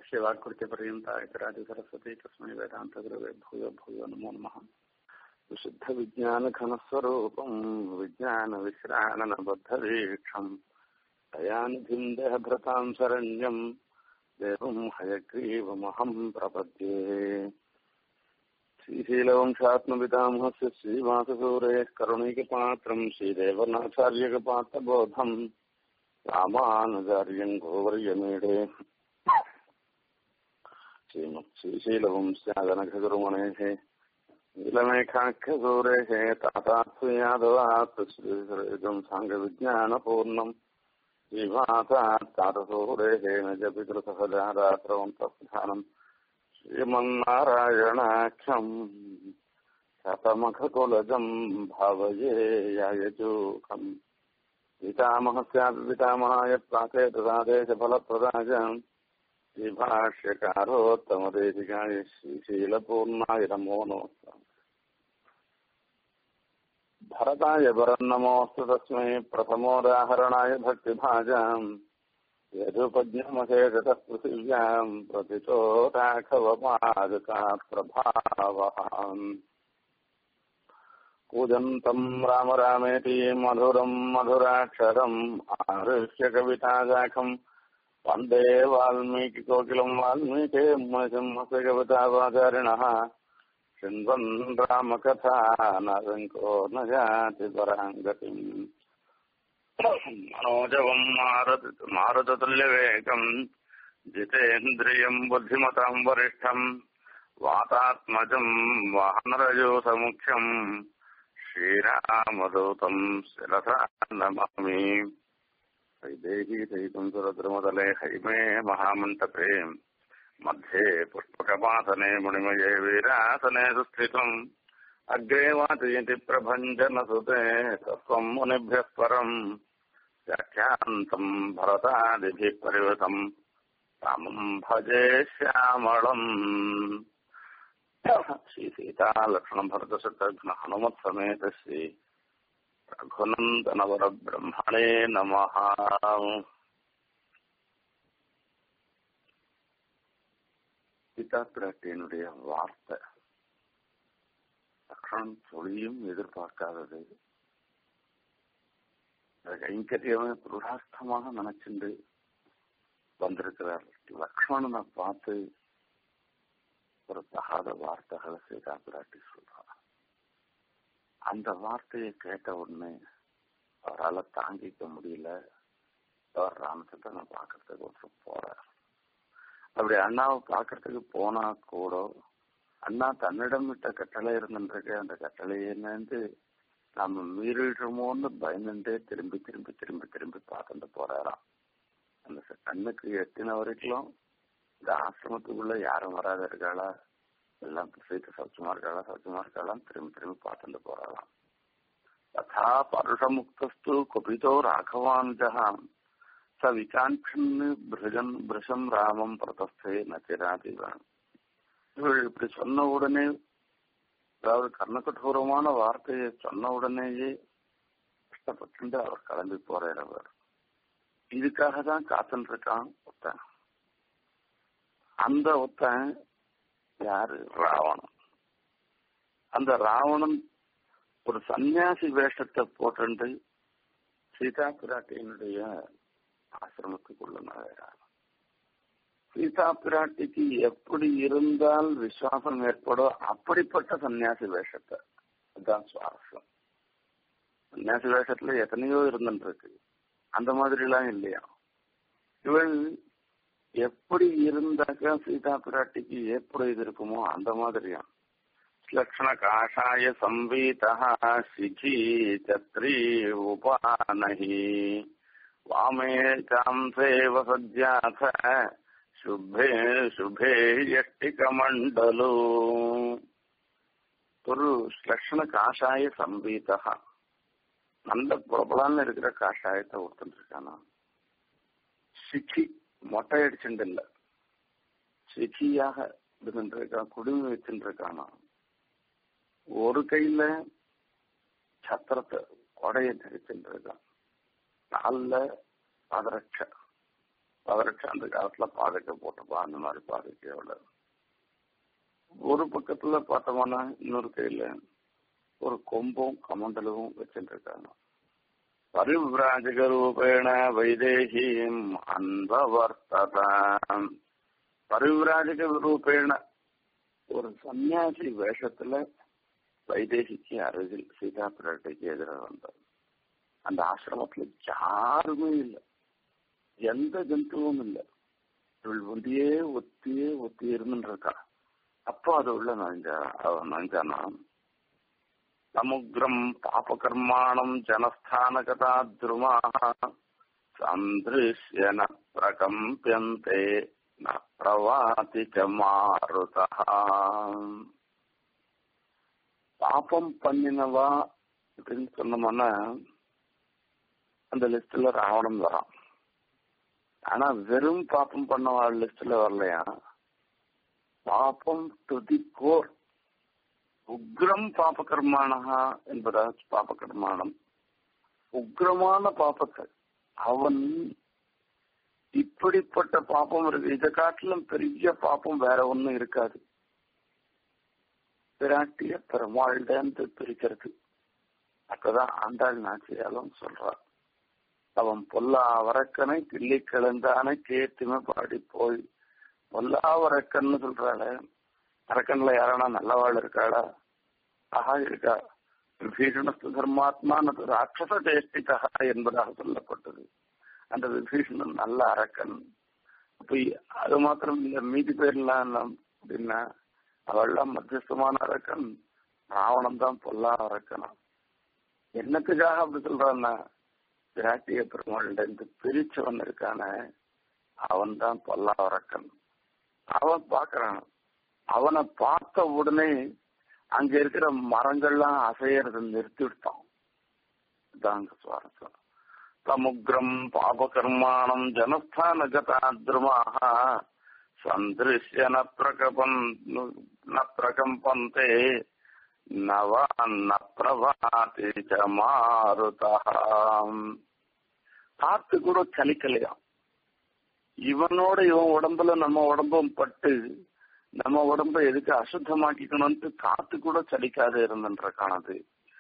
यस्य वाक्कृत्यपर्यन्ता इतरादि सरस्वती तस्मै वेदान्तगुरवे भूयो भूयो नमो नमः विशुद्धविज्ञानघनस्वरूपम् विज्ञानविश्राननबद्धवीक्षम् दयानिधिम् देहभृताम् शरण्यम् देवम् हयग्रीवमहम् प्रपद्ये श्रीशीलवंशात्मपितामहस्य श्रीवाससूरेः करुणैकपात्रम् श्रीदेवनाचार्यकपात्रबोधम् रामानुजार्यम् गोवर्यमीडे श्रीमत् श्रीशीलवंस्यादनघगुरुमणेः नीलमेघाख्यसूरेः तातात्मयादवात् श्रीसुरेजम् साङ्गविज्ञानपूर्णम् श्रीमातात्तातसूरेः निजपितृसहजारात्रवन्तस्थानम् श्रीमन्नारायणाख्यम् शतमखकुलजम् भावये यायचूकम् पितामहस्यापि पितामहाय प्राचेतसादेशफलप्रदाय श्रीभाष्यकारोत्तमदेशिकाय श्रीशीलपूर्णाय नमो नमः भरताय वरन्नमोऽस्तु तस्मै प्रथमोदाहरणाय भक्तिभाजाम् यदुपज्ञमशेषतः पृथिव्याम् प्रतितो राघवपादका प्रभावः कूजन्तम् राम रामेति मधुरम् मधुराक्षरम् आरुह्य कविताशाखम् वन्दे वाल्मीकिकोकिलम् वाल्मीके सिंहस्य कवितावाचारिणः शृण्वन् रामकथा नरङ्को न जाति पराम् गतिम् मनोजवम् मारुततुल्यवेगम् जितेन्द्रियम् बुद्धिमताम् वरिष्ठम् वातात्मजम् वानरयोसमुख्यम् श्रीरामदूतम् शिरसा नमामि वैदेही सहितम् सुरद्रुमतले हैमे महामण्टपे मध्ये पुष्पकपासने मुनिमये वीरासने सुस्थितम् अग्रे वाचयति प्रभञ्जनसुते तत्त्वम् मुनिभ्यः परम् व्याख्यान्तम् भरतादिभिः परिवृतम् रामम् भजे श्यामळम् श्रीसीतालक्ष्मणभरतशत्रुघ्न हनुमत्समेत श्री रघुनन्दनवरब्रह्मणे नमः சீதாப்பிராட்டியினுடைய வார்த்தை லக்ஷ்மணன் சொல்லியும் எதிர்பார்க்காதது கைங்கரியமே புருஷார்த்தமாக நினைச்சுண்டு வந்திருக்கிறார் லக்ஷ்மணனை பார்த்து ஒரு தகாத வார்த்தைகளை சீதா பிராட்டி சொல்றார் அந்த வார்த்தையை கேட்ட உடனே அவரால் தாங்கிக்க முடியல அவர் ராமச்சந்திரனை பார்க்கறதுக்கு ஒருத்தர் போறார் அப்படி அண்ணாவை பார்க்கறதுக்கு போனா கூட அண்ணா தன்னிடம் விட்ட கட்டளை இருந்துருக்கு அந்த கட்டளையை நினைந்து நாம மீறிடுமோன்னு பயந்துட்டே திரும்பி திரும்பி திரும்பி திரும்பி பார்த்துட்டு போறாராம் அந்த கண்ணுக்கு எட்டின வரைக்கும் இந்த ஆசிரமத்துக்குள்ள யாரும் வராத இருக்காளா எல்லாம் சீட்டு சௌச்சமா இருக்காளா சௌச்சமா இருக்காளாம் திரும்பி திரும்பி பார்த்துட்டு போறாளாம் ததா பருஷமுக்தஸ்து குபிதோ ராகவான் ஜகாம் ச விகாட்சன் பிருஜன் பிருஷம் ராமம் பிரதஸ்தே நச்சிராதிவான் இவள் இப்படி சொன்ன உடனே அதாவது கர்ணகடூரமான வார்த்தையை சொன்ன உடனேயே கஷ்டப்பட்டு அவர் கிளம்பி போறார் அவர் இதுக்காக தான் காத்துட்டு இருக்கான் ஒத்தன் அந்த ஒத்தன் யாரு ராவணன் அந்த ராவணன் ஒரு சன்னியாசி வேஷத்தை போட்டு சீதா பிராட்டியினுடைய ஆசிரமத்துக்குள்ள நுழைகிறார் சீதா பிராட்டிக்கு எப்படி இருந்தால் விசுவாசம் ஏற்படும் அப்படிப்பட்ட சன்னியாசி வேஷத்தை அதுதான் சுவாரஸ்யம் சன்னியாசி வேஷத்துல எத்தனையோ இருந்துருக்கு அந்த மாதிரி எல்லாம் இல்லையா இவள் எப்படி இருந்தாக்க சீதா பிராட்டிக்கு எப்படி இது இருக்குமோ அந்த மாதிரியா லக்ஷண காஷாய சம்பீதா சிகி சத்ரி உபானஹி வாமே சாம்சேவ சஜ்ஜாத சுபே சுபே யஷ்டிகமண்டலு ஒரு லட்சண காஷாய சம்பீதா நல்ல பிரபலான்னு இருக்கிற காஷாயத்தை ஒருத்தன் இருக்கானா சிக்கி மொட்டை அடிச்சுட்டு இல்ல சிக்கியாக இருக்கான் குடுமி வச்சுட்டு இருக்கானா ஒரு கையில சத்திரத்தை கொடைய தரிச்சுட்டு இருக்கான் காலில் பாதரட்ச பதினெட்டு அந்த காலத்துல பாதைக்க போட்டுப்பான் அந்த மாதிரி பாதைக்கையோட ஒரு பக்கத்துல பார்த்தோம்னா இன்னொரு கையில ஒரு கொம்பும் கமண்டலவும் வச்சுட்டு இருக்காங்க பரிவிராஜக ரூபேண வைதேகியும் அன்பவர்த்ததாம் பரிவிராஜக ரூபேண ஒரு சன்னியாசி வேஷத்துல வைதேகிக்கு அருகில் சீதா பிராட்டிக்கு எதிராக வந்தார் அந்த ஆசிரமத்துல யாருமே இல்லை எந்த ஜந்துவும் இல்லை இவள் ஒண்டியே ஒத்தியே ஒத்தி இருந்துருக்கா அப்போ அது உள்ள நஞ்சா அவன் நஞ்சானா சமுத்திரம் பாபகர்மாணம் ஜனஸ்தானகதா துருமாக சந்திருஷ்ய ந பிரகம்பியந்தே ந பிரவாதி ச மாருதா பாப்பம் பண்ணினவா அப்படின்னு சொன்னோம்னா அந்த லிஸ்ட்ல ராவணன் வரான் ஆனா வெறும் பாப்பம் பண்ணவா லிஸ்ட்ல வரலையா பாப்பம் டு கோர் உக்ரம் பாபகர்மானஹா என்பதா பாபகர்மானம் உக்ரமான பாப்பத்தை அவன் இப்படிப்பட்ட பாப்பம் இருக்கு இதை காட்டிலும் பெரிய பாப்பம் வேற ஒண்ணும் இருக்காது பிராட்டிய பெருமாள்டேந்து பிரிக்கிறது அப்பதான் ஆண்டாள் நாச்சியாலும் சொல்றார் அவன் பொல்லா வரக்கனை கிள்ளி கிளந்தான கேத்துமே பாடி போய் பொல்லா வரக்கன்னு சொல்றாள அரக்கன்ல யாரானா நல்லவாள் இருக்காளா ஆஹா இருக்கா விபீஷணஸ்து தர்மாத்மானது ராட்சச சேஷ்டிதா என்பதாக சொல்லப்பட்டது அந்த விபீஷணன் நல்ல அரக்கன் அப்ப அது மாத்திரம் இல்ல மீதி பேர்லாம் அப்படின்னா அவள்லாம் மத்தியஸ்தமான அரக்கன் ராவணன் தான் பொல்லா அரக்கனா என்னத்துக்காக அப்படி சொல்றான்னா பிராட்டிய பெருமாள்கிட்ட இருந்து பிரிச்சவன் இருக்கான அவன் தான் பொல்லா அரக்கன் அவன் பாக்குறான் அவனை பார்த்த உடனே அங்க இருக்கிற மரங்கள்லாம் அசையறத நிறுத்தி விட்டான் இதாங்க சுவாரஸ்யம் சமுத்திரம் பாபகர்மாணம் ஜனஸ்தான கதாத்ருமாக சந்திருஷ்ய ந பிரகபன் ந பிரகம்பந்தே நவ ந பிரபாதி ச மாருதாம் காத்து கூட சலிக்கலையாம் இவனோட இவன் உடம்புல நம்ம உடம்பும் பட்டு நம்ம உடம்ப எதுக்கு அசுத்தமாக்கிக்கணும்ட்டு காத்து கூட சலிக்காத இருந்துன்ற காணது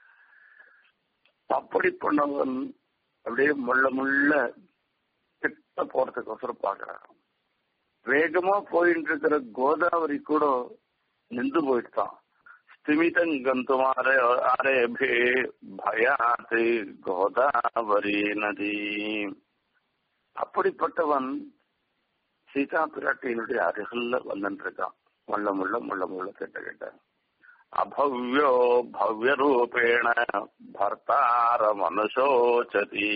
அப்படி பண்ணவன் அப்படியே முள்ள முள்ள கிட்ட போறதுக்கோசரம் பாக்குறான் வேகமா போயிட்டு இருக்கிற கோதாவரி கூட நின்று போயிட்டான் ஸ்திமிதம் கந்துமாரே அரேபே பயாத்து கோதாவரி நதி அப்படிப்பட்டவன் சீதா பிராட்டியினுடைய அருகில் வந்துருக்கான் முள்ள முள்ள முள்ள முள்ள கிட்ட கிட்ட அபவ்யோ பவ்ய ரூபேண பர்த்தார மனுஷோச்சதி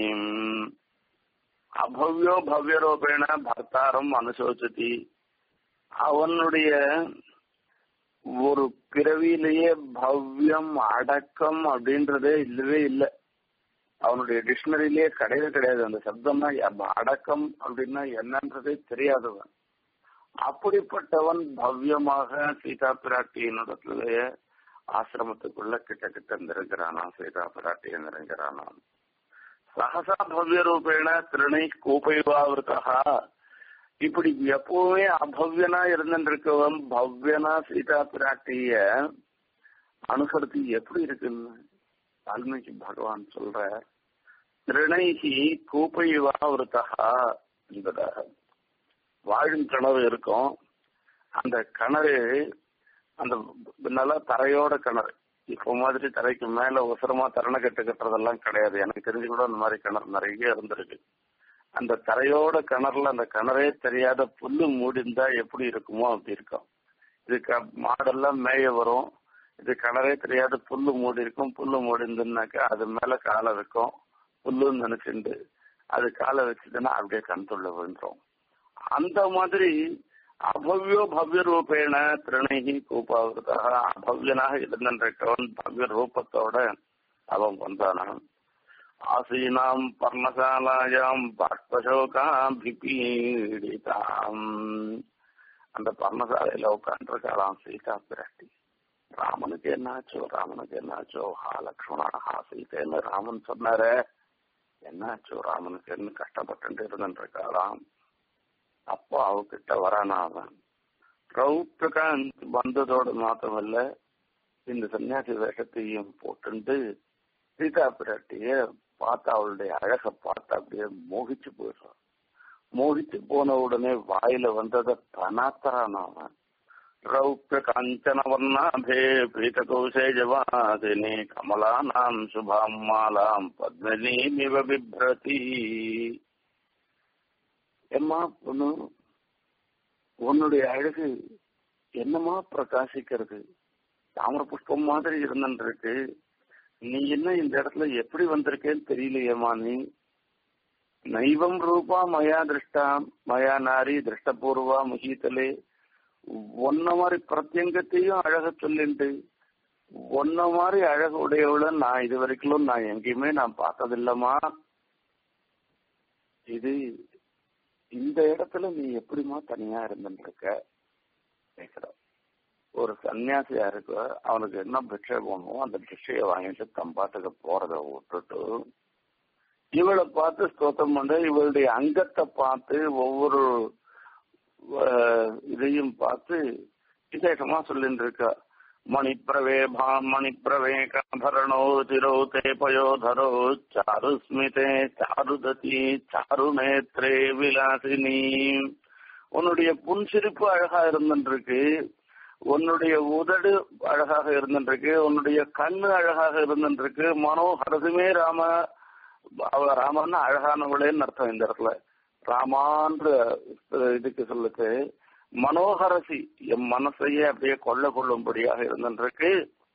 அபவ்யோ பவ்ய ரூபேண பர்த்தாரம் அனுசோச்சதி அவனுடைய ஒரு பிறவியிலேயே பவ்யம் அடக்கம் அப்படின்றதே இல்லவே இல்லை அவனுடைய டிக்ஷனரியிலேயே கிடையவே கிடையாது அந்த சப்தம்னா அடக்கம் அப்படின்னா என்னன்றதே தெரியாதவன் அப்படிப்பட்டவன் பவ்யமாக சீதா பிராட்டியினிடத்திலேயே ஆசிரமத்துக்குள்ள கிட்ட கிட்ட நெருங்கிறானா சீதா பிராட்டியை நெருங்கிறானாம் சகசா பவ்ய ரூபேண திருணை கூப்பைவாவிருத்தா இப்படி எப்பவுமே அபவ்யனா இருந்துருக்கவன் பவ்யனா சீதா பிராட்டிய அனுசரித்து எப்படி இருக்குன்னு வால்மீகி பகவான் சொல்ற திருணைகி கூப்பைவா விருத்தா என்பதாக வாழும் கிணறு இருக்கும் அந்த கிணறு அந்த நல்லா தரையோட கிணறு இப்போ மாதிரி தரைக்கு மேல உசரமா தரணை கட்டு கட்டுறதெல்லாம் கிடையாது எனக்கு தெரிஞ்சு கூட அந்த மாதிரி கிணறு நிறைய இருந்திருக்கு அந்த தரையோட கிணறுல அந்த கிணறே தெரியாத புல்லு மூடிந்தா எப்படி இருக்குமோ அப்படி இருக்கும் இதுக்கு மாடெல்லாம் மேய வரும் இது கிணறே தெரியாத புல்லு மூடி இருக்கும் புல்லு மூடிந்துனாக்கா அது மேல காலை வைக்கும் புல்லுன்னு நினைச்சுண்டு அது காலை வச்சுதுன்னா அப்படியே கண்துள்ள விழுந்துரும் அந்த மாதிரி அபவ்யோ பவ்ய ரூபேண திருணகி கூப்பாவிரதாக அபவ்யனாக இருந்திருக்கவன் பவ்ய ரூபத்தோட அவன் வந்தானான் ஆசீனாம் பர்ணசாலாயாம் பாஷ்பசோகாபிபீடிதாம் அந்த பர்ணசாலையில உட்காந்துருக்காளாம் சீதா பிராட்டி ராமனுக்கு என்னாச்சோ ராமனுக்கு என்னாச்சோ ஹா லக்ஷ்மணா ஹா சீதைன்னு ராமன் சொன்னாரு என்னாச்சோ ராமனுக்கு என்ன கஷ்டப்பட்டு இருந்துருக்காளாம் அப்போ அவகிட்ட வரானா அவன் ரௌத்ரகாந்த் வந்ததோடு மாத்திரமல்ல இந்த சன்னியாசி வேஷத்தையும் போட்டுண்டு சீதா பிராட்டிய பார்த்தா அவளுடைய அழக பார்த்து அப்படியே மோகிச்சு போயிடுறான் மோகிச்சு போன உடனே வாயில வந்தத தனாத்தரான் அவன் ரௌத்ர காஞ்சன வர்ணாபே பீதகோஷே ஜவாதினி கமலானாம் சுபாம் மாலாம் பத்மினீமிவ பிப்ரதி எம்மா பொண்ணு உன்னுடைய அழகு என்னமா பிரகாசிக்கிறது தாமர புஷ்பம் மாதிரி இருந்துருக்கு நீ என்ன இந்த இடத்துல எப்படி வந்திருக்கேன்னு தெரியலையேம்மா நீ நைவம் ரூபா மயா திருஷ்டா மயா நாரி திருஷ்டபூர்வா முகீத்தலே ஒன்ன மாதிரி பிரத்யங்கத்தையும் அழக சொல்லிண்டு ஒன்ன மாதிரி அழகு உடையவள நான் இது வரைக்கும் நான் எங்கேயுமே நான் பார்த்ததில்லம்மா இது இந்த இடத்துல நீ எப்படிமா தனியா இருந்துருக்க கேக்குற ஒரு சன்னியாசியா இருக்க அவனுக்கு என்ன பிக்ஷை போகணும் அந்த பிக்ஷையை வாங்கிட்டு தம்பாட்டுக்கு போறத விட்டுட்டு இவளை பார்த்து ஸ்தோத்திரம் பண்ண இவளுடைய அங்கத்தை பார்த்து ஒவ்வொரு இதையும் பார்த்து விசேஷமா சொல்லிட்டு இருக்கா மணிப்பிரவேபா மணிப்பிரவேகாபரணோ திரோ தே பயோதரோ சாருஸ்மிதே சாருததி சாரு நேத்ரே விலாசினி உன்னுடைய புன்சிரிப்பு அழகா இருந்துருக்கு உன்னுடைய உதடு அழகாக இருந்துருக்கு உன்னுடைய கண்ணு அழகாக இருந்துருக்கு மனோஹரதுமே ராம அவ ராமன் அழகானவளேன்னு அர்த்தம் இந்த இடத்துல ராமான்ற இதுக்கு சொல்லுது மனோகரசி என் மனசையே அப்படியே கொள்ள கொள்ளும்படியாக இருந்துருக்கு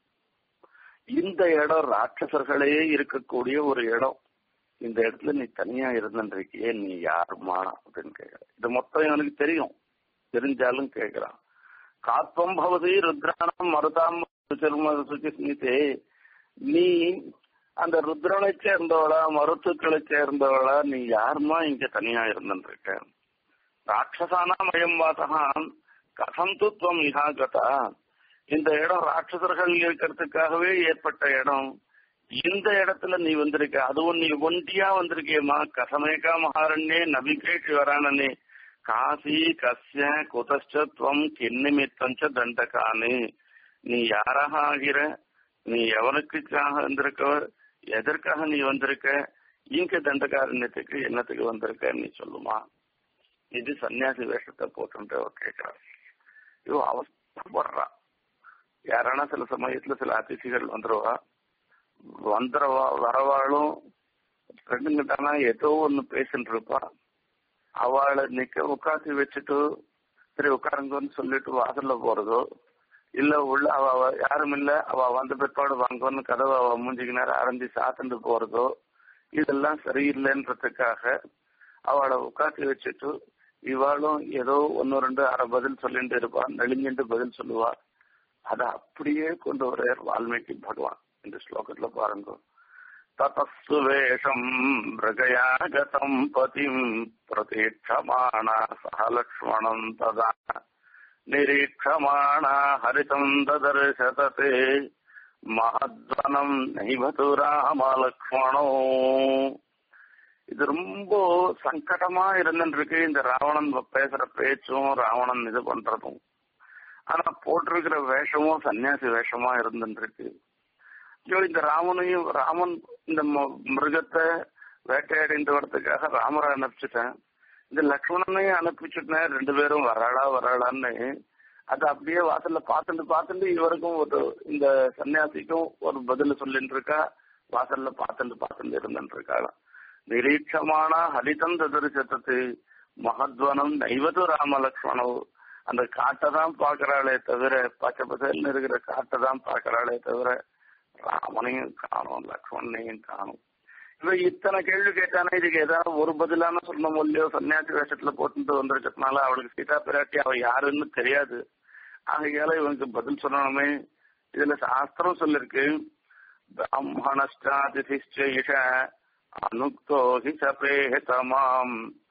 இந்த இடம் ராட்சசர்களே இருக்கக்கூடிய ஒரு இடம் இந்த இடத்துல நீ தனியா இருந்துருக்கியே நீ யாருமா அப்படின்னு கேக்குற இது மொத்தம் எனக்கு தெரியும் தெரிஞ்சாலும் கேக்குறான் காத்வம் பவதி ருத்ராணம் மருதாம் சுச்சிஸ்மிதே நீ அந்த ருத்ரனை சேர்ந்தவளா மருத்துக்களை சேர்ந்தவளா நீ யாருமா இங்க தனியா இருந்துருக்க ராட்சசானா மயம் வாசகான் கதம் துவம் இஹா கதா இந்த இடம் ராட்சசர்கள் இருக்கிறதுக்காகவே ஏற்பட்ட இடம் இந்த இடத்துல நீ வந்திருக்க அதுவும் நீ ஒண்டியா வந்திருக்கேமா கசமேகா மகாரண்யே நபிகேஷ் வரானே காசி கஸ்ய குதச்சத்வம் கிண்ணிமித்தஞ்ச தண்டகானு நீ யாராக ஆகிற நீ எவனுக்காக வந்திருக்கவர் எதற்காக நீ வந்திருக்க இங்க தண்டகாரண்யத்துக்கு என்னத்துக்கு வந்திருக்க நீ சொல்லுமா இது சன்னியாசி வேஷத்தை போட்டு கேட்கிறார் ஐயோ அவஸ்தப்படுறா யாரானா சில சமயத்துல சில அதிசிகள் வந்துருவா வந்துருவா வரவாளும் ரெண்டுங்கிட்டானா ஏதோ ஒண்ணு பேசிட்டு இருப்பா அவளை நிக்க உட்காந்து வச்சுட்டு சரி உட்காருங்கன்னு சொல்லிட்டு வாசல்ல போறதோ இல்ல உள்ள அவ யாரும் இல்ல அவ வந்த பிற்பாடு வாங்கன்னு கதவை அவ மூஞ்சிக்கு நேரம் அரைஞ்சி சாத்துட்டு போறதோ இதெல்லாம் சரியில்லைன்றதுக்காக அவளை உட்காந்து வச்சுட்டு இவாளும் ஏதோ ஒன்னு ரெண்டு அரை பதில் சொல்லிட்டு இருப்பா நெளிஞ்சிட்டு பதில் சொல்லுவா அதை அப்படியே கொண்டு வர வால்மீகி பகவான் இந்த ஸ்லோகத்துல பாருங்க ததஸ்து வேஷம் மிருகயா கதம் பதிம் பிரதீட்சமானா சக லக்ஷ்மணம் ததா நிரீட்சமானா ஹரிதம் ததர்சதே மகத்வனம் நைவது ராமலக்ஷ்மணோ இது ரொம்ப சங்கடமா இருந்துருக்கு இந்த ராவணன் பேசுற பேச்சும் ராவணன் இது பண்றதும் ஆனா போட்டிருக்கிற வேஷமும் சன்னியாசி வேஷமா இருந்துருக்கு ஐயோ இந்த ராமனையும் ராமன் இந்த மிருகத்தை வேட்டையாடிட்டு வரதுக்காக ராமரை அனுப்பிச்சுட்டேன் இந்த லக்ஷ்மணனையும் அனுப்பிச்சுட்டேன் ரெண்டு பேரும் வராளா வராளான்னு அது அப்படியே வாசல்ல பார்த்துட்டு பார்த்துட்டு இவருக்கும் ஒரு இந்த சன்னியாசிக்கும் ஒரு பதில் சொல்லிட்டு இருக்கா வாசல்ல பார்த்துட்டு பார்த்துட்டு இருந்துட்டு இருக்காளாம் நிரீட்சமான ஹரிதம் தரிசத்து மகத்வனம் நைவது ராம லக்ஷ்மணம் அந்த காட்டை தான் பாக்குறாளே தவிர பச்சை பசல்னு இருக்கிற காட்டை தான் பாக்குறாளே தவிர ராமனையும் காணும் லக்ஷ்மணனையும் காணும் இவன் இத்தனை கேள்வி கேட்டானே இதுக்கு ஏதாவது ஒரு பதிலான சொல்லணும் இல்லையோ சன்னியாசி வேஷத்துல போட்டு வந்திருக்கிறதுனால அவளுக்கு சீதா பிராட்டி அவ யாருன்னு தெரியாது ஆகையால இவனுக்கு பதில் சொல்லணுமே இதுல சாஸ்திரம் சொல்லிருக்கு பிராமணஷ்டாதிதிஷ்ட அனுக்தோ ஹி சபேஹதமாம்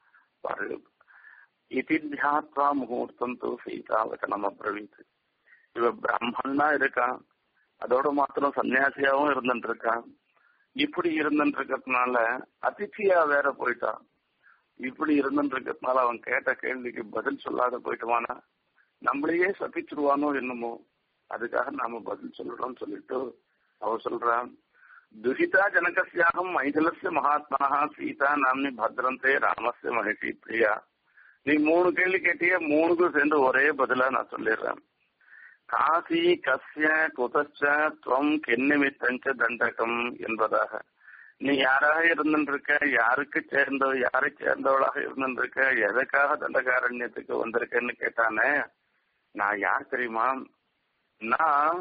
இதி தியாத்வா முகூர்த்தம் தூ சீதா வச்சனம் அப்ரவீத் இவ பிராமணனா இருக்கான் அதோட மாத்திரம் சன்னியாசியாவும் இருந்துட்டு இருக்கான் இப்படி இருந்துட்டு இருக்கிறதுனால அதிர்ச்சியா வேற போயிட்டான் இப்படி இருந்துன்றதுனால அவன் கேட்ட கேள்விக்கு பதில் சொல்லாத போயிட்டுவானா நம்மளையே சபிச்சிருவானோ என்னமோ அதுக்காக நாம பதில் சொல்லணும்னு சொல்லிட்டு அவ சொல்றான் துஹிதா ஜனகசியாகம் மைதிலசிய மகாத்மா சீதா நாம்னி பத்ரந்தே ராமஸ்ய மகிஷி பிரியா நீ மூணு கேள்வி கேட்டிய மூணுக்கும் சேர்ந்து ஒரே பதிலா நான் சொல்லிடுறேன் காசி கஸ்ய குதச்ச துவம் கென்னிமித்தஞ்ச தண்டகம் என்பதாக நீ யாராக இருந்திருக்க யாருக்கு சேர்ந்த யாரை சேர்ந்தவளாக இருந்திருக்க எதற்காக தண்டகாரண்யத்துக்கு வந்திருக்கேன்னு கேட்டானே நான் யார் தெரியுமா நான்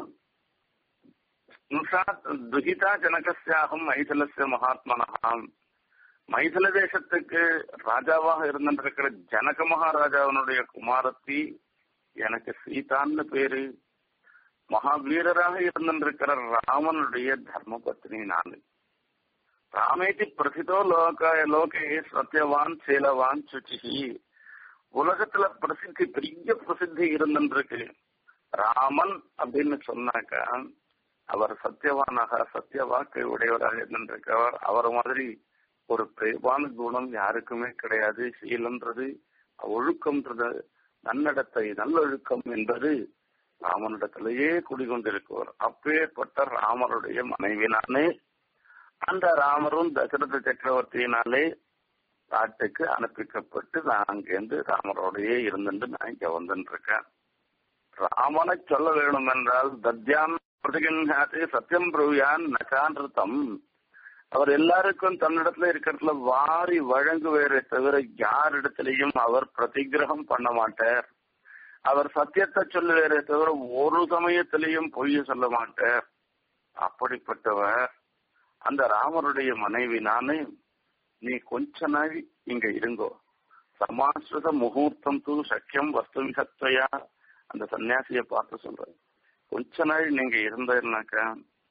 துகிதா ஜனகசியாகும் மைதிலசிய மகாத்மனகாம் மைதில தேசத்துக்கு ராஜாவாக இருந்திருக்கிற ஜனக மகாராஜாவினுடைய குமாரத்தி எனக்கு சீதான்னு பேரு மகாவீரராக இருந்திருக்கிற ராமனுடைய தர்மபத்னி நான் ராமேதி பிரசிதோ லோக லோகே சத்யவான் சீலவான் சுச்சிகி உலகத்துல பிரசித்தி பெரிய பிரசித்தி இருந்திருக்கு ராமன் அப்படின்னு சொன்னாக்கா அவர் சத்தியவானாக சத்திய வாக்கை உடையவராக இருந்திருக்கவர் அவர் மாதிரி ஒரு பிரேபான குணம் யாருக்குமே கிடையாது சீலன்றது ஒழுக்கம்ன்றது நன்னடத்தை நல்லொழுக்கம் என்பது ராமனிடத்திலேயே குடிகொண்டிருக்கிறவர் அப்பேற்பட்ட ராமருடைய மனைவி நானே அந்த ராமரும் தசரத சக்கரவர்த்தியினாலே காட்டுக்கு அனுப்பிக்கப்பட்டு நான் அங்கேருந்து ராமரோடையே இருந்துட்டு நான் இங்க வந்துட்டு இருக்கேன் ராமனை சொல்ல வேணும் என்றால் தத்யான் பிரதிகன்யாத்து சத்தியம் பிரவியான் நகான்றுத்தம் அவர் எல்லாருக்கும் தன்னிடத்துல இருக்கிறதுல வாரி வழங்குவேரே தவிர யாரிடத்திலையும் அவர் பிரதிகிரகம் பண்ண மாட்டார் அவர் சத்தியத்தை சொல்லுவேரே தவிர ஒரு சமயத்திலையும் பொய்ய சொல்ல மாட்டார் அப்படிப்பட்டவர் அந்த ராமருடைய மனைவி நானு நீ கொஞ்ச நாள் இங்க இருங்கோ சமாஸ்ருத முகூர்த்தம் தூ சக்கியம் வஸ்து விசத்வையா அந்த சன்னியாசிய பார்த்து சொல்றேன் கொஞ்ச நாள் நீங்க இருந்தீங்கன்னாக்கா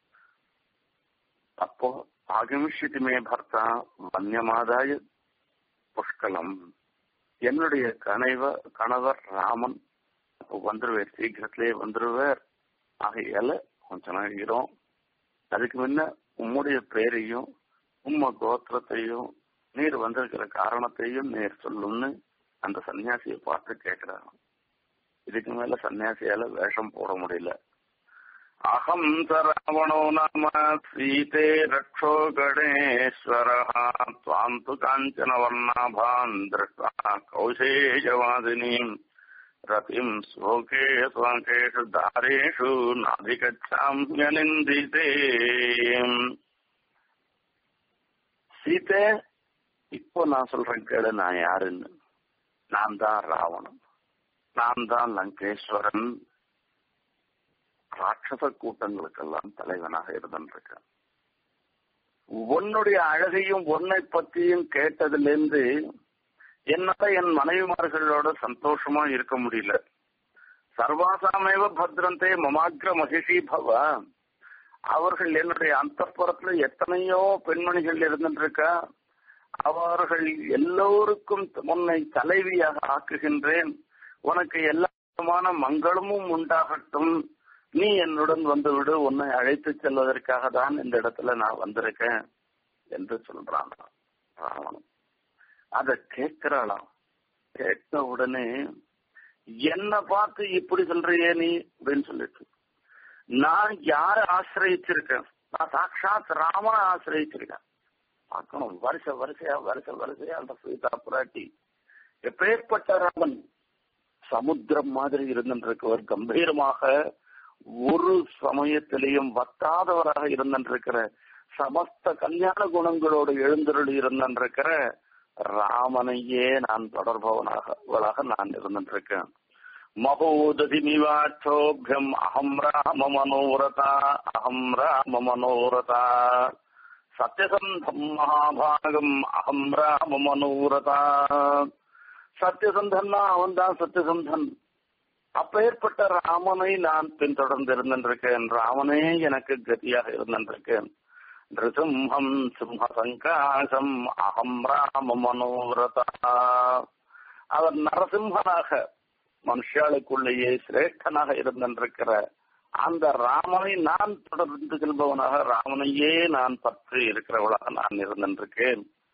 அப்போ ஆகமிஷிட்டுமே பர்த்தா வன்யமாதாய புஷ்கலம் என்னுடைய கணைவ கணவர் ராமன் அப்போ வந்துருவார் சீக்கிரத்திலே வந்துருவார் ஆகையால கொஞ்ச நாள் இரும் அதுக்கு முன்ன உம்முடைய பேரையும் உம்ம கோத்திரத்தையும் நீர் வந்திருக்கிற காரணத்தையும் நீர் சொல்லும்னு அந்த சன்னியாசியை பார்த்து கேட்கிறாங்க இதுக்கு மேல சன்னியாசியால வேஷம் போட முடியல அகம் ச ராவணோ நாம சீதே ரக்ஷோ கணேஸ்வர துவாம் து காஞ்சன வர்ணாபான் திருஷ்டா கௌசேயவாதினீம் ரதிம் ஸ்லோகே ஸ்வாங்கேஷு தாரேஷு நாதிகச்சாமியனிந்திதே சீதே இப்போ நான் சொல்றேன் கேளு நான் யாருன்னு நான் தான் ராவணன் நான் தான் லங்கேஸ்வரன் ராட்சச கூட்டங்களுக்கெல்லாம் தலைவனாக இருந்திருக்கேன் உன்னுடைய அழகையும் உன்னை பற்றியும் கேட்டதிலிருந்து என்னால என் மனைவிமார்களோட சந்தோஷமா இருக்க முடியல சர்வாசாமேவ பத்ரந்தே மமாக்ர மகிஷி பவ அவர்கள் என்னுடைய அந்த எத்தனையோ பெண்மணிகள் இருந்துருக்கா அவர்கள் எல்லோருக்கும் உன்னை தலைவியாக ஆக்குகின்றேன் உனக்கு எல்லா விதமான மங்களமும் உண்டாகட்டும் நீ என்னுடன் வந்துவிடு உன்னை அழைத்து செல்வதற்காக தான் இந்த இடத்துல நான் வந்திருக்கேன் என்று சொல்றான் ராவணன் அத கேட்கிறாளாம் கேட்ட உடனே என்ன பார்த்து இப்படி சொல்றியே நீ அப்படின்னு சொல்லிட்டு நான் யார ஆசிரியச்சிருக்கேன் நான் சாட்சாத் ராமனை ஆசிரியச்சிருக்கேன் பார்க்கணும் வருஷ வருஷையா வருஷ வருஷையா அந்த சீதா புராட்டி எப்பேற்பட்ட ராமன் சமுத்திரம் மாதிரி இருந்திருக்கவர் கம்பீரமாக ஒரு சமயத்திலையும் வத்தாதவராக இருந்திருக்கிற சமஸ்த கல்யாண குணங்களோடு எழுந்தருளி இருந்திருக்கிற ராமனையே நான் தொடர்பவனாக நான் இருந்திருக்கேன் மகோததிமிவாட்சோபியம் அகம் ராம மனோரதா அகம் ராம மனோரதா சத்யசந்தம் மகாபாகம் அகம் ராம மனோரதா சத்யசந்தன்னா அவன் தான் சத்யசந்தன் அப்பேற்பட்ட ராமனை நான் பின்தொடர்ந்து இருந்திருக்கேன் ராமனே எனக்கு கதியாக இருந்திருக்கேன் நிருசிம்ஹம் சிம்ஹ சங்காசம் அகம் ராம மனோரதா அவர் நரசிம்மனாக மனுஷாளுக்குள்ளேயே சிரேஷ்டனாக இருந்திருக்கிற அந்த ராமனை நான் தொடர்ந்து செல்பவனாக ராமனையே நான் பற்றி இருக்கிறவளாக நான் இருந்திருக்கேன்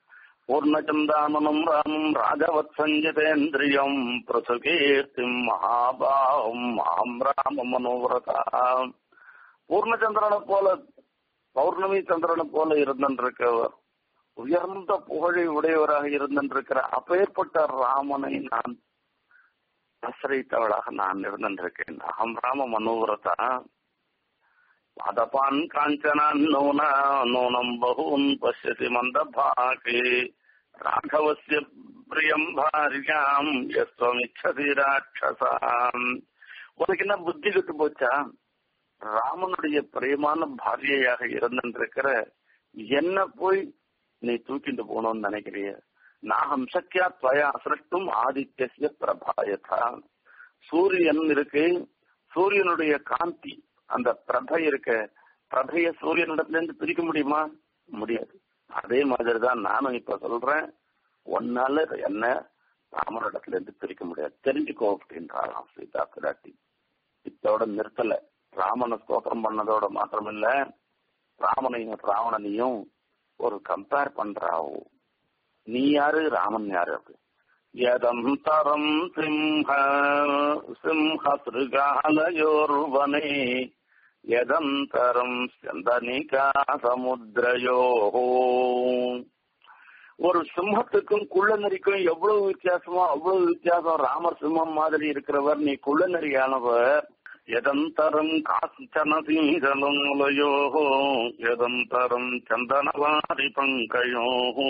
பூர்ணச்சந்தானனம் ராமம் ராஜவத் சஞ்சிதேந்திரியம் பிரசுகீர்த்திம் மகாபாவம் மாம் ராம மனோவிரதா பூர்ணச்சந்திரனை போல பௌர்ணமி சந்திரனை போல இருந்திருக்கவர் உயர்ந்த புகழை உடையவராக இருந்திருக்கிற அப்பேற்பட்ட ராமனை நான் ஆசிரியத்தவளாக நான் இருந்திருக்கேன் அகம் ராம மனோவிரதா பாதபான் காஞ்சனான் நூன நூனம் பகூன் பசியதி மந்தபாகே ராഘவசிய பிரியம் பாரியாம் எஸ்வமிச்சதி ராட்சசாம் உனக்கு என்ன புத்தி கட்டு போச்சா ராமனுடைய பிரியமான பாரியையாக இருந்திருக்கிற என்ன போய் நீ தூக்கிட்டு போகணும்னு நினைக்கிறிய நாகம் சக்கியா துவயா சிருஷ்டும் ஆதித்ய பிரபாயதா சூரியன் இருக்கு சூரியனுடைய காந்தி அந்த பிரபை இருக்க பிரபைய சூரியனிடத்துல இருந்து பிரிக்க முடியுமா முடியாது அதே மாதிரிதான் நானும் இப்ப சொல்றேன் ஒன்னால என்ன ராமனிடத்துல இருந்து பிரிக்க முடியாது தெரிஞ்சுக்கோ அப்படின்றாராம் சீதா பிராட்டி இத்தோட நிறுத்தல ராமனை ஸ்தோத்திரம் பண்ணதோட மாத்திரம் இல்ல ராமனையும் ராவணனையும் ஒரு கம்பேர் பண்றாவோ நீ யாரு ராமன் யாரு அப்படி யதந்தரம் சிம்ஹ சிம்ஹ சிருகாலயோர்வனே யதந்தரம் சந்தனிகா சமுத்திரயோ ஒரு சிம்மத்துக்கும் குள்ளநரிக்கும் எவ்வளவு வித்தியாசமோ அவ்வளவு வித்தியாசம் ராமர் சிம்மம் மாதிரி இருக்கிறவர் நீ குள்ளநரியானவர் எதந்தரம் காஞ்சன சீதலும் முலையோ எதந்தரம் சந்தனவாரி பங்கையோ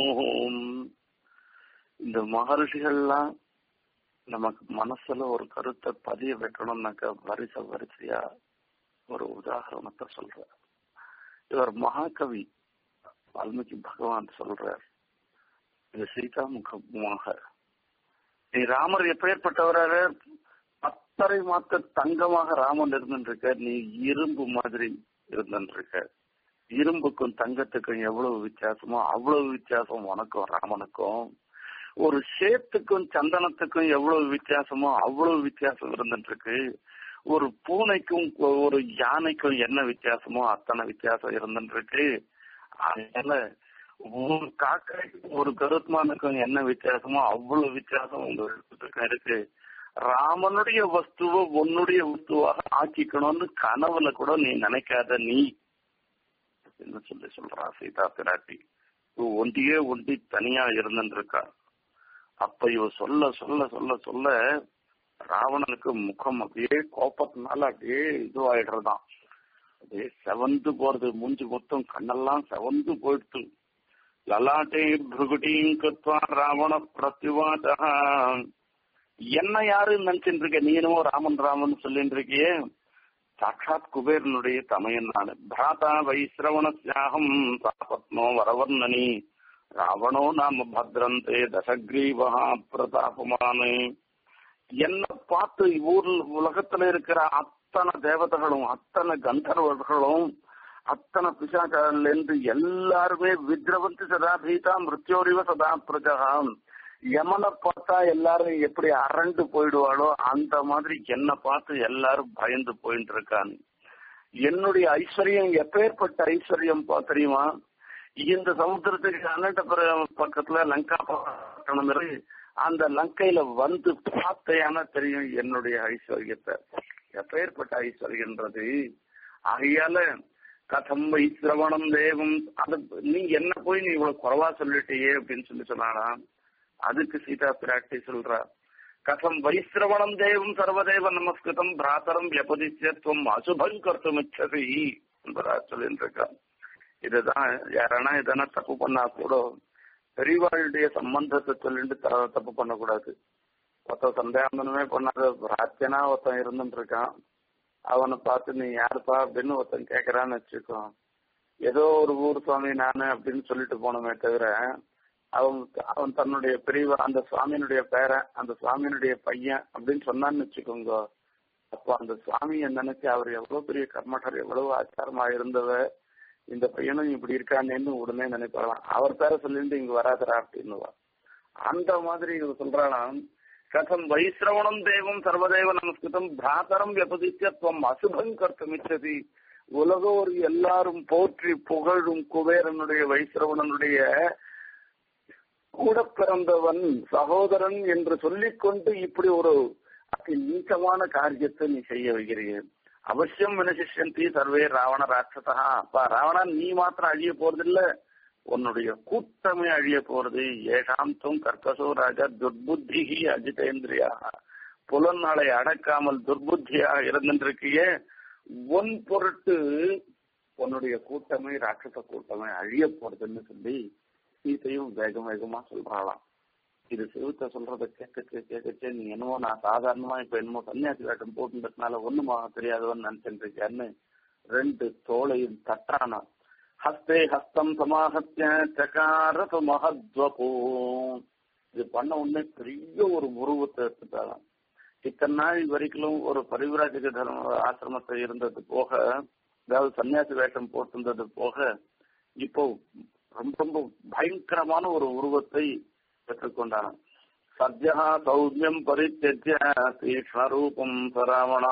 இந்த மகர்ஷிகள்லாம் நமக்கு மனசுல ஒரு கருத்தை பதிய வைக்கணும்னாக்க வரிசை வரிசையா ஒரு உதாரணத்தை சொல்ற இவர் மகாகவி வால்மீகி பகவான் சொல்றார் இது சீதா முகமாக நீ ராமர் எப்பேற்பட்டவராக அத்தரை மாத்த தங்கமாக ராமன் இருந்துருக்க நீ இரும்பு மாதிரி இருந்துருக்க இரும்புக்கும் தங்கத்துக்கும் எவ்வளவு வித்தியாசமோ அவ்வளவு வித்தியாசம் உனக்கும் ராமனுக்கும் ஒரு சேத்துக்கும் சந்தனத்துக்கும் எவ்வளவு வித்தியாசமோ அவ்வளவு வித்தியாசம் இருந்துட்டு இருக்கு ஒரு பூனைக்கும் ஒரு யானைக்கும் என்ன வித்தியாசமோ அத்தனை வித்தியாசம் இருந்துட்டு இருக்கு அதனால ஒரு காக்காய்க்கும் ஒரு கருத்மானுக்கும் என்ன வித்தியாசமோ அவ்வளவு வித்தியாசம் உங்க இருக்கு ராமனுடைய வஸ்துவை உன்னுடைய வஸ்துவாக ஆக்கிக்கணும்னு கனவுல கூட நீ நினைக்காத நீ என்ன சொல்லி சொல்றா சீதா பிராட்டி ஒண்டியே ஒண்டி தனியா இருந்துருக்கா அப்ப இவ சொல்ல சொல்ல சொல்ல சொல்ல ராவணனுக்கு முகம் அப்படியே கோபத்தினால அப்படியே இதுவாயிடுறதான் அப்படியே செவந்து போறது மூஞ்சி மொத்தம் கண்ணெல்லாம் செவந்து போயிடுத்து லலாட்டே புருகுட்டியும் கத்வா ராவண பிரத்யுவாதா என்ன யாருன்னு நினைச்சிட்டு இருக்க நீ என்னமோ ராமன் ராமன் சொல்லிட்டு இருக்கியே சாட்சாத் குபேரனுடைய தமையன் நானு பிராதா வைஸ்ரவணஸ்யாகம் பத்மோ வரவர்ணனி ராவணோ நாம பத்ரந்தே தசக்ரீவா பிரதாபமானு என்ன பார்த்து ஊர் உலகத்துல இருக்கிற அத்தனை தேவதைகளும் அத்தனை கந்தர்வர்களும் அத்தனை பிசாச்சாரில இருந்து எல்லாருமே வித்ரவந்தி சதா பீதா மிருத்யோரிவ சதா பிரஜகாம் யமனை பார்த்தா எல்லாரும் எப்படி அரண்டு போயிடுவாளோ அந்த மாதிரி என்ன பார்த்து எல்லாரும் பயந்து போயிட்டு இருக்காங்க என்னுடைய ஐஸ்வர்யம் எப்பேற்பட்ட ஐஸ்வர்யம் தெரியுமா இந்த சமுத்திரத்துக்கு அனந்தபுரம் பக்கத்துல லங்கா பட்டணம் இருக்கு அந்த லங்கையில வந்து பார்த்தேயான தெரியும் என்னுடைய ஐஸ்வர்யத்தை எப்பேற்பட்ட ஐஸ்வர்யன்றது ஆகையால கதம் வைஸ்ரவணம் தேவம் அது நீ என்ன போய் நீ இவ்வளவு குறவா சொல்லிட்டியே அப்படின்னு சொல்லி சொன்னானா அதுக்கு சீதா பிராட்டி சொல்றா கதம் வைஸ்ரவணம் தேவம் சர்வதேவ நமஸ்கிருதம் பிராத்தரம் வியபதிச்சத்துவம் அசுபம் கருத்தும் இச்சதி என்பதா சொல்லிட்டு இருக்கா இதுதான் யாரனா எதனா தப்பு பண்ணா கூட பெரியவாளுடைய சம்பந்தத்தை சொல்லிட்டு தப்பு பண்ணக்கூடாது ஒருத்தன் சந்தேகமே பண்ணாத ராத்தியனா ஒருத்தன் இருந்துட்டு இருக்கான் அவனை பார்த்து நீ யாருப்பா அப்படின்னு ஒருத்தன் கேக்குறான்னு வச்சுக்கோ ஏதோ ஒரு ஊர் சுவாமி நானு அப்படின்னு சொல்லிட்டு போனோமே தவிர அவன் அவன் தன்னுடைய பிரிவு அந்த சுவாமியினுடைய பேரன் அந்த சுவாமியினுடைய பையன் அப்படின்னு சொன்னான்னு வச்சுக்கோங்க அப்போ அந்த சுவாமியை நினைச்சு அவர் எவ்வளவு பெரிய கர்மட்டர் எவ்வளவு ஆச்சாரமா இருந்தவ இந்த பையனும் இப்படி இருக்கானேன்னு உடனே நினைப்பாராம் அவர் பேர சொல்லிட்டு இங்க வராதரா அப்படின்னுவா அந்த மாதிரி இவர் சொல்றானாம் கதம் வைஸ்ரவணம் தேவம் சர்வதேவ நமஸ்கிருதம் பிராதரம் வியபதித்வம் அசுபம் கர்த்தமிச்சதி உலகோர் எல்லாரும் போற்றி புகழும் குபேரனுடைய வைஸ்ரவணனுடைய கூட பிறந்தவன் சகோதரன் என்று சொல்லிக்கொண்டு இப்படி ஒரு அதி நீச்சமான காரியத்தை நீ செய்ய வைக்கிறீங்க அவசியம் வினசிஷந்தி சர்வே ராவண ராட்சசா அப்பா ராவணா நீ மாத்திரம் அழிய போறதில்ல உன்னுடைய கூட்டமே அழிய போறது ஏகாந்தம் கர்க்கசோ ராஜா துர்புத்தி அஜிதேந்திரியா புலன்னாளை அடக்காமல் துர்புத்தியாக இருந்திருக்கியே உன் பொருட்டு உன்னுடைய கூட்டமே ராட்சச கூட்டமே அழிய போறதுன்னு சொல்லி சீத்தையும் வேக வேகமா சொல்றாளாம் இது சிவத்தை சொல்றத கேட்கச்சு கேட்கச்சு நீ என்னமோ நான் சாதாரணமா இப்ப என்னமோ சன்னியாசி வேட்டம் போட்டுன்றதுனால ஒண்ணுமா தெரியாதவன் நினைச்சிட்டு இருக்கேன்னு ரெண்டு தோளையும் தட்டானா ஹஸ்தே ஹஸ்தம் சமாகத்திய சகாரத மகத்வபூ இது பண்ண உடனே பெரிய ஒரு உருவத்தை எடுத்துட்டாலாம் இத்தனை நாள் வரைக்கும் ஒரு பரிவிராஜக தர்ம ஆசிரமத்தை இருந்தது போக அதாவது சன்னியாசி வேஷம் போட்டிருந்தது போக இப்போ ரொம்ப ரொம்ப பயங்கரமான ஒரு உருவத்தை பெற்றுக்கொண்டான் சத்யா சௌமியம் பரித்திய தீக்ஷ்ணரூபம் சராவணா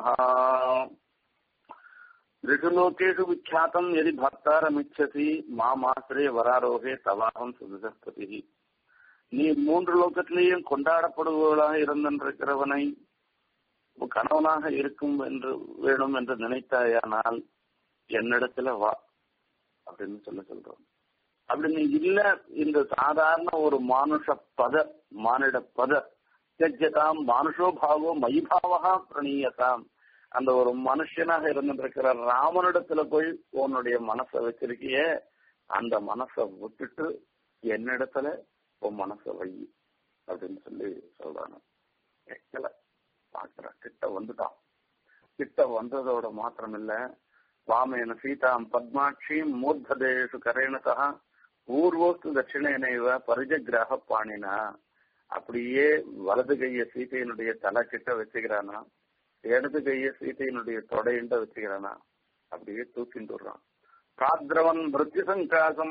ऋषुलोकेषु विख्यातं यदि भक्तारमिच्छसि மாமாசிரே வராரோகே தவாகம் சுதஸ்பதி நீ மூன்று லோகத்திலேயும் கொண்டாடப்படுபவளாக இருந்திருக்கிறவனை கணவனாக இருக்கும் என்று வேணும் என்று நினைத்தாயானால் என்னிடத்துல வா அப்படின்னு சொல்ல சொல்றோம் அப்படி நீ இல்ல இந்த சாதாரண ஒரு மானுஷ பத மானிட பத தியஜதாம் மானுஷோ பாவோ மயிபாவகா பிரணீயதாம் அந்த ஒரு மனுஷனாக இருந்திருக்கிற ராமனிடத்துல போய் உன்னுடைய மனசை வச்சிருக்கிய அந்த மனசை விட்டுட்டு என்னிடத்துல உன் மனசை வை அப்படின்னு சொல்லி சொல்றாங்க கேட்கல பாக்குற கிட்ட வந்துட்டான் கிட்ட வந்ததோட மாத்திரம் இல்ல வாமேன சீதாம் பத்மாட்சியும் மூர்ததேஷு கரேணதா பூர்வோஸ்து தட்சிணேனைவ பரிஜகிராக பாணினா அப்படியே வலது கைய சீதையினுடைய தலை கிட்ட வச்சுக்கிறானா இடது கைய சீதையினுடைய தொடையிண்ட வச்சுக்கிறானா அப்படியே தூக்கிட்டு விடுறான் காத்ரவன் மிருத்யு சங்காசம்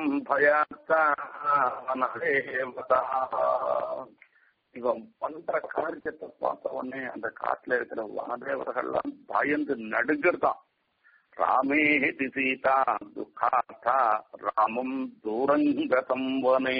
பயாத்தா இவன் பண்ற காரியத்தை பார்த்த உடனே அந்த காட்டுல இருக்கிற வனதேவர்கள்லாம் பயந்து நடுகிறதான் ராமே ஹி சீதா துக்கார்த்தா ராமம் தூரங்கதம் வனே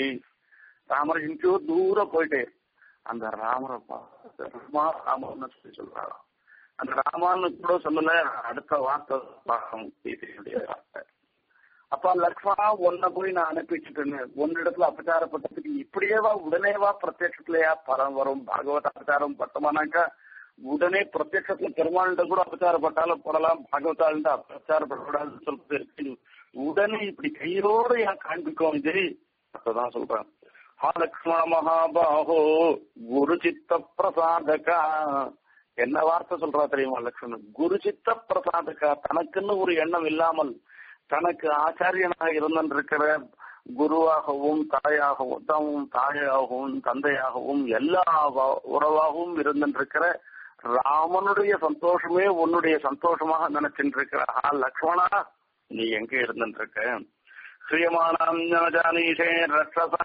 ராமர் எங்கேயோ தூரம் போயிட்டே அந்த ராமரை பார்த்து ராமா ராமன்னு சொல்லி சொல்றாராம் அந்த ராமான்னு கூட சொல்லல அடுத்த வார்த்தை பார்க்கணும் சீதையுடைய வார்த்தை அப்பா லக்ஷ்மணா உன்னை போய் நான் அனுப்பிச்சுட்டேன்னு ஒன்னிடத்துல அபச்சாரப்பட்டதுக்கு இப்படியேவா உடனேவா பிரத்யட்சத்திலேயா பரம் வரும் பாகவத அபச்சாரம் பட்டமானாக்கா உடனே பிரத்யட்சத்துல பெருமாள்கிட்ட கூட அபச்சாரப்பட்டாலும் படலாம் பாகவதாள்கிட்ட அபச்சாரப்படக்கூடாதுன்னு சொல்றது இருக்கு உடனே இப்படி கையோடு ஏன் காண்பிக்கும் இது அப்பதான் சொல்றேன் ஹா லக்ஷ்மண மகாபாஹோ குரு சித்த பிரசாதகா என்ன வார்த்தை சொல்றா தெரியுமா லக்ஷ்மணன் குரு சித்த பிரசாதகா தனக்குன்னு ஒரு எண்ணம் இல்லாமல் தனக்கு ஆச்சாரியனாக இருந்திருக்கிற குருவாகவும் தாயாகவும் தாவும் தாயாகவும் தந்தையாகவும் எல்லா உறவாகவும் இருந்திருக்கிற ராமனுடைய சந்தோஷமே உன்னுடைய சந்தோஷமாக நினைச்சிட்டு ஆ லக்ஷ்மணா நீ எங்க இருந்துருக்க ஸ்ரீயமானாம் ஜானீஷே ரஷசா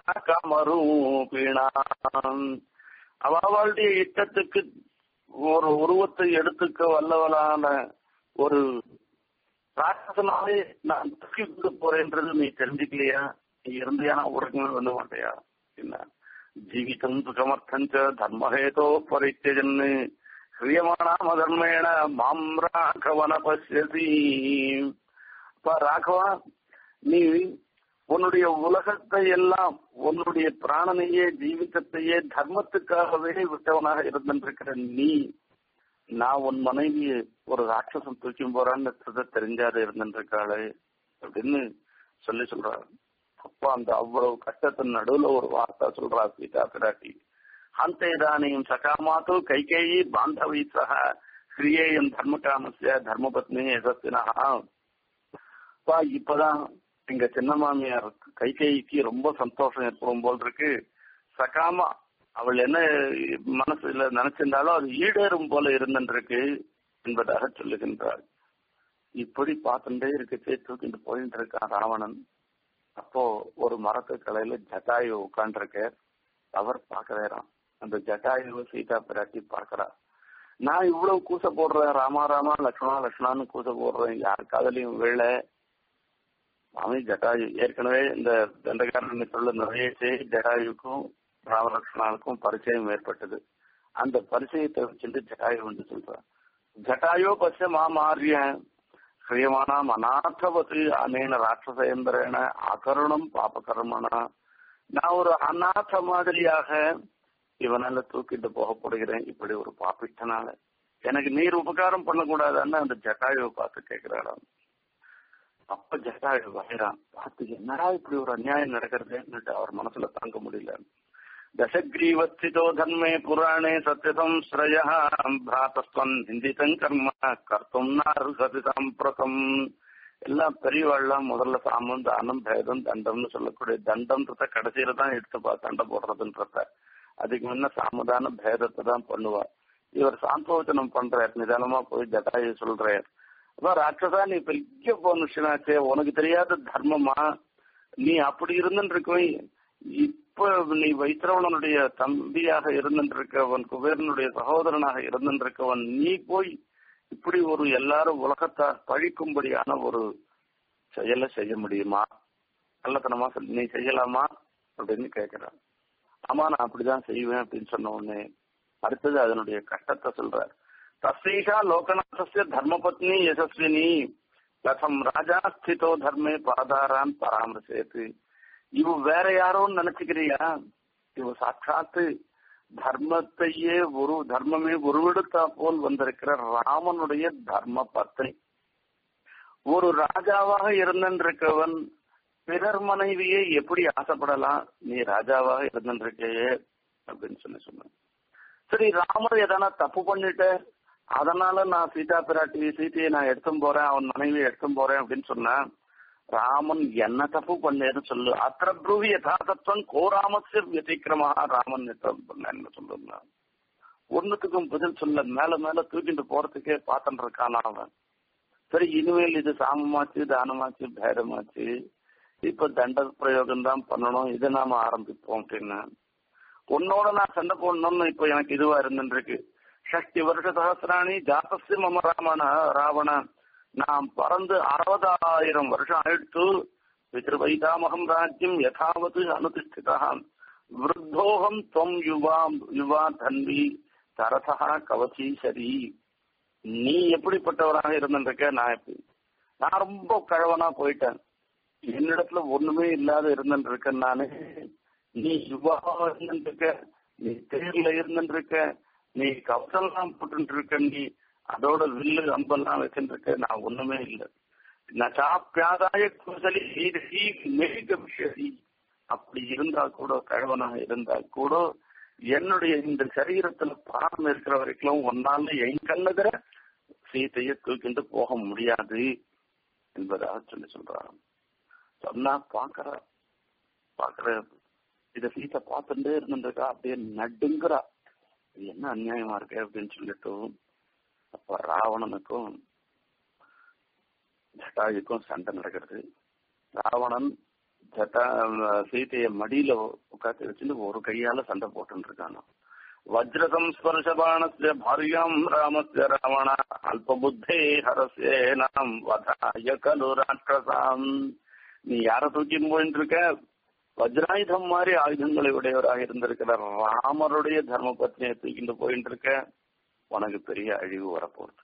கமரூபிணாம் அவளுடைய இஷ்டத்துக்கு ஒரு உருவத்தை எடுத்துக்க வல்லவளான ஒரு ராட்சசனாலே நான் தூக்கி கொண்டு போறேன்றது நீ தெரிஞ்சுக்கலையா நீ இருந்தியானா உறங்க வந்து மாட்டையா என்ன ஜீவிதம் சுகமர்த்தஞ்ச தர்மஹேதோ பரித்தஜன்னு ஹிரியமானாம தர்மேண மாம் ராகவன பசியசி அப்ப ராகவா நீ உன்னுடைய உலகத்தை எல்லாம் உன்னுடைய பிராணனையே ஜீவிதத்தையே தர்மத்துக்காகவே விட்டவனாக இருந்திருக்கிற நீ நான் உன் மனைவி ஒரு ராட்சசம் தூக்கி போறான்னு தெரிஞ்சாத இருந்திருக்காளே அப்படின்னு சொல்லி சொல்றாரு அப்பா அந்த அவ்வளவு கஷ்டத்தின் நடுவுல ஒரு வார்த்தை சொல்றா சீதா பிராட்டி ஹந்தேதானியும் சகாமாத்து கைகேயி பாந்தவி சக ஸ்ரீயேயம் தர்மகாமசிய தர்மபத்னி எசத்தினா இப்பதான் எங்க சின்ன மாமியார் கைகேயிக்கு ரொம்ப சந்தோஷம் ஏற்படும் போல் இருக்கு சகாமா அவள் என்ன மனசுல நினைச்சிருந்தாலும் அது ஈடேறும் போல இருந்திருக்கு என்பதாக சொல்லுகின்றாள் இப்படி பார்த்துட்டே இருக்கச்சே தூக்கிட்டு போயிட்டு இருக்கான் ராவணன் அப்போ ஒரு மரத்து கலையில ஜட்டாயு உட்காந்துருக்க அவர் பாக்குறாராம் அந்த ஜட்டாயு சீதா பிராட்டி பார்க்கறா நான் இவ்வளவு கூச போடுறேன் ராமா ராமா லக்ஷ்மணா லக்ஷ்மணான்னு கூச போடுறேன் யார் காதலையும் விழ சுவாமி ஜட்டாயு ஏற்கனவே இந்த தண்டகாரண்யத்துள்ள நிறைய ஜட்டாயுக்கும் ராமலட்சுமணனுக்கும் பரிச்சயம் ஏற்பட்டது அந்த பரிச்சயத்தை வச்சுட்டு ஜட்டாயு வந்து சொல்றான் ஜட்டாயோ பச்ச மாமாரிய ஸ்ரீமானாம் அநாதவத்து அனேன ராட்சசேந்திரன அகருணம் பாபகர்மனா நான் ஒரு அநாத மாதிரியாக இவனால தூக்கிட்டு போகப்படுகிறேன் இப்படி ஒரு பாப்பிட்டனால எனக்கு நீர் உபகாரம் பண்ணக்கூடாதான்னு அந்த ஜட்டாயுவை பார்த்து கேட்கிறாராம் அப்ப ஜட்டாயு வகைறான் பார்த்து என்னடா இப்படி ஒரு அநியாயம் நடக்கிறதுன்னுட்டு அவர் மனசுல தாங்க முடியல தசக்ரீவஸ்திதோ தர்மே புராணே சத்யதம் ஸ்ரய பிராத்தஸ்வன் ஹிந்திதம் கர்ம கர்த்தும் நார்ஹதி சாம்பிரதம் எல்லாம் பெரியவாள்லாம் முதல்ல சாமம் தானம் பேதம் தண்டம்னு சொல்லக்கூடிய தண்டம்ன்றத கடைசியில தான் எடுத்துப்பா சண்டை போடுறதுன்றத அதுக்கு முன்ன சாமதான பேதத்தை தான் பண்ணுவா இவர் சாந்தோச்சனம் பண்றார் நிதானமா போய் ஜட்டாயு சொல்றார் அப்ப ராட்சசா நீ பெரிய மனுஷனாச்சே உனக்கு தெரியாத தர்மமா நீ அப்படி இருந்துருக்கவன் இப்ப நீ வைத்திரவனுடைய தம்பியாக இருந்திருக்கவன் குபேரனுடைய சகோதரனாக இருந்திருக்கவன் நீ போய் இப்படி ஒரு எல்லாரும் உலகத்தார் பழிக்கும்படியான ஒரு செயலை செய்ய முடியுமா நல்லத்தனமா சொல்லி நீ செய்யலாமா அப்படின்னு கேட்கிறான் ஆமா நான் அப்படிதான் செய்வேன் அப்படின்னு சொன்ன உடனே அடுத்தது அதனுடைய கஷ்டத்தை சொல்றார் தஸ்ரீஷா லோகநாதஸ்ய தர்மபத்னி யசஸ்வினி கதம் ராஜா ஸ்திதோ தர்மே பாதாரான் பராமரிசேத்து இவ வேற யாரோன்னு நினைச்சுக்கிறியா இவ சாட்சாத்து தர்மத்தையே ஒரு தர்மமே உருவெடுத்தா போல் வந்திருக்கிற ராமனுடைய தர்ம பத்னி ஒரு ராஜாவாக இருந்திருக்கவன் பிறர் மனைவியே எப்படி ஆசைப்படலாம் நீ ராஜாவாக இருந்திருக்கையே அப்படின்னு சொல்லி சொன்ன சரி ராமர் எதனா தப்பு பண்ணிட்ட அதனால நான் சீதா பிராட்டி சீதையை நான் எடுத்தும் போறேன் அவன் மனைவி எடுத்தும் போறேன் அப்படின்னு சொன்னேன் ராமன் என்ன தப்பு பண்ணேன்னு சொல்லு அத்திர ப்ரூவி யதார்த்தம் கோராமசிய வத்திக்கிரமாக ராமன் என்ன சொல்லுங்க ஒன்னுத்துக்கும் பதில் சொல்ல மேல மேல தூக்கிட்டு போறதுக்கே பாத்துட்டு இருக்கான் அவன் சரி இனிமேல் இது சாமமாச்சு தானமாச்சு பேதமாச்சு இப்ப தண்ட பிரயோகம் தான் பண்ணணும் இதை நாம ஆரம்பிப்போம் அப்படின்னு உன்னோட நான் சண்டை போடணும்னு இப்ப எனக்கு இதுவா இருந்துருக்கு ஷஷ்டி வருஷ சகசிராணி ஜாத்தஸ்ய மம ராமன ராவண நாம் பறந்து அறுபதாயிரம் வருஷம் ஆயிடுத்து பிதிருவைதாமகம் ராஜ்யம் யதாவத் அனுதிஷ்டிதா விருத்தோகம் தொம் யுவா யுவா தன்வி தரசா கவச்சி சரி நீ எப்படிப்பட்டவராக இருந்திருக்க நான் எப்படி நான் ரொம்ப கழவனா போயிட்டேன் என்னிடத்துல ஒண்ணுமே இல்லாத இருந்திருக்கேன் நானு நீ யுவாவா இருந்திருக்க நீ தேர்ல இருந்திருக்க நீ கவசம்லாம் போட்டு இருக்க நீ அதோட வில்லு அம்பெல்லாம் வச்சுருக்க நான் ஒண்ணுமே இல்லை நச்சாப்பியாதாய குசலி மேக விஷயி அப்படி இருந்தா கூட கழவனாக இருந்தா கூட என்னுடைய இந்த சரீரத்துல பாரம் இருக்கிற வரைக்கும் ஒன்னால என் கண்ணுகிற சீத்தையை தூக்கிட்டு போக முடியாது என்பதாக சொல்லி சொல்றான் சொன்னா பாக்குற பாக்குற இத சீத்தை பார்த்துட்டே இருந்துருக்கா அப்படியே நடுங்கிறா இது என்ன அநியாயமா இருக்கு அப்படின்னு சொல்லிட்டு அப்ப ராவணனுக்கும் ஜட்டாயுக்கும் சண்டை நடக்கிறது ராவணன் ஜட்டா சீதைய மடியில உட்காந்து வச்சுட்டு ஒரு கையால சண்டை போட்டு இருக்கானோ வஜ்ரதம் ஸ்பர்ஷபாணஸ்ய பாரியாம் ராமஸ்ய ராவண அல்பபுத்தே ஹரஸ்ய நாம் வதாய கலு ராட்சசாம் நீ யார தூக்கின்னு போயிட்டு இருக்க வஜ்ராயுதம் மாதிரி ஆயுதங்களை உடையவராக இருந்திருக்கிற ராமருடைய தர்ம பத்னியை தூக்கிட்டு போயிட்டு இருக்க உனக்கு பெரிய அழிவு வரப்போகுது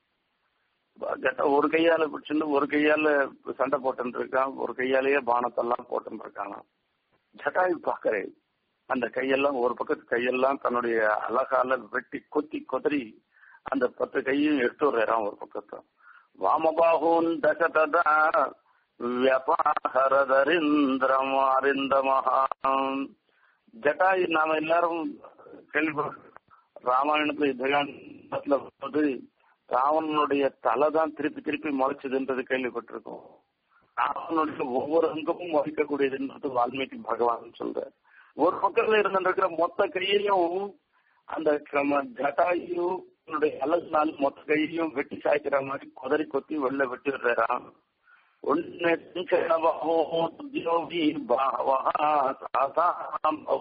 ஒரு கையால பிடிச்சிட்டு ஒரு கையால சண்டை போட்டு இருக்கான் ஒரு கையாலேயே பானத்தெல்லாம் போட்டு இருக்கானா ஜட்டாயு பாக்குறேன் அந்த கையெல்லாம் ஒரு பக்கத்து கையெல்லாம் தன்னுடைய அழகால வெட்டி கொத்தி கொதறி அந்த பத்து கையும் எடுத்து வர்றான் ஒரு பக்கத்தை வாமபாகூன் தசதா வியபாஹரதரிந்திரம் அரிந்தமஹாம் ஜட்டாயு நாம எல்லாரும் கேள்விப்பட்ட ராமாயணத்துல யுத்தகாண்டத்துல போது ராவணனுடைய தலை தான் திருப்பி திருப்பி முளைச்சதுன்றது கேள்விப்பட்டிருக்கோம் ராவணனுடைய ஒவ்வொரு அங்கமும் முளைக்கக்கூடியதுன்றது வால்மீகி பகவான் சொல்ற ஒரு பக்கத்துல இருந்திருக்கிற மொத்த கையையும் அந்த ஜட்டாயு அழகுனால மொத்த கையையும் வெட்டி சாய்க்கிற மாதிரி குதறி கொத்தி வெளில வெட்டி விடுறான்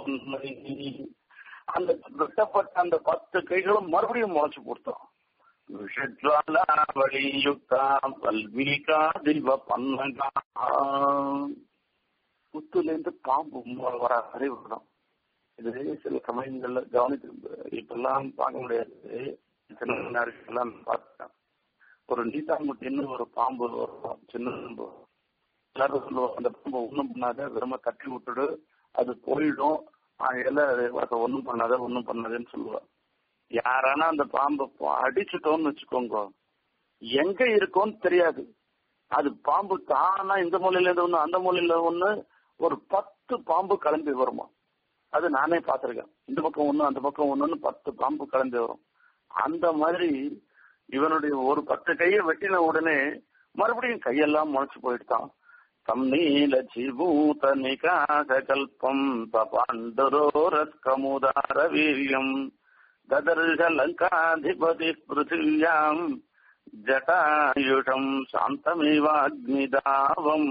அந்த வெட்டப்பட்ட அந்த பத்து கைகளும் மறுபடியும் முளைச்சு கொடுத்தோம் விஷஜ்வாலாவளியுக்தா வல்மீகா திவ பன்னகா புத்துலேருந்து பாம்பு வர அறிவிடும் இது சில சமயங்கள்ல கவனித்து இப்பெல்லாம் பார்க்க முடியாது சின்ன எல்லாம் பார்த்தேன் ஒரு நீட்டாங்குட்டின்னு ஒரு பாம்பு வரும் சின்ன பாம்பு எல்லாரும் சொல்லுவோம் அந்த பாம்பை ஒண்ணும் பண்ணாத வெறும தட்டி விட்டுடு அது போயிடும் ஆகையில அதை ஒண்ணும் பண்ணாத ஒண்ணும் பண்ணாதேன்னு சொல்லுவா யாரானா அந்த பாம்பை அடிச்சுட்டோம்னு வச்சுக்கோங்க எங்க இருக்கோன்னு தெரியாது அது பாம்பு தானா இந்த மூலையில இருந்து ஒண்ணு அந்த மூலையில ஒண்ணு ஒரு பத்து பாம்பு கிளம்பி வருமா அது நானே பார்த்திருக்கேன் இந்த பக்கம் ஒண்ணு அந்த பக்கம் ஒண்ணுன்னு பத்து பாம்பு கிளம்பி வரும் அந்த மாதிரி இவனுடைய ஒரு பத்து கையை வெட்டின உடனே மறுபடியும் கையெல்லாம் முளைச்சு போயிட்டான் தம் நீல ஜிபூத நிகாச கல்பம் பபாண்டரோரத்கமுதார வீரியம் ததர்ஷ லங்காதிபதி பிருத்திவியாம் ஜட்டாயுஷம் சாந்தமேவாக்னிதாவம்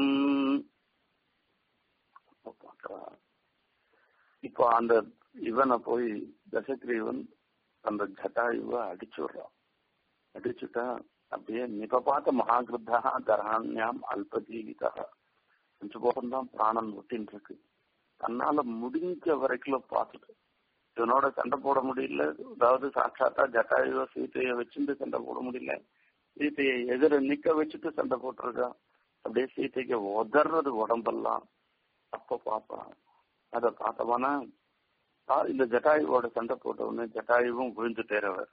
இப்போ அந்த இவனை போய் தசகிரீவன் அந்த ஜட்டாயுவை அடிச்சு விடுறான் அடிச்சுட்டா அப்படியே நிபபாத்த மகாகிருத்தா தராண்யாம் அல்பஜீவிதா கொஞ்சம் போகம் தான் பிராணன் ஒட்டின்னு இருக்கு தன்னால முடிஞ்ச வரைக்கும் பார்த்துட்டு இவனோட சண்டை போட முடியல அதாவது சாட்சாத்தா ஜட்டாயுவ சீத்தையை வச்சுட்டு சண்டை போட முடியல சீத்தையை எதிர நிக்க வச்சுட்டு சண்டை போட்டிருக்கான் அப்படியே சீத்தைக்கு உதறது உடம்பெல்லாம் அப்ப பார்ப்பான் அத பார்த்தவனா இந்த ஜட்டாயுவோட சண்டை போட்ட உடனே ஜட்டாயுவும் விழுந்துட்டேறவர்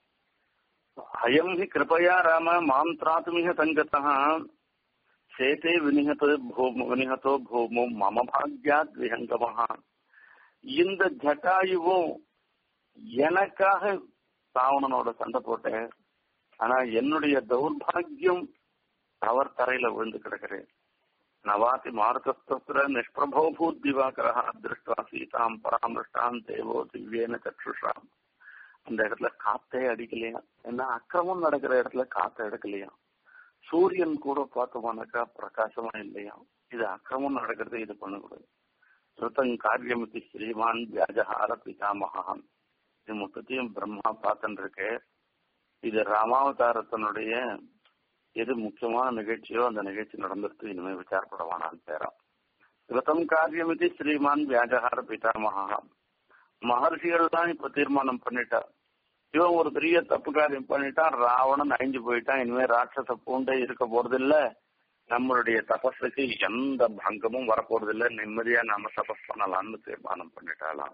அயம் ஹி கிருபயா ராம மாம் திராத்துமிக சங்கத்தா சேதே வினிஹதோ பூமோ வினிஹதோ பூமோ மம பாக்யாத் விஹங்கமஹா இந்த ஜட்டாயுவும் எனக்காக ராவணனோட சண்டை போட்டேன் ஆனா என்னுடைய தௌர்பாகியம் அவர் தரையில விழுந்து கிடக்கிறேன் நவாதி மார்க்கஸ்திர நிஷ்பிரபோ பூத் திவாகரா திருஷ்டா சீதாம் பராமருஷ்டாம் தேவோ திவ்யேன சக்ஷுஷாம் அந்த இடத்துல காத்தே அடிக்கலையா ஏன்னா அக்கிரமம் நடக்கிற இடத்துல காத்த எடுக்கலையா சூரியன் கூட பார்த்தோம்னாக்கா பிரகாசமா இல்லையா இது அக்கிரமம் நடக்கிறது இது பண்ணக்கூடாது ஸ்ருதங் காரியமிதி ஸ்ரீமான் வியாஜஹார பிதாமகான் இது மொத்தத்தையும் பிரம்மா பார்த்துட்டு இருக்கு இது ராமாவதாரத்தினுடைய எது முக்கியமான நிகழ்ச்சியோ அந்த நிகழ்ச்சி நடந்திருக்கு இனிமே விசாரப்படவானான்னு பேரான் ஸ்ருதம் காரியமிதி ஸ்ரீமான் வியாஜஹார பிதாமகா மகர்ஷிகள் தான் இப்ப தீர்மானம் பண்ணிட்டா இவன் ஒரு பெரிய தப்பு காரியம் பண்ணிட்டான் ராவணன் அழிஞ்சு போயிட்டான் இனிமே ராட்சச பூண்டே இருக்க போறது இல்ல நம்மளுடைய தபஸுக்கு எந்த பங்கமும் வரப்போறது இல்ல நிம்மதியா நாம தபஸ் பண்ணலாம்னு தீர்மானம் பண்ணிட்டாலாம்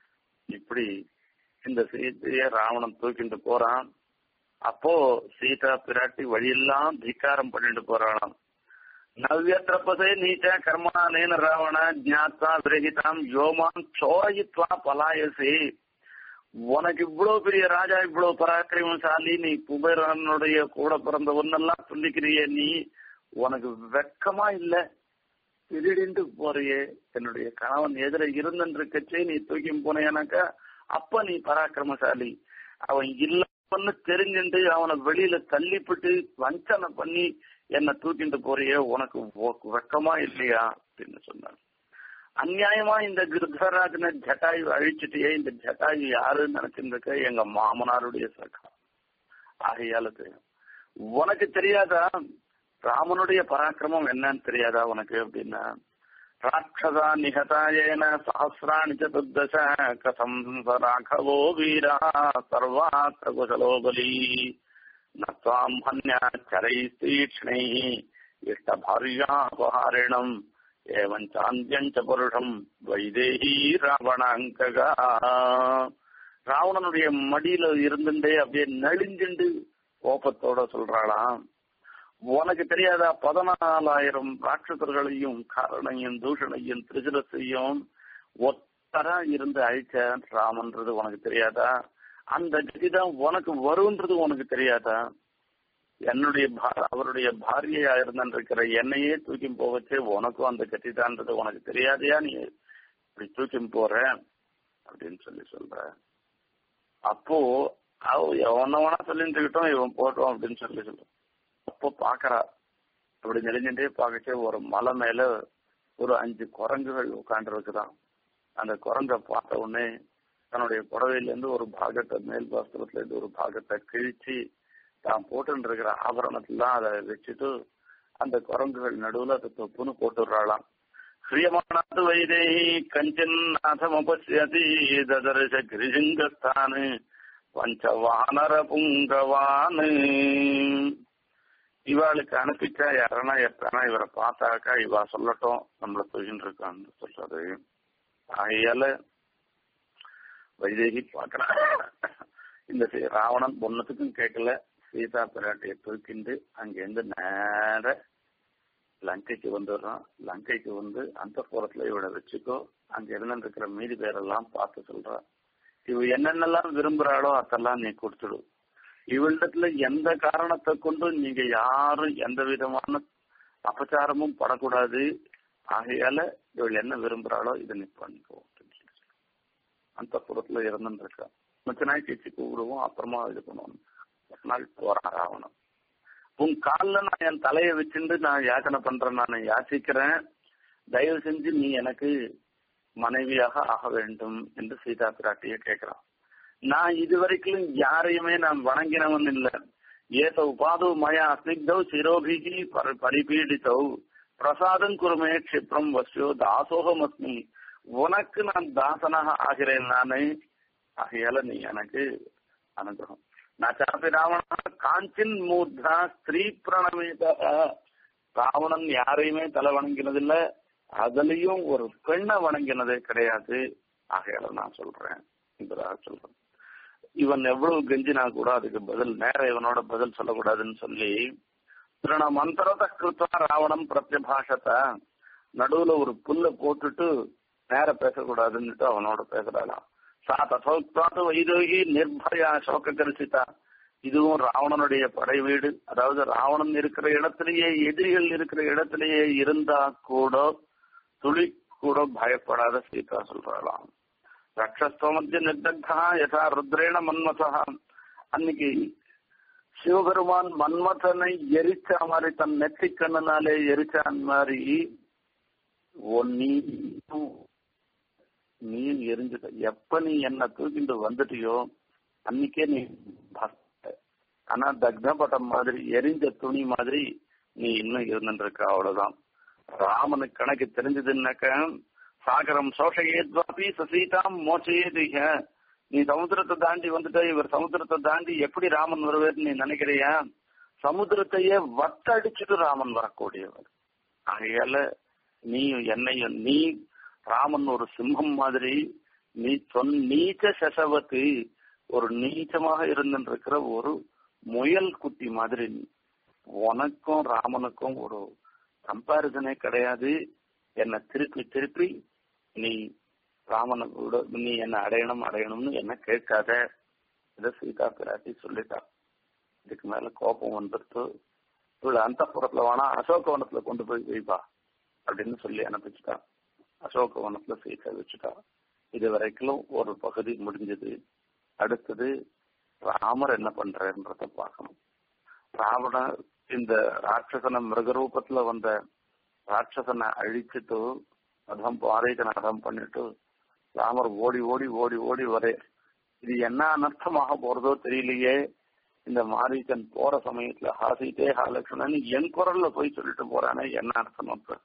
இப்படி இந்த சீதைய ராவணன் தூக்கிட்டு போறான் அப்போ சீதா பிராட்டி வழியெல்லாம் திக்காரம் பண்ணிட்டு போறாளாம் நவ்யத்ரப்பசே நீச்ச கர்மானேன ராவண ஜாத்தா விரகிதாம் யோமான் சோரயித்வா பலாயசி உனக்கு இவ்வளவு பெரிய ராஜா இவ்வளவு பராக்கிரமசாலி நீ குபேரனுடைய கூட பிறந்த ஒன்னெல்லாம் சொல்லிக்கிறிய நீ உனக்கு வெக்கமா இல்ல திடீர்னு போறியே என்னுடைய கணவன் எதிர இருந்துருக்கச்சே நீ தூக்கி போனேனாக்கா அப்ப நீ பராக்கிரமசாலி அவன் இல்லன்னு தெரிஞ்சுட்டு அவனை வெளியில தள்ளிப்பிட்டு வஞ்சனை பண்ணி என்ன தூக்கிட்டு போறியே உனக்கு வெக்கமா இல்லையா அப்படின்னு சொன்னான் அநியாயமா இந்த கிருத்தராஜனை ஜட்டாயு அழிச்சிட்டியே இந்த ஜட்டாயு யாருன்னு நினைச்சிருக்க எங்க மாமனாருடைய சகா ஆகையால தெரியும் உனக்கு தெரியாதா ராமனுடைய பராக்கிரமம் என்னன்னு தெரியாதா உனக்கு அப்படின்னா ராட்சதா நிகதாயேன சஹசிராணி சதுர்தச கதம் ராഘவோ வீரா சர்வாத்திர குசலோ பலி நத்வாம் ஹன்யாச்சரை தீக்ஷ்ணை இஷ்டபாரியாபஹாரிணம் ஏவஞ்சாந்தியஞ்ச புருஷம் வைதேகி ராவணாங்ககா ராவணனுடைய மடியில இருந்துட்டே அப்படியே நெளிஞ்சுண்டு கோபத்தோட சொல்றாளாம் உனக்கு தெரியாதா பதினாலாயிரம் ராட்சசர்களையும் காரணையும் தூஷணையும் திரிசுரத்தையும் ஒத்தரா இருந்து அழிச்ச ராமன்றது உனக்கு தெரியாதா அந்த கதிதான் உனக்கு வருன்றது உனக்கு தெரியாதா என்னுடைய அவருடைய பாரியையா இருந்திருக்கிற என்னையே தூக்கி போவச்சே உனக்கும் அந்த கத்திதான்றது உனக்கு தெரியாதையா நீ இப்படி தூக்கி போற அப்படின்னு சொல்லி சொல்ற அப்போ அவ எவன வேணா சொல்லிட்டு இருக்கட்டும் இவன் போட்டோம் அப்படின்னு சொல்லி சொல்ற அப்போ பாக்குறா அப்படி நெளிஞ்சுட்டே பார்க்கச்சே ஒரு மலை மேல ஒரு அஞ்சு குரங்குகள் உட்காந்து இருக்குதான் அந்த குரங்க பார்த்த உடனே தன்னுடைய புடவையில இருந்து ஒரு பாகத்தை மேல் வஸ்திரத்துல இருந்து ஒரு பாகத்தை கிழிச்சு தான் போட்டு இருக்கிற ஆபரணத்தெல்லாம் அதை வச்சுட்டு அந்த குரங்குகள் நடுவுல அதை தொப்புன்னு போட்டுடுறாளாம் ஹிரியமானாது வைதேகி கஞ்சன் நாதமபசியதி ததர்ஷ கிரிசிங்கஸ்தானு பஞ்சவானர புங்கவானு இவாளுக்கு அனுப்பிச்சா யாரனா எத்தனா இவரை பார்த்தாக்கா இவா சொல்லட்டும் நம்மள தூக்கின்னு இருக்கான்னு சொல்றது ஆகையால வைதேகி பார்க்கறான் இந்த சீ- ராவணன் ஒன்னத்துக்கும் கேட்கல சீதா பிராட்டியை தூக்கிண்டு அங்கிருந்து நேர லங்கைக்கு வந்துடுறான் லங்கைக்கு வந்து அந்த புறத்துல இவளை வச்சுக்கோ அங்க இருந்து இருக்கிற மீதி பேரெல்லாம் பார்த்து சொல்றான் இவ என்னென்னலாம் விரும்புறாளோ அதெல்லாம் நீ கொடுத்துடு இவளிடத்துல எந்த காரணத்தை கொண்டு நீங்க யாரும் எந்த விதமான அபச்சாரமும் படக்கூடாது ஆகையால இவள் என்ன விரும்புறாளோ இதை நீ பண்ணிக்கோ அப்படின்னு சொல்லி சொல்றான். அந்த புறத்துல இருந்துட்டு இருக்கா மச்ச நாய் பேச்சு கூப்பிடுவோம் அப்புறமா இது பண்ணுவோம் ஒரு நாள் போறான் ராவணன் உன் கால்ல நான் என் தலையை வச்சுட்டு நான் யாச்சனை பண்றேன் நான் யாசிக்கிறேன் தயவு செஞ்சு நீ எனக்கு மனைவியாக ஆக வேண்டும் என்று சீதா பிராட்டிய கேட்கிறான் நான் இதுவரைக்கும் யாரையுமே நான் வணங்கினவன் இல்ல ஏத உபாது மயா ஸ்னிக்தௌ சிரோபிகி பரி- பரிபீடித்தௌ பிரசாதம் குருமே க்ஷிப்ரம் வசியோ தாசோகம் அஸ்மி உனக்கு நான் தாசனாக ஆகிறேன் நானு ஆகையால நீ எனக்கு அனுகிரகம் நச்சாபி ராவணா காஞ்சின் மூர்தா ஸ்திரீ பிரணமேத ராவணன் யாரையுமே தலை வணங்கினதில்ல அதுலயும் ஒரு பெண்ணை வணங்கினதே கிடையாது ஆகையால நான் சொல்றேன் என்பதாக சொல்றேன் இவன் எவ்வளவு கெஞ்சினா கூட அதுக்கு பதில் நேர இவனோட பதில் சொல்லக்கூடாதுன்னு சொல்லி திருண மந்திரத கிருத்தா ராவணம் பிரத்யபாஷத்த நடுவுல ஒரு புல்ல போட்டுட்டு நேர பேசக்கூடாதுன்னுட்டு அவனோட பேசுறாளாம் சா தசோக்தாது வைதோகி நிர்பயா சோக கரிசிதா இதுவும் ராவணனுடைய படை வீடு அதாவது ராவணன் இருக்கிற இடத்திலேயே எதிரிகள் இருக்கிற இடத்திலேயே இருந்தா கூட துளி கூட பயப்படாத சீதா சொல்றாளாம் ரக்ஷஸ்தோமத்திய நிர்தக்தா யதா ருத்ரேண மன்மதா அன்னைக்கு சிவபெருமான் மன்மதனை எரிச்ச மாதிரி தன் நெற்றி கண்ணனாலே எரிச்ச மாதிரி உன் நீ நீ எரிஞ்சுட்ட எப்ப நீ என்ன தூக்கிட்டு வந்துட்டியோ அன்னைக்கே நீ பஸ்த. ஆனா தக்னப்பட்டம் மாதிரி எரிஞ்ச துணி மாதிரி நீ இன்னும் இருந்துட்டு இருக்க அவ்வளவுதான் ராமனுக்கு கணக்கு தெரிஞ்சதுன்னாக்க சாகரம் சோஷயேத்வாபி சசீதாம் மோச்சயேதிக நீ சமுத்திரத்தை தாண்டி வந்துட்ட இவர் சமுத்திரத்தை தாண்டி எப்படி ராமன் வருவார் நீ நினைக்கிறியா சமுத்திரத்தையே வட்டடிச்சுட்டு ராமன் வரக்கூடியவர் ஆகையால நீ என்னையும் நீ ராமன் ஒரு சிம்மம் மாதிரி நீ சொன் நீச்ச சசவத்து ஒரு நீச்சமாக இருந்திருக்கிற ஒரு முயல் குட்டி மாதிரி நீ. உனக்கும் ராமனுக்கும் ஒரு கம்பாரிசனே கிடையாது என்னை திருப்பி திருப்பி நீ ராமனை கூட நீ என்ன அடையணும் அடையணும்னு என்ன கேட்காத இதை சீதா பிராட்டி சொல்லிட்டா இதுக்கு மேல கோபம் வந்துடுத்து இவளை அந்த புறத்துல வேணா அசோகவனத்துல கொண்டு போய் வைப்பா அப்படின்னு சொல்லி அனுப்பிச்சுட்டா அசோகவனத்துல சீதா வச்சுட்டா இது வரைக்கும் ஒரு பகுதி முடிஞ்சது அடுத்தது ராமர் என்ன பண்றாருன்றத பார்க்கணும் ராவணன் இந்த ராட்சசன மிருகரூபத்துல வந்த ராட்சசனை அழிச்சிட்டு அதம் பாறைக்கனை அதம் பண்ணிட்டு ராமர் ஓடி ஓடி ஓடி ஓடி வரே இது என்ன அனர்த்தமாக போறதோ தெரியலையே இந்த மாரீச்சன் போற சமயத்துல ஹாசித்தே ஹாலக்ஷ்மணன் என் குரல்ல போய் சொல்லிட்டு போறானே என்ன அர்த்தம் அப்ப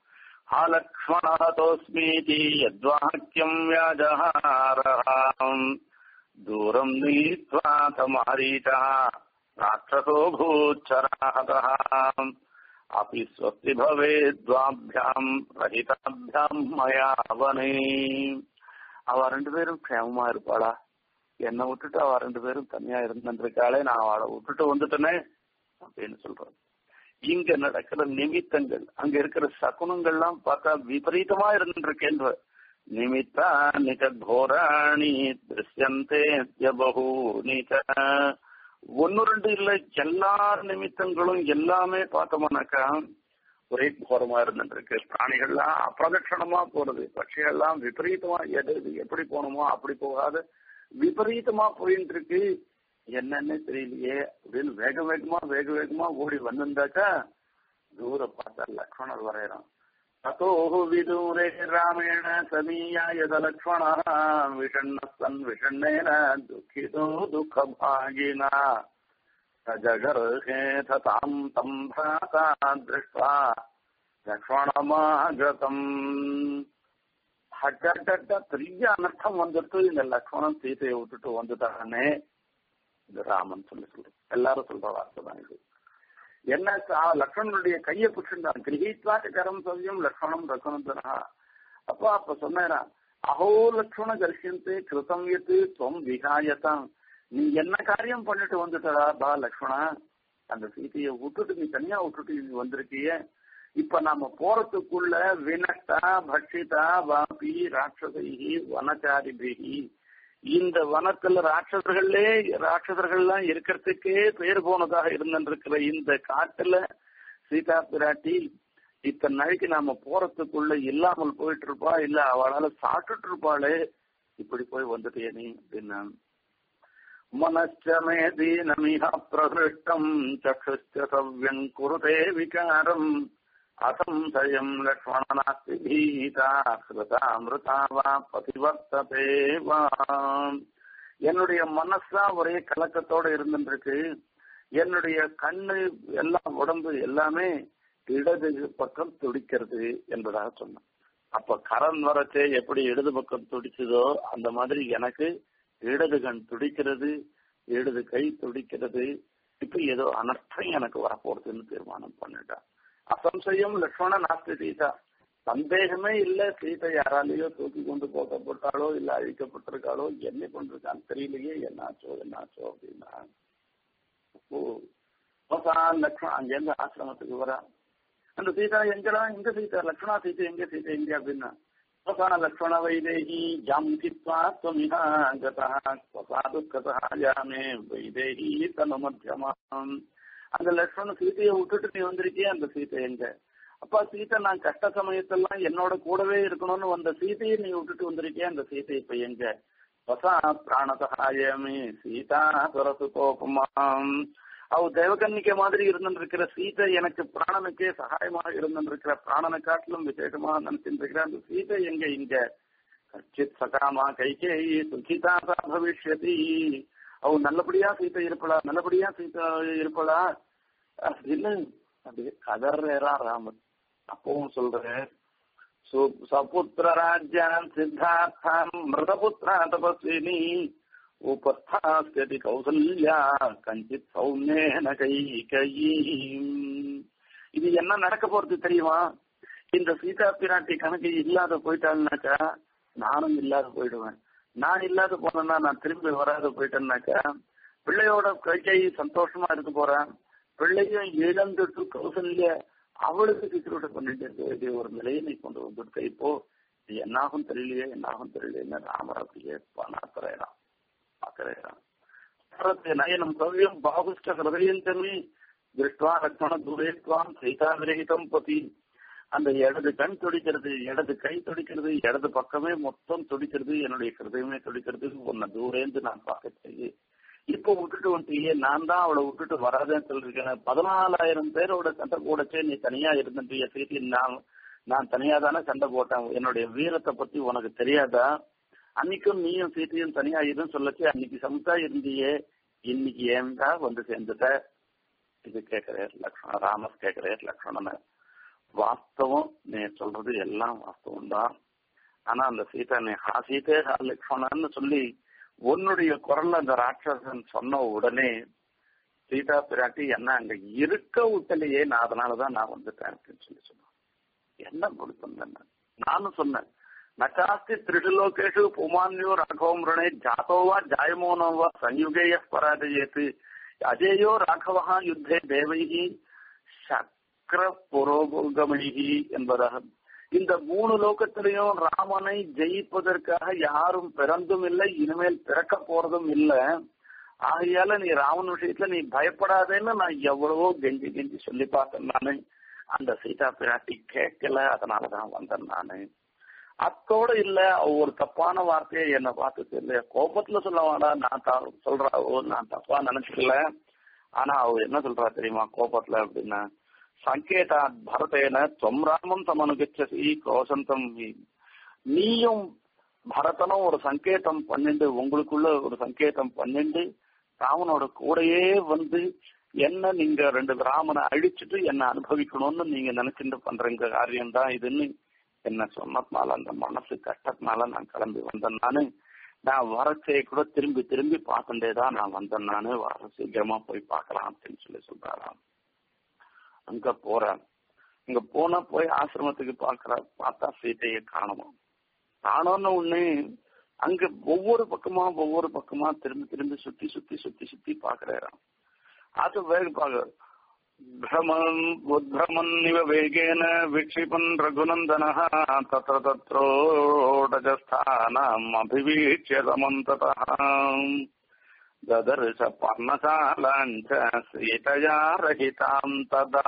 ஹாலக்ஷ்மணாதோஸ்மீதி யத்வாக்கியம் வியாஜஹாரம் தூரம் நீத்வா தமாரீச்சா ராட்சசோ பூச்சராஹதः अपि स्वस्ति भवेद्वाभ्याम् ரஹிதாபியாம் மயா அவனே அவ ரெண்டு பேரும் க்ஷேமமா இருப்பாளா என்னை விட்டுட்டு அவ ரெண்டு பேரும் தனியா இருந்திருக்காளே நான் அவளை விட்டுட்டு வந்துட்டேனே அப்படின்னு சொல்றான் இங்க நடக்கிற நிமித்தங்கள் அங்க இருக்கிற சகுனங்கள்லாம் பார்த்தா விபரீதமா இருந்திருக்கேன்ற நிமித்தா நிஜ கோராணி திருஷ்யந்தே பகூனி ஒன்னு ரெண்டு இல்ல எல்லா நிமித்தங்களும் எல்லாமே பார்த்தோம்னாக்கா ஒரே கோரமா இருந்துருக்கு பிராணிகள்லாம் அப்பிரதட்சணமா போறது பட்சிகள்லாம் விபரீதமா எது எது எப்படி போகணுமோ அப்படி போகாத விபரீதமா போயிட்டு இருக்கு என்னன்னு தெரியலையே அப்படின்னு வேக வேகமா வேக வேகமா ஓடி வந்திருந்தாக்கா தூர பார்த்தா லக்ஷ்மணர் வரையறான் ततोः विदूरे रामेण समीया यदलक्ष्मणः विषण्णः सन् विषण्णेन दुःखितो दुःखभागिना सजगर्हेथ ताम् तम् भ्राता दृष्ट्वा லக்ஷ்மணமாகதம் ஹட்ட பெரிய அனர்த்தம் வந்துட்டு இந்த லக்ஷ்மணன் சீதையை விட்டுட்டு வந்துட்டானே இந்த ராமன் சொல்லி சொல்றோம் எல்லாரும் சொல்ற வார்த்தை தான் இது என்ன லக்ஷ்மணனுடைய கையை பிடிச்சிருந்தான் கிரகித்வாட்டு கரம் சவியம் லக்ஷ்மணம் ரகுனந்தனா அப்பா அப்ப சொன்னேனா அஹோ லக்ஷ்மண கர்ஷியந்தே கிருதம் எத்து துவம் விகாயத்தான் நீ என்ன காரியம் பண்ணிட்டு வந்துட்டடா பா லக்ஷ்மணா அந்த சீதையை விட்டுட்டு நீ தனியா விட்டுட்டு நீ வந்திருக்கிய இப்ப நாம போறதுக்குள்ள வினஷ்டா பக்ஷிதா வாபி ராட்சதைகி வனச்சாரிபிகி இந்த வனத்துல ராட்சசர்களே ராட்சசர்கள்லாம் இருக்கிறதுக்கே பேர் போனதாக இருந்திருக்கிற இந்த காட்டுல சீதா பிராட்டி இத்தனை நாளைக்கு நாம போறதுக்குள்ள இல்லாமல் போயிட்டு இருப்பா இல்ல அவளால சாப்பிட்டுட்டு இருப்பாளே இப்படி போய் வந்துட்டே நீ அப்படின்னா மனச்சமே தீனமிஹ பிரகிருஷ்டம் சக்ஷுச்ச சவ்யம் குருதே விகாரம் அசம்சயம் லக்ஷ்மணனாஸ்தி பீதா கிருதாமிருதா வா பதிவர்த்ததே வா என்னுடைய மனசா ஒரே கலக்கத்தோட இருந்துருக்கு என்னுடைய கண்ணு எல்லாம் உடம்பு எல்லாமே இடது பக்கம் துடிக்கிறது என்பதாக சொன்னான் அப்ப கரண் வரச்சே எப்படி இடது பக்கம் துடிச்சதோ அந்த மாதிரி எனக்கு இடது கண் துடிக்கிறது இடது கை துடிக்கிறது இப்ப ஏதோ அனர்த்தம் எனக்கு வரப்போறதுன்னு தீர்மானம் பண்ணிட்டான் அசம்சயம் லக்ஷ்மண நாஸ்தி சீதா சந்தேகமே இல்ல சீதை யாராலேயோ தூக்கி கொண்டு போக்கப்பட்டாலோ இல்ல அழிக்கப்பட்டிருக்காளோ என்ன பண்றான்னு தெரியலையே என்னாச்சோ என்னாச்சோ அப்படின்னா ஓ லக்ஷ்மணன் அங்கிருந்து ஆசிரமத்துக்கு வரா அந்த சீதா எங்கடா எங்க சீதா லக்ஷ்மணா சீதை எங்க சீதை எங்க அப்படின்னா லக்ஷ்மண வைதேகி ஜாம் கித்வா துவமிஹா கதா ஸ்வசா துக்கதா ஜாமே வைதேகி தனு மத்தியமாம் அந்த லக்ஷ்மணன் சீதையை விட்டுட்டு நீ வந்திருக்கிய அந்த சீதை எங்க அப்பா சீதை நான் கஷ்ட சமயத்தெல்லாம் என்னோட கூடவே இருக்கணும்னு வந்த சீதையை நீ விட்டுட்டு வந்திருக்கிய அந்த சீதை இப்ப எங்க வசா பிராணசகாயமே சீதா சுரசு கோபமாம் அவ தேவகன்னிக்க மாதிரி இருந்திருக்கிற சீதை எனக்கு பிராணனுக்கே சகாயமாக இருந்திருக்கிற பிராணனை காட்டிலும் விசேஷமாக நினைச்சிருக்கிற அந்த சீதை எங்க இங்க கச்சித் சகாமா கைகே சுகிதா பவிஷ்யதி அவ நல்லபடியா சீத்தை இருப்பளா நல்லபடியா சீத்தை இருப்பளா அப்படின்னு அப்படியே கதறா ராமன் அப்பவும் சொல்றேன் சபுத்திர ராஜ்யான் சித்தார்த்தம் மிருதபுத்திரா தபஸ்வினி உபஸ்தாஸ்யதி கௌசல்யா கஞ்சித் சௌமியேன கை இது என்ன நடக்க போறது தெரியுமா இந்த சீதா பிராட்டி கணக்கு இல்லாத போயிட்டாள்னாக்கா நானும் இல்லாத போயிடுவேன் நான் இல்லாத போனேன்னா நான் திரும்பி வராத போயிட்டேன்னாக்கா பிள்ளையோட கை சந்தோஷமா இருக்க போறேன் பிள்ளையும் இழந்துட்டு கௌசல்ய அவளுக்கு சித்திரோட பண்ணிட்டு இருக்க வேண்டிய ஒரு நிலையை நீ கொண்டு வந்துருக்க இப்போ என்னாகும் தெரியலையே என்னாகும் தெரியலையே ராமர் அப்படியே பணாக்குறான் பாக்குறான் நயனம் கவ்யம் பாகுஷ்ட ஹிருதயந்தமி திருஷ்டுவா லக்ஷ்மண தூரேத்வான் சீதா விரகிதம் பதி அந்த இடது கண் துடிக்கிறது இடது கை துடிக்கிறது இடது பக்கமே மொத்தம் துடிக்கிறது என்னுடைய ஹிருதயமே துடிக்கிறது உன்னை தூரேந்து நான் பார்க்க இப்போ விட்டுட்டு வந்துட்டியே நான் தான் அவளை விட்டுட்டு வராதேன்னு சொல்லிருக்கேன் பதினாலாயிரம் பேரோட சண்டை போடச்சே நீ தனியா இருந்துட்டிய சீட்டி நான் நான் தனியா தானே சண்டை போட்டேன் என்னுடைய வீரத்தை பத்தி உனக்கு தெரியாதா அன்னைக்கும் நீயும் சீத்தையும் தனியா இருன்னு சொல்லச்சு அன்னைக்கு சமத்தா இருந்தியே இன்னைக்கு ஏன்டா வந்து சேர்ந்துட்ட இது கேட்கிறார் லக்ஷ்மண ராமர் கேட்கிறார் லக்ஷ்மணனை வாஸ்தவம் நீ சொல்றது எல்லாம் வாஸ்தவம் தான் ஆனா அந்த சீதா நீ ஹா சீதே ஹா லக்ஷ்மணன்னு சொல்லி உன்னுடைய குரல்ல அந்த ராட்சசன் சொன்ன உடனே சீதா பிராட்டி என்ன அங்க இருக்க விட்டலையே நான் அதனாலதான் நான் வந்துட்டேன் அப்படின்னு சொல்லி சொன்னேன் என்ன கொடுத்தேன் நானும் சொன்னேன் நச்சாஸ்தி திரிஷுலோகேஷு புமான்யோ ராഘவம் ஜாத்தோ வா ஜாயமோனோ வா சயுகேய பராஜயேத்து அஜேயோ ராഘவா யுத்தே தேவைகி சக்கர புரோகமணிகி என்பதாக இந்த மூணு லோகத்திலையும் ராமனை ஜெயிப்பதற்காக யாரும் பிறந்தும் இல்லை இனிமேல் பிறக்க போறதும் இல்லை ஆகையால நீ ராமன் விஷயத்துல நீ பயப்படாதேன்னு நான் எவ்வளவோ கெஞ்சி கெஞ்சி சொல்லி பார்த்தேன் நானு அந்த சீதா பிராட்டி கேட்கல அதனாலதான் வந்தேன் நானு அத்தோட இல்ல ஒரு தப்பான வார்த்தையை என்ன பார்த்து இல்லையா கோபத்துல சொல்ல வேண்டாம் நான் சொல்றா ஓ நான் தப்பா நினைச்சுக்கல ஆனா அவ என்ன சொல்றா தெரியுமா கோபத்துல அப்படின்னா சங்கேதாத் பரதேன தொம் ராமம் தமனுகச்சசி கோசந்தம் நீயும் பரதனும் ஒரு சங்கேதம் பண்ணிண்டு உங்களுக்குள்ள ஒரு சங்கேதம் பண்ணிண்டு ராமனோட கூடயே வந்து என்ன நீங்க ரெண்டு ராமனை அழிச்சிட்டு என்ன அனுபவிக்கணும்னு நீங்க நினைச்சிட்டு பண்றீங்க காரியம் தான் இதுன்னு என்ன சொன்னதுனால அந்த மனசு கஷ்டத்தினால நான் கிளம்பி வந்தேன் நானு நான் வரச்சே கூட திரும்பி திரும்பி பார்த்துட்டே தான் நான் வந்தேன் நானு வர சீக்கிரமா போய் பார்க்கலாம் அப்படின்னு சொல்லி சொல்றாராம் அங்க போறேன் இங்க போனா போய் ஆசிரமத்துக்கு பாக்குற பார்த்தா சீதையை காணணும் காணோன்னு ஒண்ணு அங்க ஒவ்வொரு பக்கமா ஒவ்வொரு பக்கமா திரும்பி திரும்பி சுத்தி சுத்தி சுத்தி சுத்தி பாக்குறாராம் அது வேக பாக்க भ्रमन् उद्भ्रमन्निव वेगेन विक्षिपन् रघुनन्दनः तत्र तत्रोडजस्थानम् अभिवीक्ष्य समन्ततः ददर्श पर्णशालाञ्च சீதையா ரஹிதாம் ததா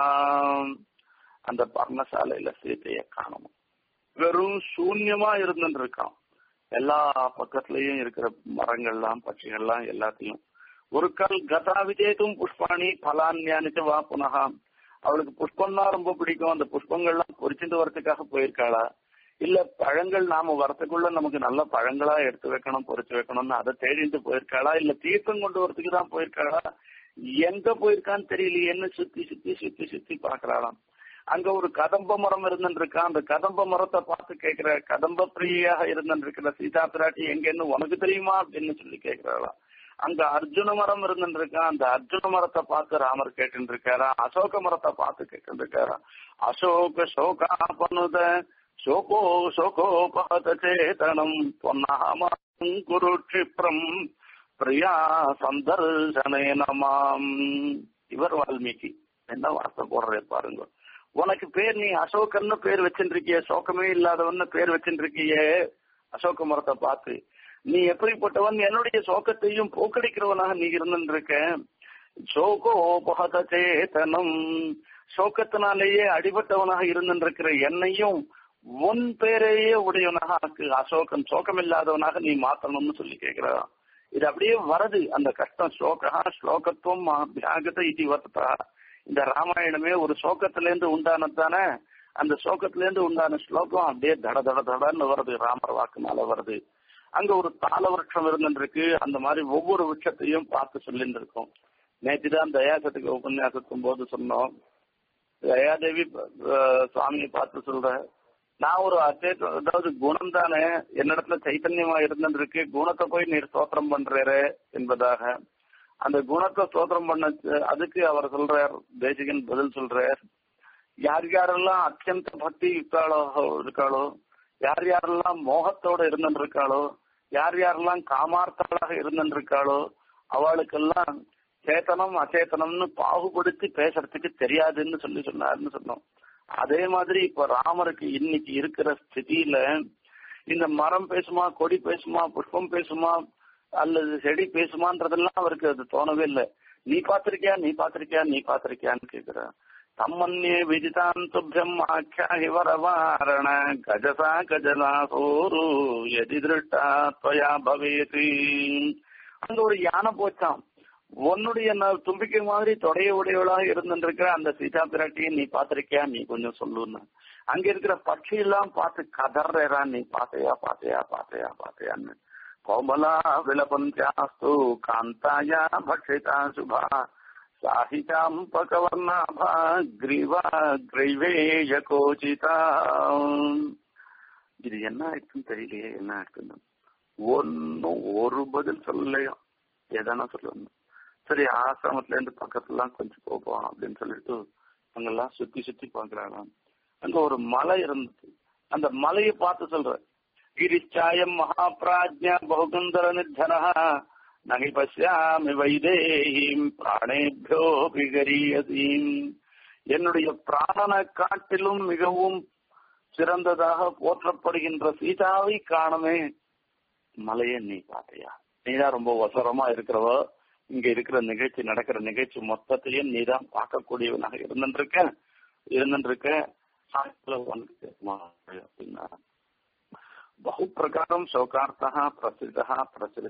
அந்த பர்ணசாலையில சீதைய காணணும் வெறும் சூன்யமா இருந்துட்டு இருக்கான் எல்லா பக்கத்துலயும் இருக்கிற மரங்கள்லாம் பட்சிகள்லாம் எல்லாத்தையும் ஒரு கால் கதா விஜயத்தும் புஷ்பாணி பலான்யானிச்சு வா புனகா அவளுக்கு புஷ்பம்னா ரொம்ப பிடிக்கும் அந்த புஷ்பங்கள்லாம் பொறிச்சுட்டு வரதுக்காக போயிருக்காளா இல்ல பழங்கள் நாம வரத்துக்குள்ள நமக்கு நல்ல பழங்களா எடுத்து வைக்கணும் பொறிச்சு வைக்கணும்னு அதை தேடிட்டு போயிருக்காளா இல்ல தீர்த்தம் கொண்டு வரதுக்கு தான் போயிருக்காளா எங்க போயிருக்கான்னு தெரியலையேன்னு சுத்தி சுத்தி சுத்தி சுத்தி பாக்குறாளாம் அங்க ஒரு கதம்ப மரம் இருந்துட்டு இருக்கா அந்த கதம்ப மரத்தை பார்த்து கேக்குற கதம்ப பிரியாக இருந்துட்டு இருக்கிற சீதா பிராட்டி எங்கன்னு உனக்கு தெரியுமா அப்படின்னு சொல்லி கேக்குறாளாம் அங்க அர்ஜுன மரம் இருந்துட்டு இருக்கா அந்த அர்ஜுன மரத்தை பார்த்து ராமர் கேட்டு இருக்காரா அசோக மரத்தை பார்த்து கேட்டு இருக்காரா அசோக சோகா பனுத சோகோ சோகோபகத சேதனம் பொன்னாமம் குரு கஷிப்ரம் பிரியா சந்தர்சனே நமாம் இவர் வால்மீகி என்ன வார்த்தை போடுறே பாருங்க உனக்கு பேர் நீ அசோகன்னு பேர் வச்சுருக்கிய சோகமே இல்லாதவன்னு பேர் வச்சுருக்கியே அசோக மரத்தை பார்த்து நீ எப்படிப்பட்டவன் என்னுடைய சோகத்தையும் போக்கடிக்கிறவனாக நீ இருந்திருக்க சோகோபகத சேதனம் சோகத்தினாலேயே அடிபட்டவனாக இருந்திருக்கிற என்னையும் உன் பேரையே உடையவனாக ஆக்கு அசோகன் சோகம் இல்லாதவனாக நீ மாத்தணும்னு சொல்லி கேட்கிறான் இது அப்படியே வரது அந்த கஷ்டம் ஸ்லோகா ஸ்லோகத்துவம் தியாகத்தை இது வர்த்தா இந்த ராமாயணமே ஒரு சோகத்திலேருந்து உண்டானது தானே அந்த சோகத்திலேருந்து உண்டான ஸ்லோகம் அப்படியே தட தட தடன்னு வருது ராமர் வாக்குனால வருது அங்க ஒரு தாள விரட்சம் இருந்துருக்கு அந்த மாதிரி ஒவ்வொரு விரட்சத்தையும் பார்த்து சொல்லிட்டு இருக்கோம் நேற்று தான் தயாசத்துக்கு உபன்யாசத்தும் போது சொன்னோம் தயாதேவி சுவாமியை பார்த்து சொல்ற நான் ஒரு அச்சேத அதாவது குணம் தானே என்னிடத்துல சைத்தன்யமா இருந்துருக்கு குணத்தை போய் நீர் ஸ்தோத்திரம் பண்றாரு என்பதாக அந்த குணத்தை ஸ்தோத்திரம் பண்ண அதுக்கு அவர் சொல்றார் தேசிகன் பதில் சொல்றார் யார் யாரெல்லாம் அத்தியந்த பக்தி இருக்காளோ இருக்காளோ யார் யாரெல்லாம் மோகத்தோட இருந்துருக்காளோ யார் யாரெல்லாம் காமார்த்தாளாக இருந்துருக்காளோ அவளுக்கெல்லாம் சேத்தனம் அச்சேத்தனம்னு பாகுபடுத்தி பேசுறதுக்கு தெரியாதுன்னு சொல்லி சொன்னாருன்னு சொன்னோம் அதே மாதிரி இப்ப ராமருக்கு இன்னைக்கு இருக்கிற ஸ்திதியில இந்த மரம் பேசுமா கொடி பேசுமா புஷ்பம் பேசுமா அல்லது செடி பேசுமான்றதெல்லாம் அவருக்கு அது தோணவே இல்லை நீ பாத்திருக்கியா நீ பாத்திருக்கியா நீ பாத்திருக்கியான்னு கேக்குற தம்மன்யே விதிதான் துப்பியம் ஆख्याहि வரவாரண கஜசா கஜலா சோரு எதி திருஷ்டா துவயா பவேதி அங்க ஒரு யானை போச்சான் உன்னுடைய தும்பிக்கை மாதிரி தொடைய உடையவளாக இருந்துருக்கிற அந்த சீதா பிராட்டியை நீ பாத்திருக்கியா நீ கொஞ்சம் சொல்லுன்னு அங்க இருக்கிற பட்சி எல்லாம் பார்த்து கதறா நீ பாத்தையா பாத்தையா பாத்தையா பாத்தையான்னு கோமலா விலபந்தியாஸ்து காந்தாயா பட்சிதா சுபா சாஹிதாம் பகவர்ணாபா கிரீவா கிரைவேய கோச்சிதா இது என்ன ஆயிடுச்சுன்னு தெரியலையே என்ன ஆயிடுச்சுன்னு ஒன்னும் ஒரு பதில் சொல்லலையா எதனா சொல்லணும் சரி ஆசிரமத்துல இருந்து பக்கத்துலாம் கொஞ்சம் போவோம் அப்படின்னு சொல்லிட்டு அங்கெல்லாம் சுத்தி சுத்தி பாக்குறாங்க அங்க ஒரு மலை இருந்துச்சு அந்த மலையை பார்த்து சொல்ற கிரிச்சாயம் மகாபிராஜ்யா பகுகுந்தர நிர்தனா நகை பசியாமி வைதேகிம் பிராணேபியோ பிகரியதீம் என்னுடைய பிராணனை காட்டிலும் மிகவும் சிறந்ததாக போற்றப்படுகின்ற சீதாவை காணமே மலையை நீ பார்த்தையா நீதான் ரொம்ப வசரமா இருக்கிறவ இங்க இருக்கிற நிகழ்ச்சி நடக்கிற நிகழ்ச்சி மொத்தத்தையும் நீதான் பார்க்கக்கூடியவனாக இருந்துருக்க இருந்துருக்க அப்படின்னா பகு பிரகாரம் சோகார்த்தா பிரசிதா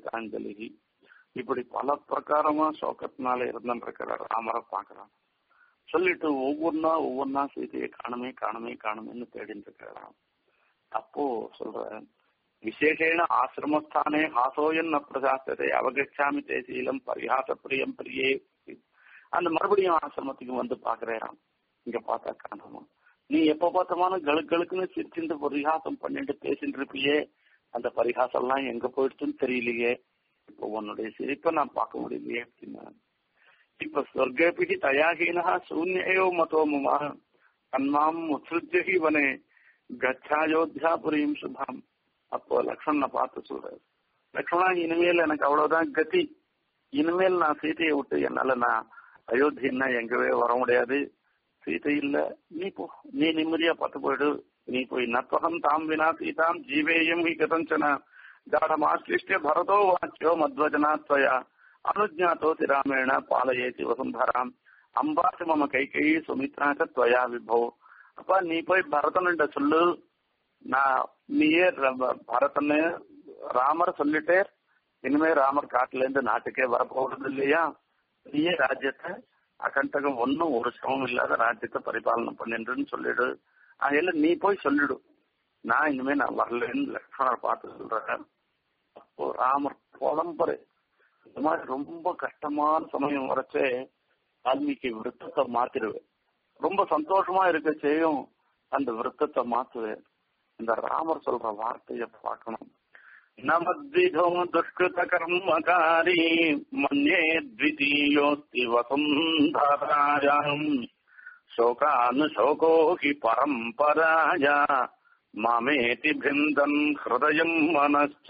பிரசுரிதாஞ்சலி இப்படி பல பிரகாரமா சோகத்தினால இருந்துருக்கிற ராமரை பாக்குறான் சொல்லிட்டு ஒவ்வொன்னா ஒவ்வொன்னா சீதையை காணுமே காணுமே காணுமேன்னு தேடிட்டு இருக்கிறான் அப்போ சொல்ற விசேஷேன ஆசிரமஸ்தானே ஹாசோயன் பிரசாஸ்தத்தை அவகச்சாமி தேசீலம் பரிஹாச பிரியம் பிரியே அந்த மறுபடியும் ஆசிரமத்துக்கு வந்து பாக்குறேன் இங்க பார்த்தா காணாம நீ எப்ப பார்த்தமான கழுக்களுக்குன்னு சிரிச்சுட்டு பரிகாசம் பண்ணிட்டு பேசிட்டு இருப்பியே அந்த பரிகாசம் எல்லாம் எங்க போயிடுச்சுன்னு தெரியலையே இப்போ உன்னுடைய சிரிப்பை நான் பார்க்க முடியலையே அப்படின்னா இப்ப சொர்க்கபிடி தயாஹீனா சூன்யோ மதோ மமா தன்மாம் உத்ருஜி வனே கச்சாயோத்தியாபுரியும் சுபாம் அப்போ லக்ஷ்மணனை பார்த்து சொல்றாரு லக்ஷ்மணா இனிமேல் எனக்கு அவ்வளவுதான் கதி இனிமேல் நான் சீதையை விட்டு என்னால நான் அயோத்தியன்னா எங்கவே வர முடியாது சீதை இல்ல நீ போ நீ நிம்மதியா பார்த்து போயிடு நீ போய் நத்வகம் தாம் வினா சீதாம் ஜீவேயம் ஹி கதஞ்சன காடமாஸ்லிஷ்ய பரதோ வாச்சியோ மத்வஜனா त्वया அனுஜாத்தோசி ராமேண பாலயேதி வசுந்தராம் அம்பாசி மம கைகை சுமித்ராக त्वया விபோ அப்பா நீ போய் பரதன்கிட்ட சொல்லு நான் நீயே பரதன்னு ராமர் சொல்லிட்டே இனிமே ராமர் காட்டுல இருந்து நாட்டுக்கே வரப்போறது இல்லையா நீயே ராஜ்யத்தை அகண்டகம் ஒன்னும் ஒரு சிரமம் இல்லாத ராஜ்யத்தை பரிபாலனை பண்ணிடுன்னு சொல்லிடு அதில் நீ போய் சொல்லிடு நான் இனிமே நான் வரலன்னு லக்ஷ்மணர் பார்த்து சொல்றேன் அப்போ ராமர் புலம்பரு இந்த மாதிரி ரொம்ப கஷ்டமான சமயம் வரைச்சே வால்மீகி விருத்தத்தை மாத்திருவேன் ரொம்ப சந்தோஷமா இருக்க செய்யும் அந்த விருத்தத்தை மாத்துவேன் இந்த ராமர் சொல்ற வார்த்தைய பார்க்கணும் நமத்விதோ துஷ்கிருத கர்மகாரி மன்யே த்விதீயோஸ்தி வசுந்தராஜாம் शोकानुशोको हि परम्पराय மாமேதி பிருந்தன் ஹிருதயம் மனச்ச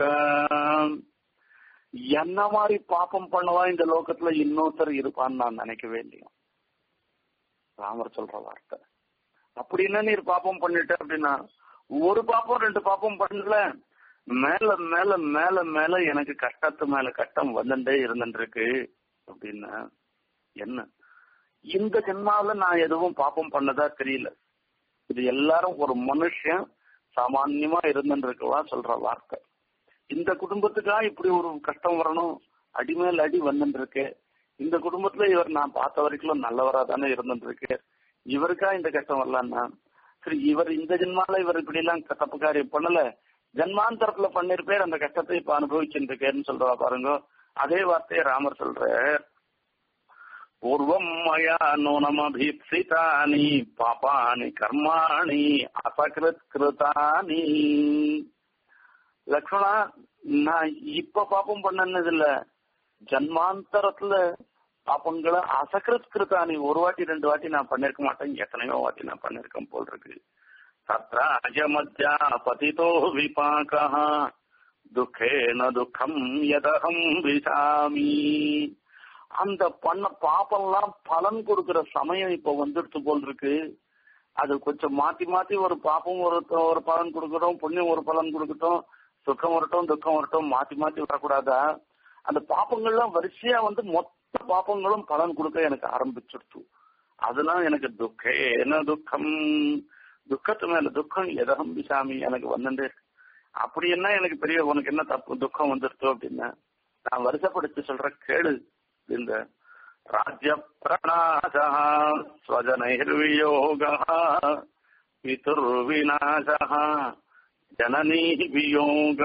என்ன மாதிரி பாப்பம் பண்ணவா இந்த லோகத்துல இன்னொருத்தர் இருப்பான்னு நான் நினைக்கவே இல்லையா ராமர் சொல்ற வார்த்தை அப்படின்னா நீர் பாப்பம் பண்ணிட்ட அப்படின்னா ஒரு பாப்பம் ரெண்டு பாப்பம் பண்ணல மேல மேல மேல மேல எனக்கு கஷ்டத்து மேல கஷ்டம் வந்துட்டே இருந்துருக்கு அப்படின்னா என்ன இந்த ஜென்மாவில நான் எதுவும் பாப்பம் பண்ணதா தெரியல இது எல்லாரும் ஒரு மனுஷன் சாமான்யமா இருந்துருக்கவா சொல்ற வார்த்தை இந்த குடும்பத்துக்கா இப்படி ஒரு கஷ்டம் வரணும் அடிமேல் அடி வந்துருக்கு இந்த குடும்பத்துல இவர் நான் பார்த்த வரைக்கும் நல்லவரா தானே இருந்துருக்கு இவருக்கா இந்த கஷ்டம் வரலான்னா சரி இவர் இந்த ஜென்மால இவர் இப்படி எல்லாம் தப்பு காரியம் பண்ணல ஜன்மாந்தரத்துல பண்ணிருப்பேர் அந்த கஷ்டத்தை இப்ப அனுபவிச்சுட்டு இருக்கேன்னு சொல்றா பாருங்க அதே வார்த்தையை ராமர் சொல்றார் பூர்வம் மயா நூனமபீப்சிதானி பாபானி கர்மாணி அசகிருத் கிருதானி லக்ஷ்மணா நான் இப்ப பாப்பம் பண்ணது இல்ல ஜன்மாந்தரத்துல பாப்பங்களை அசகிருத் கிருதானி ஒரு வாட்டி ரெண்டு வாட்டி நான் பண்ணிருக்க மாட்டேன் எத்தனையோ வாட்டி நான் பண்ணிருக்கேன் போல் இருக்கு தத்ர அஜமத்யா பதிதோ விபாகா துக்கேன துக்கம் யதகம் விசாமி அந்த பண்ண பாப்பம்லாம் பலன் கொடுக்கிற சமயம் இப்ப வந்துடுச்சு போல் இருக்கு அது கொஞ்சம் மாத்தி மாத்தி ஒரு பாப்பம் ஒரு ஒரு பலன் கொடுக்கட்டும் புண்ணியம் ஒரு பலன் கொடுக்கட்டும் சுக்கம் வரட்டும் துக்கம் வரட்டும் மாத்தி மாத்தி வரக்கூடாதா அந்த பாப்பங்கள்லாம் வரிசையா வந்து மொத்த பாப்பங்களும் பலன் கொடுக்க எனக்கு ஆரம்பிச்சிடுச்சு அதெல்லாம் எனக்கு துக்கே என்ன துக்கம் துக்கத்து மேல துக்கம் எதகம் பிசாமி எனக்கு வந்துட்டு அப்படி என்ன எனக்கு பெரிய உனக்கு என்ன தப்பு துக்கம் வந்துருச்சு அப்படின்னா நான் வருஷப்படுத்தி சொல்ற கேளு இந்த ராஜ்ய பிரணாச ஸ்வஜனைர்வியோக பிதுர்விநாச ஜனனி வியோக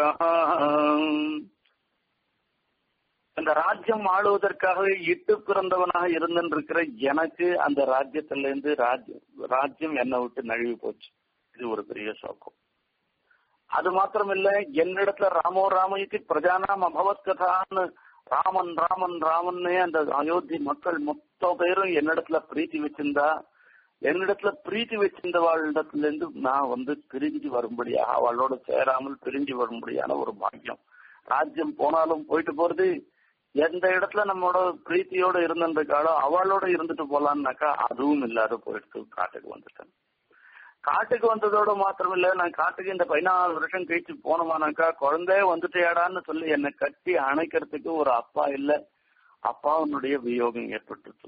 அந்த ராஜ்யம் ஆளுவதற்காக இட்டு பிறந்தவனாக இருந்திருக்கிற எனக்கு அந்த ராஜ்யத்துல இருந்து ராஜ்யம் ராஜ்யம் என்னை விட்டு நழுவி போச்சு இது ஒரு பெரிய சோகம் அது மாத்திரமில்ல என்னிடத்துல ராமோ ராமயிக்கு பிரஜானாம் அபவத் கதான்னு ராமன் ராமன் ராமன்னே அந்த அயோத்தி மக்கள் மொத்த பேரும் என்னிடத்துல பிரீத்தி வச்சிருந்தா என்னிடத்துல பிரீத்தி வச்சிருந்தவாளிடத்துல இருந்து நான் வந்து பிரிஞ்சு வரும்படியாக அவளோட சேராமல் பிரிஞ்சு வரும்படியான ஒரு பாக்கியம் ராஜ்யம் போனாலும் போயிட்டு போறது எந்த இடத்துல நம்மளோட பிரீத்தியோட இருந்திருக்காளோ அவளோட இருந்துட்டு போலான்னாக்கா அதுவும் இல்லாத போயிட்டு காட்டுக்கு வந்துட்டேன் காட்டுக்கு வந்ததோட மாத்திரம் இல்ல நான் காட்டுக்கு இந்த பதினாலு வருஷம் கழிச்சு போனோமானாக்கா குழந்தைய வந்துட்டேடான்னு சொல்லி என்னை கட்டி அணைக்கிறதுக்கு ஒரு அப்பா இல்ல அப்பாவுடைய வியோகம் ஏற்பட்டுச்சு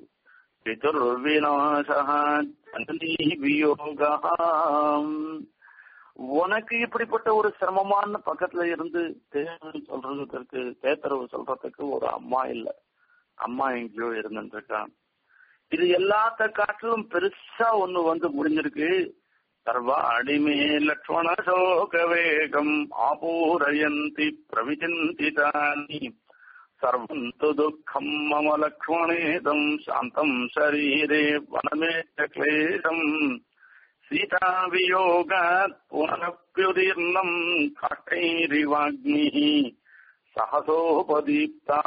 உனக்கு இப்படிப்பட்ட ஒரு சிரமமான பக்கத்துல இருந்து தேர்வு சொல்றதுக்கு தேத்தரவு சொல்றதுக்கு ஒரு அம்மா இல்ல அம்மா எங்கேயோ இருந்துருக்கான் இது எல்லாத்த காட்டிலும் பெருசா ஒண்ணு வந்து முடிஞ்சிருக்கு சர்வாடிமே லக்ஷ்மண சோக வேகம் ஆபூரயந்தி பிரவிச்சிந்திதானி சர்வம் து துக்கம் மம லக்ஷ்மணேதம் சாந்தம் ஷரீரே வனமே கிளேஷம் சீதாவியோகாத் புனரப்யுதீர்ணம் காட்டைரிவாக்னி சகசோபதீப்தா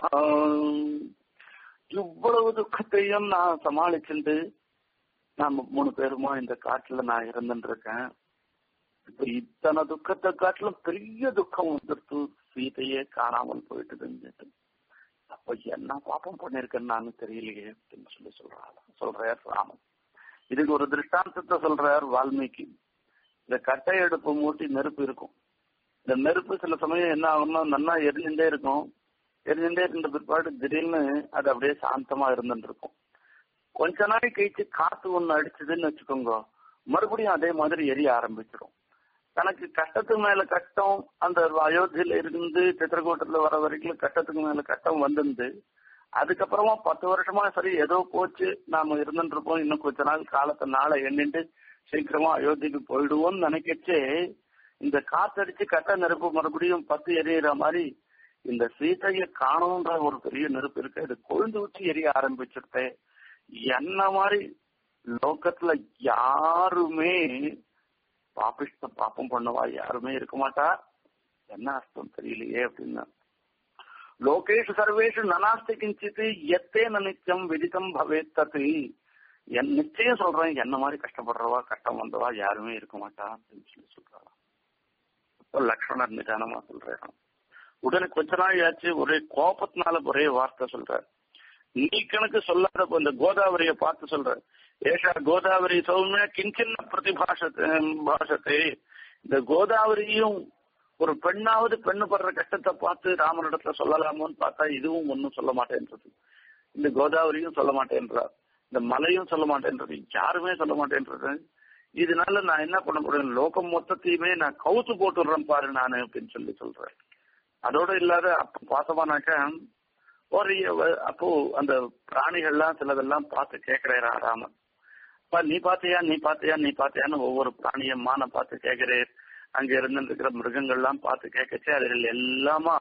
இவ்வளவு துக்கத்தையும் நான் சமாளிச்சுட்டு நாம மூணு பேருமா இந்த காட்டுல நான் இருந்துட்டு இருக்கேன் இப்ப இத்தனை துக்கத்தை காட்டிலும் பெரிய துக்கம் வந்துடுத்து சீதையே காணாமல் போயிட்டுதுன்னு அப்ப என்ன பாப்பம் பண்ணிருக்கேன்னு நானும் தெரியலையே அப்படின்னு சொல்லி சொல்றாரு சொல்றார் ராமன் இதுக்கு ஒரு திருஷ்டாந்தத்தை சொல்றார் வால்மீகி இந்த கட்டை அடுப்பு மூட்டி நெருப்பு இருக்கும் இந்த நெருப்பு சில சமயம் என்ன ஆகும்னா நல்லா எரிஞ்சுட்டே இருக்கும் எரிஞ்சுட்டே இருந்த பிற்பாடு திடீர்னு அது அப்படியே சாந்தமா இருந்துட்டு இருக்கும் கொஞ்ச நாள் கழிச்சு காத்து ஒண்ணு அடிச்சதுன்னு வச்சுக்கோங்க மறுபடியும் அதே மாதிரி எரிய ஆரம்பிச்சிடும் தனக்கு கஷ்டத்துக்கு மேல கஷ்டம் அந்த அயோத்தியில இருந்து சித்திரக்கூட்டத்துல வர வரைக்கும் கஷ்டத்துக்கு மேல கஷ்டம் வந்திருந்து அதுக்கப்புறமா பத்து வருஷமா சரி ஏதோ போச்சு நாம இருந்துட்டு இருப்போம் இன்னும் கொஞ்ச நாள் காலத்தை நாளை எண்ணிட்டு சீக்கிரமா அயோத்திக்கு போயிடுவோம்னு நினைக்கச்சே இந்த காத்தடிச்சு கட்ட நெருப்பு மறுபடியும் பத்து எரியிற மாதிரி இந்த சீதையை காணுன்ற ஒரு பெரிய நெருப்பு இருக்கு அது கொழுந்து ஊற்றி எரிய ஆரம்பிச்சிருத்தே என்ன மாதிரி லோகத்துல யாருமே பாபிஷ்ட பாப்பம் பண்ணுவா யாருமே இருக்க மாட்டா என்ன அர்த்தம் தெரியலையே அப்படின்னா லோகேஷு சர்வேஷு நனாஸ்தி கிஞ்சித்து எத்தேன நித்தியம் விதித்தம் பவேத் தத்து என் நிச்சயம் சொல்றேன் என்ன மாதிரி கஷ்டப்படுறவா கஷ்டம் வந்தவா யாருமே இருக்க மாட்டா அப்படின்னு சொல்லி சொல்றாங்க இப்போ லக்ஷ்மணர் நிதானமா சொல்றேன் உடனே கொஞ்ச நாள் ஆச்சு ஒரே கோபத்தினால ஒரே வார்த்தை சொல்ற நீ கணக்கு சொல்லாத இந்த கோதாவரிய பார்த்து சொல்ற ஏஷா கோதாவரி சௌமிய கிஞ்சின்ன பிரதிபாஷத்தை பாஷத்தை இந்த கோதாவரியும் ஒரு பெண்ணாவது பெண்ணு படுற கஷ்டத்தை பார்த்து ராமனிடத்துல சொல்லலாமோன்னு பார்த்தா இதுவும் ஒன்னும் சொல்ல மாட்டேன்றது இந்த கோதாவரியும் சொல்ல மாட்டேன்றார் இந்த மலையும் சொல்ல மாட்டேன்றது யாருமே சொல்ல மாட்டேன்றது இதனால நான் என்ன பண்ண முடியும் லோகம் மொத்தத்தையுமே நான் கவுத்து போட்டுடுறேன் பாரு நானு அப்படின்னு சொல்லி சொல்றேன் அதோட இல்லாத அப்ப பார்த்தோமானாக்கா ஒரு அப்போ அந்த பிராணிகள்லாம் சிலதெல்லாம் பார்த்து கேட்கிறேரா ராமன் அப்ப நீ பாத்தியா நீ பாத்தியா நீ பாத்தியான்னு ஒவ்வொரு பிராணியும் மான பார்த்து கேட்கிறேன் அங்க இருந்து இருக்கிற மிருகங்கள்லாம் பார்த்து கேட்கச்சு அதில் எல்லாமா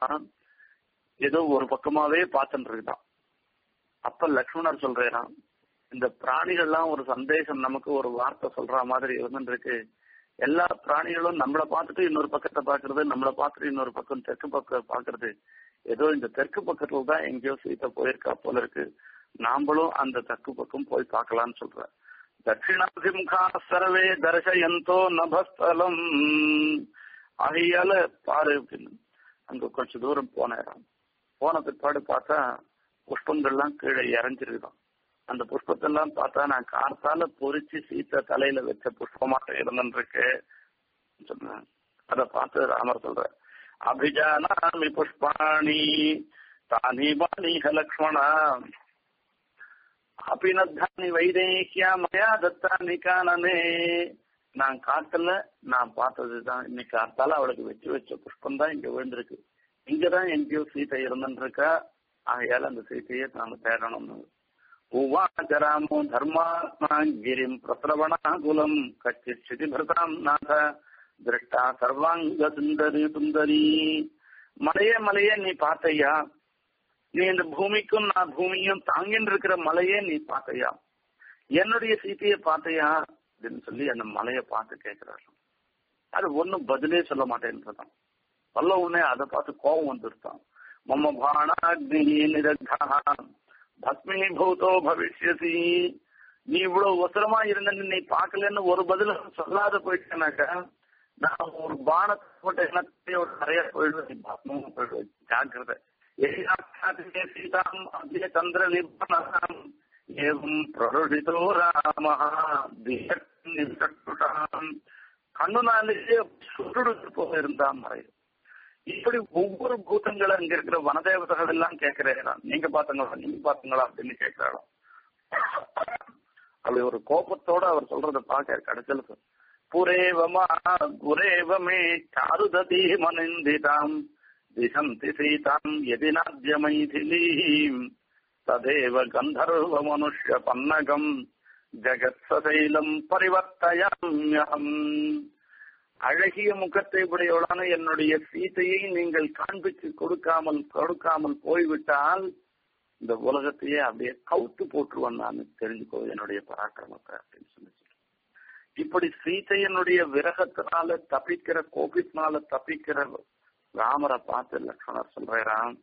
ஏதோ ஒரு பக்கமாவே பார்த்துட்டு இருக்குதான் அப்ப லக்ஷ்மணர் சொல்றேன் இந்த பிராணிகள்லாம் ஒரு சந்தேசம் நமக்கு ஒரு வார்த்தை சொல்ற மாதிரி இருந்துருக்கு எல்லா பிராணிகளும் நம்மளை பார்த்துட்டு இன்னொரு பக்கத்தை பாக்குறது நம்மளை பார்த்துட்டு இன்னொரு பக்கம் தெற்கு பக்கம் பாக்குறது ஏதோ இந்த தெற்கு பக்கத்துல தான் எங்கேயோ சீத்தை போயிருக்கா போல இருக்கு நாமளும் அந்த தெற்கு பக்கம் போய் பார்க்கலாம்னு சொல்ற தட்சிணாபிமுகா சர்வே தர்சயந்தோ நபஸ்தலம் ஆகையால பாரு அப்படின்னு அங்க கொஞ்ச தூரம் போனேன் போன பிற்பாடு பார்த்தா புஷ்பங்கள்லாம் கீழே இறஞ்சிருக்குதான் அந்த புஷ்பத்தெல்லாம் பார்த்தா நான் கார்த்தால பொறிச்சு சீத்த தலையில வச்ச புஷ்பமாக இருந்துருக்கு சொன்னேன் அத பார்த்து ராமர் சொல்ற அபிஜானாமி புஷ்பாணி தானி பாணிக லக்ஷ்மணா அபிநத்தானி வைதேகியா மயா தத்தானி காணனே நான் காட்டல நான் பார்த்ததுதான் இன்னைக்கு காத்தால அவளுக்கு வச்சு வச்ச புஷ்பம் தான் இங்க விழுந்திருக்கு இங்கதான் எங்கேயோ சீத்தை இருந்துருக்கா ஆகையால அந்த சீத்தையை நாம தேடணும்னு உவாச்சராமோ தர்மாத்மா கிரிம் பிரசரவணாகுலம் கச்சித் சிதிபிரதாம் நாத திருஷ்டா சர்வாங்க சுந்தரி சுந்தரி மலையே மலையே நீ பார்த்தையா நீ இந்த பூமிக்கும் நான் பூமியும் தாங்கின்னு இருக்கிற மலையே நீ பார்த்தையா என்னுடைய சீத்தையை பார்த்தையா அப்படின்னு சொல்லி அந்த மலையை பார்த்து கேட்கிறாரு அது ஒன்னும் பதிலே சொல்ல மாட்டேன்றதான் சொல்ல உடனே அதை பார்த்து கோபம் வந்துருத்தான் மம பாணாக்னி நிரக்தா பஸ்மீபூதோ பவிஷ்யசி நீ இவ்வளவு உசரமா இருந்த நீ பார்க்கலன்னு ஒரு பதில் சொல்லாத போயிட்டேனாக்கா நான் ஒரு பானத்தை போட்டு என்னத்தையோட நிறைய போயிடுவேன் நீ பஸ்மமும் போயிடுவேன் ஜாக்கிரதை சீதாம் அபிய சந்திர நிர்பணம் ஏவம் பிரருஷிதோ ராம கண்ணுனாலேயே சுருடு போக இருந்தான் மறையும் இப்படி ஒவ்வொரு பூதங்களை அங்க இருக்கிற வனதேவதைகள் எல்லாம் கேட்கிறேன் நீங்க பாத்தங்களா நீங்க பாத்தங்களா அப்படின்னு கேட்கிறாராம் அப்படி ஒரு கோபத்தோட அவர் சொல்றத பாக்க கடைச்சலுக்கு புரேவமா குரேவமே சாருததி மனிந்திதாம் திசந்தி சீதாம் எதினாத்ய மைதிலீம் ததேவ கந்தர்வ மனுஷ்ய பன்னகம் ஜெகத் சதைலம் பரிவர்த்தயம் அழகிய முகத்தை உடையவளான என்னுடைய சீதையை நீங்கள் காண்பித்து கொடுக்காமல் கொடுக்காமல் போய்விட்டால் இந்த உலகத்தையே அப்படியே கவுத்து போட்டுருவேன் நான் தெரிஞ்சுக்கோ என்னுடைய பராக்கிரமத்தை அப்படின்னு சொல்லி இப்படி சீதையனுடைய விரகத்தினால தப்பிக்கிற கோபித்னால தப்பிக்கிற ராமரை பார்த்து லக்ஷ்மணர் சொல்றாராம்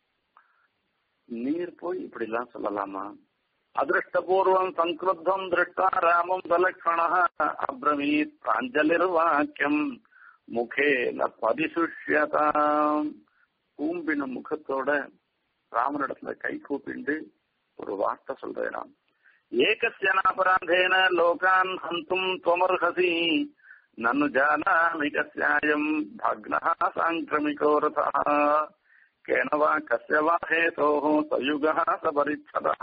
நீர் போய் இப்படி எல்லாம் சொல்லலாமா அதிருஷ்டபூர்வம் சங்கிருத்தம் திருஷ்டா ராமம் சலக்ஷண அப்ரமீத் பிராஞ்சலிர்வாக்கியம் முகே ந பதிசுஷ்யதாம் கூம்பின முகத்தோட ராமனிடத்துல கை கூப்பிண்டு ஒரு வார்த்தை சொல்றேன் ஏகஸ்யனாபராதேன லோகான் ஹந்தும் துவமர்ஹசி நன்னு ஜானாமி கஸ்யாயம் பக்னः சாங்கிரமிகோ ரதः கேன வா கஸ்ய வா ஹேதோः சயுகः சபரிச்சதः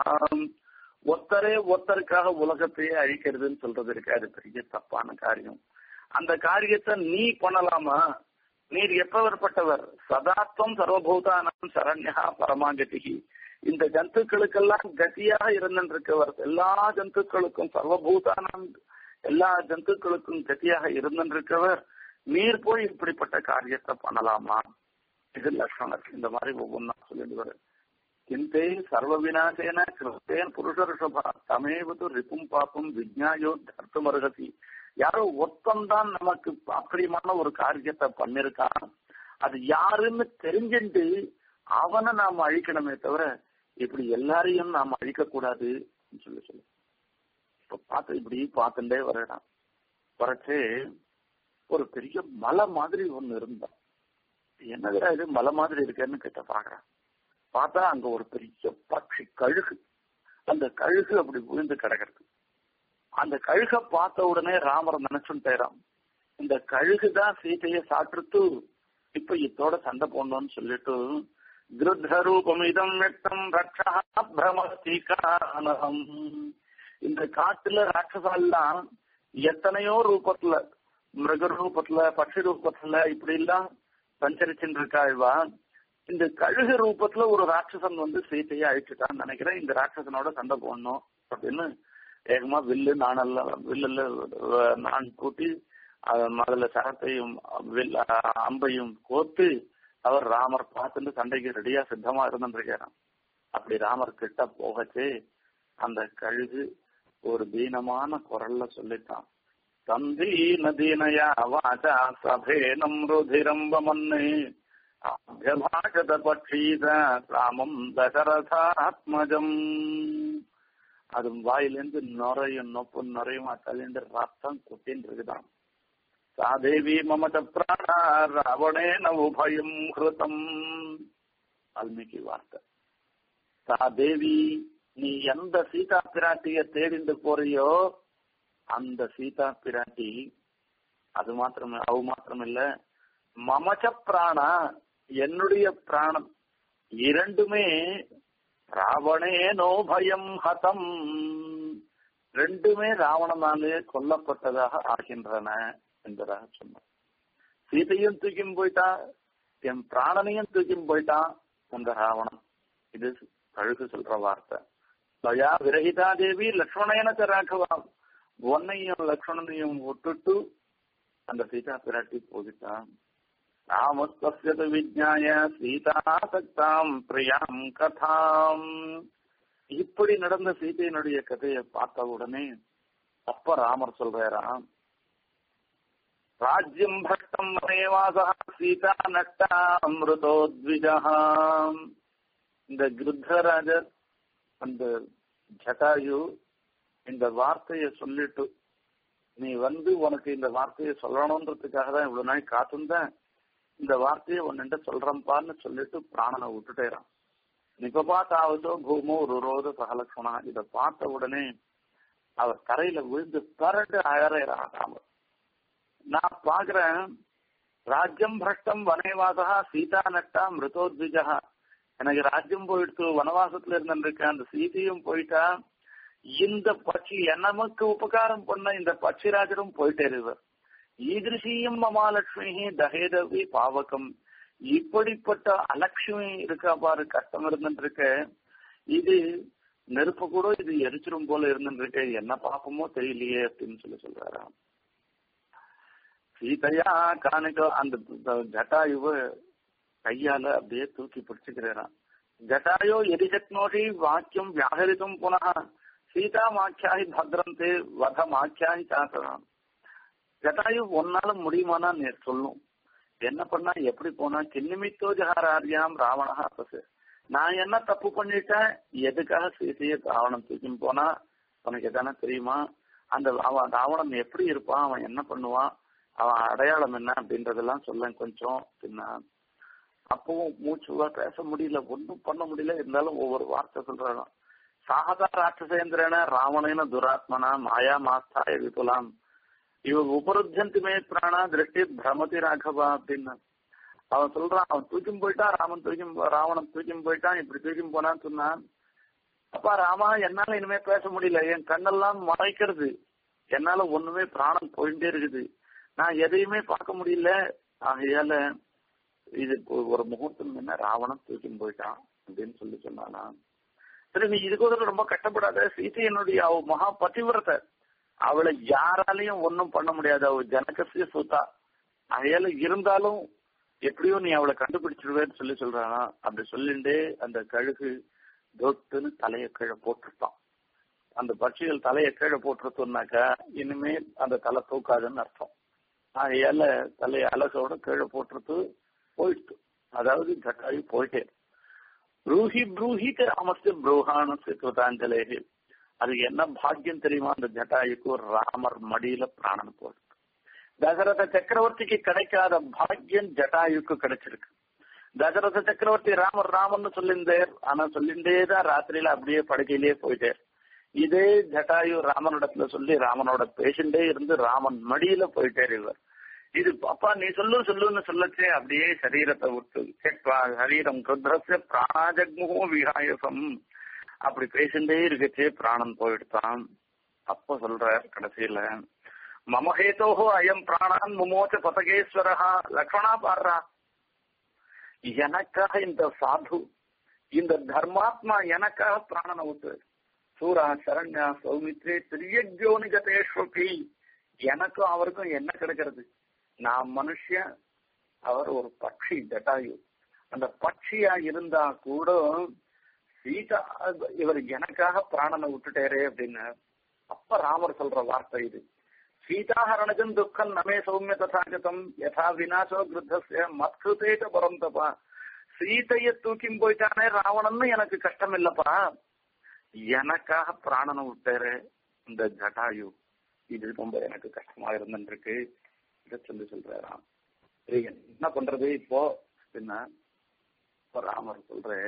ஒத்தரே ஒத்தருக்காக உலகத்தையே அழிக்கிறதுன்னு சொல்றது இருக்கு அது பெரிய தப்பான காரியம் அந்த காரியத்தை நீ பண்ணலாமா நீர் எப்பவர்பட்டவர் சதாத்வம் சர்வபூதானம் சரண்யா பரமாகதிகி இந்த ஜந்துக்களுக்கெல்லாம் கதியாக இருந்திருக்கவர் எல்லா ஜந்துக்களுக்கும் சர்வபூதானம் எல்லா ஜந்துக்களுக்கும் கதியாக இருந்திருக்கவர் நீர் போய் இப்படிப்பட்ட காரியத்தை பண்ணலாமா இது லட்சணம் இந்த மாதிரி ஒவ்வொன்றா சொல்லிட்டு வர கிந்தே சர்வ விநாசேன கிருத்தேன் புருஷ ரிஷபா தமேவது ரிப்பும் பாப்பும் விஜ்ஞாயோ தர்த்தம் அருகதி யாரோ ஒத்தம்தான் நமக்கு அப்படிமான ஒரு காரியத்தை பண்ணிருக்கான் அது யாருன்னு தெரிஞ்சுட்டு அவனை நாம் அழிக்கணுமே தவிர இப்படி எல்லாரையும் நாம் அழிக்க கூடாது சொல்லி சொல்லு இப்ப பார்த்து இப்படி பார்த்துட்டே வரடான் வரச்சே ஒரு பெரிய மலை மாதிரி ஒண்ணு இருந்தா என்னதுடா இது மலை மாதிரி இருக்கேன்னு கிட்ட பாக்குறான் பார்த்தா அங்க ஒரு பெரிய பட்சி கழுகு அந்த கழுகு அப்படி விழுந்து கிடக்கிறது அந்த கழுக பார்த்த உடனே ராமர் நினைச்சுட்டாராம் இந்த கழுகு தான் சீதையை சாப்பிட்டு இப்ப இதோட சண்டை போடணும்னு சொல்லிட்டு கிருத்தரூபமிதம் வெட்டம் ரக்ஷா பிரமதிகானகம் இந்த காட்டுல ராட்சசெல்லாம் எத்தனையோ ரூபத்துல மிருக ரூபத்துல பட்சி ரூபத்துல இப்படி எல்லாம் சஞ்சரிச்சுட்டு இருக்காழ்வா இந்த கழுகு ரூபத்துல ஒரு ராட்சசன் வந்து சீத்தையை அழிச்சுட்டான்னு நினைக்கிறேன் இந்த ராட்சசனோட சண்டை போடணும் அப்படின்னு ஏகமா வில்லு நாணெல்லாம் வில்லுல நான் கூட்டி அதுல சரத்தையும் வில் அம்பையும் கோத்து அவர் ராமர் பார்த்துட்டு சண்டைக்கு ரெடியா சித்தமா இருந்துருக்காராம் அப்படி ராமர் கிட்ட போகச்சே அந்த கழுகு ஒரு தீனமான குரல்ல சொல்லிட்டான் தந்தி நதீனயா வாச்சா சபேனம் ருதிரம்பமன்னு அபியபாஷத பட்சீத ராமம் தசரதாத்மஜம் அது வாயிலிருந்து நுரையும் நொப்பும் நுரையுமா தள்ளிண்டு ரத்தம் கொட்டின்னு இருக்குதான் சாதேவி மமத பிராணா ராவணேன உபயம் ஹிருதம் வால்மீகி வார்த்தை சாதேவி நீ எந்த சீதா பிராட்டிய தேடிந்து போறியோ அந்த சீதா பிராட்டி அது மாத்திரம் அவ மாத்திரம் இல்ல மமச்ச பிராணா என்னுடைய பிராணம் இரண்டுமே ராவணே நோபயம் ஹதம் ரெண்டுமே ராவணனாலே கொல்லப்பட்டதாக ஆகின்றன என்பதாக சொன்னார் சீதையும் தூக்கி போயிட்டான் என் பிராணனையும் தூக்கி போயிட்டான் அந்த ராவணன் இது கழுகு சொல்ற வார்த்தை தயா விரகிதா தேவி லக்ஷ்மணேன ராഘவாம் உன்னையும் லக்ஷ்மணனையும் விட்டுட்டு அந்த சீதா பிராட்டி போயிட்டான் ராமஸ்து விஜாய சீதா சக்தாம் பிரியாம் கதாம் இப்படி நடந்த சீதையினுடைய கதையை பார்த்த உடனே அப்ப ராமர் சொல்றாராம் ராஜ்யம் பக்தம் வனேவாசா சீதா நட்டா அமிர்தோத்விஜா இந்த கிருத்தராஜர் அந்த ஜட்டாயு இந்த வார்த்தையை சொல்லிட்டு நீ வந்து உனக்கு இந்த வார்த்தையை சொல்லணுன்றதுக்காக தான் இவ்வளவு நாள் காத்திருந்தேன் இந்த வார்த்தையை உன்னிட்ட சொல்றேன்பான்னு சொல்லிட்டு பிராணனை விட்டுட்டேறான் நிபபாத்தாவதோ பூமோ ருரோத சகலக்ஷணா இதை பார்த்த உடனே அவர் கரையில விழுந்து பரட்டு அழறாம நான் பாக்குறேன் ராஜ்யம் பிரஷ்டம் வனேவாசா சீதா நட்டா மிருதோத்விஜா எனக்கு ராஜ்யம் போயிடுத்து வனவாசத்துல இருந்திருக்கேன் அந்த சீதையும் போயிட்டா இந்த பட்சி நமக்கு உபகாரம் பண்ண இந்த பட்சிராஜரும் போயிட்டே இருவர் ஈதிருஷியும் மமாலட்சுமி தகேதவி பாவகம் இப்படிப்பட்ட அலட்சுமி இருக்கா பாரு கஷ்டம் இருந்துட்டு இருக்க இது நெருப்பு கூட இது எரிச்சிரும் போல இருந்துருக்கு என்ன பாப்பமோ தெரியலையே அப்படின்னு சொல்லி சொல்றாராம் சீதையா காணிக்க அந்த ஜட்டாயுவ கையால அப்படியே தூக்கி பிடிச்சுக்கிறாராம் ஜட்டாயோ எரிசக்னோஷி வாக்கியம் வியாகரித்தும் புனः சீதா மாக்கியாகி பத்ரந்தே வத மாக்கியாகி சாசனம் ஜட்டாயு ஒன்னால முடியுமானா நீ சொல்லும் என்ன பண்ணா எப்படி போனா கிண்ணிமித்தோ ஜஹாராரியாம் ராவணா பசு நான் என்ன தப்பு பண்ணிட்டேன் எதுக்காக சீதையை ராவணன் தூக்கின்னு போனா உனக்கு எதானே தெரியுமா அந்த அவன் ராவணன் எப்படி இருப்பான் அவன் என்ன பண்ணுவான் அவன் அடையாளம் என்ன அப்படின்றதெல்லாம் சொல்ல கொஞ்சம் அப்படின்னா அப்பவும் மூச்சுவா பேச முடியல ஒன்றும் பண்ண முடியல இருந்தாலும் ஒவ்வொரு வார்த்தை சொல்றாங்க சாகதா ராட்சசேந்திரன ராவணேன துராத்மனா மாயா மாஸ்தாய விபுலாம் இவ உபருத்தந்தி மே பிராணா திருஷ்டி பிரமதி ராகவா அப்படின்னு அவன் சொல்றான் அவன் தூக்கிம் போயிட்டான் ராமன் தூக்கிம் ராவணன் தூக்கிம் போயிட்டான் இப்படி தூக்கிம் போனான்னு சொன்னான் அப்பா ராமா என்னால இனிமே பேச முடியல என் கண்ணெல்லாம் மறைக்கிறது என்னால ஒண்ணுமே பிராணம் போயிட்டே இருக்குது நான் எதையுமே பார்க்க முடியல ஆகையால இது ஒரு முகூர்த்தம் என்ன ராவணன் தூக்கின்னு போயிட்டான் அப்படின்னு சொல்லி சொன்னானா சரி நீ இது கூட ரொம்ப கஷ்டப்படாத சீதை என்னுடைய அவ மகா பதிவிரத அவளை யாராலையும் ஒன்னும் பண்ண முடியாது அவ ஜனகசிய சுத்தா அதையால இருந்தாலும் எப்படியோ நீ அவளை கண்டுபிடிச்சிடுவேன்னு சொல்லி சொல்றானா அப்படி சொல்லிண்டே அந்த கழுகு தொட்டுன்னு தலையை கீழே போட்டுட்டான் அந்த பட்சிகள் தலையை கீழே போட்டுருத்தோம்னாக்கா இனிமே அந்த தலை தூக்காதுன்னு அர்த்தம் அதையால தலையை அலசோட கீழே போட்டுருத்து போயிடுத்து அதாவது ஜட்டாயு போயிட்டே ப்ரூஹி ப்ரூஹிக்கு ராமஸ்து புரோஹானஸ்து கிருதாஞ்சலேகி அது என்ன பாக்கியம் தெரியுமா அந்த ஜட்டாயுக்கு ராமர் மடியில பிராணன் போடு தசரத சக்கரவர்த்திக்கு கிடைக்காத பாக்கியம் ஜட்டாயுக்கு கிடைச்சிருக்கு தசரத சக்கரவர்த்தி ராமர் ராமர்னு சொல்லியிருந்தார் ஆனா சொல்லிண்டே தான் ராத்திரியில அப்படியே படுக்கையிலேயே போயிட்டார் இதே ஜட்டாயு ராமனிடத்துல சொல்லி ராமனோட பேசிண்டே இருந்து ராமன் மடியில போயிட்டார் இவர் இது அப்பா நீ சொல்லு சொல்லுன்னு சொல்லச்சே அப்படியே சரீரத்தை விட்டு சரீரம் ருத்ரஸ்ய பிராணாஜக்முகோ விகாயசம் அப்படி பேசிண்டே இருக்கச்சே பிராணன் போயிடுத்தான் அப்ப சொல்ற கடைசியில மமஹேதோஹோ அயம் பிராணான் முமோச்ச பதகேஸ்வரஹா லக்ஷ்மணா பாடுறா எனக்காக இந்த சாது இந்த தர்மாத்மா எனக்காக பிராணனை விட்டு சூரா சரண்யா சௌமித்ரே திரியஜோனிகதேஸ்வபி எனக்கும் அவருக்கும் என்ன கிடைக்கிறது நான் மனுஷன் அவர் ஒரு பட்சி ஜட்டாயு அந்த பட்சியா இருந்தா கூட சீதா இவர் எனக்காக பிராணனை விட்டுட்டாரே அப்படின்னு அப்ப ராமர் சொல்ற வார்த்தை இது சீதாஹரணஜம் துக்கம் நமே சௌமிய ததாகதம் யதா விநாசோ கிருத்தஸ்ய மத்கிருதேட்ட பரம் தப்பா சீதைய தூக்கி போயிட்டானே ராவணன்னு எனக்கு கஷ்டம் இல்லப்பா எனக்காக பிராணனை விட்டாரு இந்த ஜட்டாயு இது ரொம்ப எனக்கு கஷ்டமா இருந்துருக்கு இதை சொல்லி சொல்றாராம் சரி என்ன பண்றது இப்போ அப்படின்னா இப்போ ராமர் சொல்றே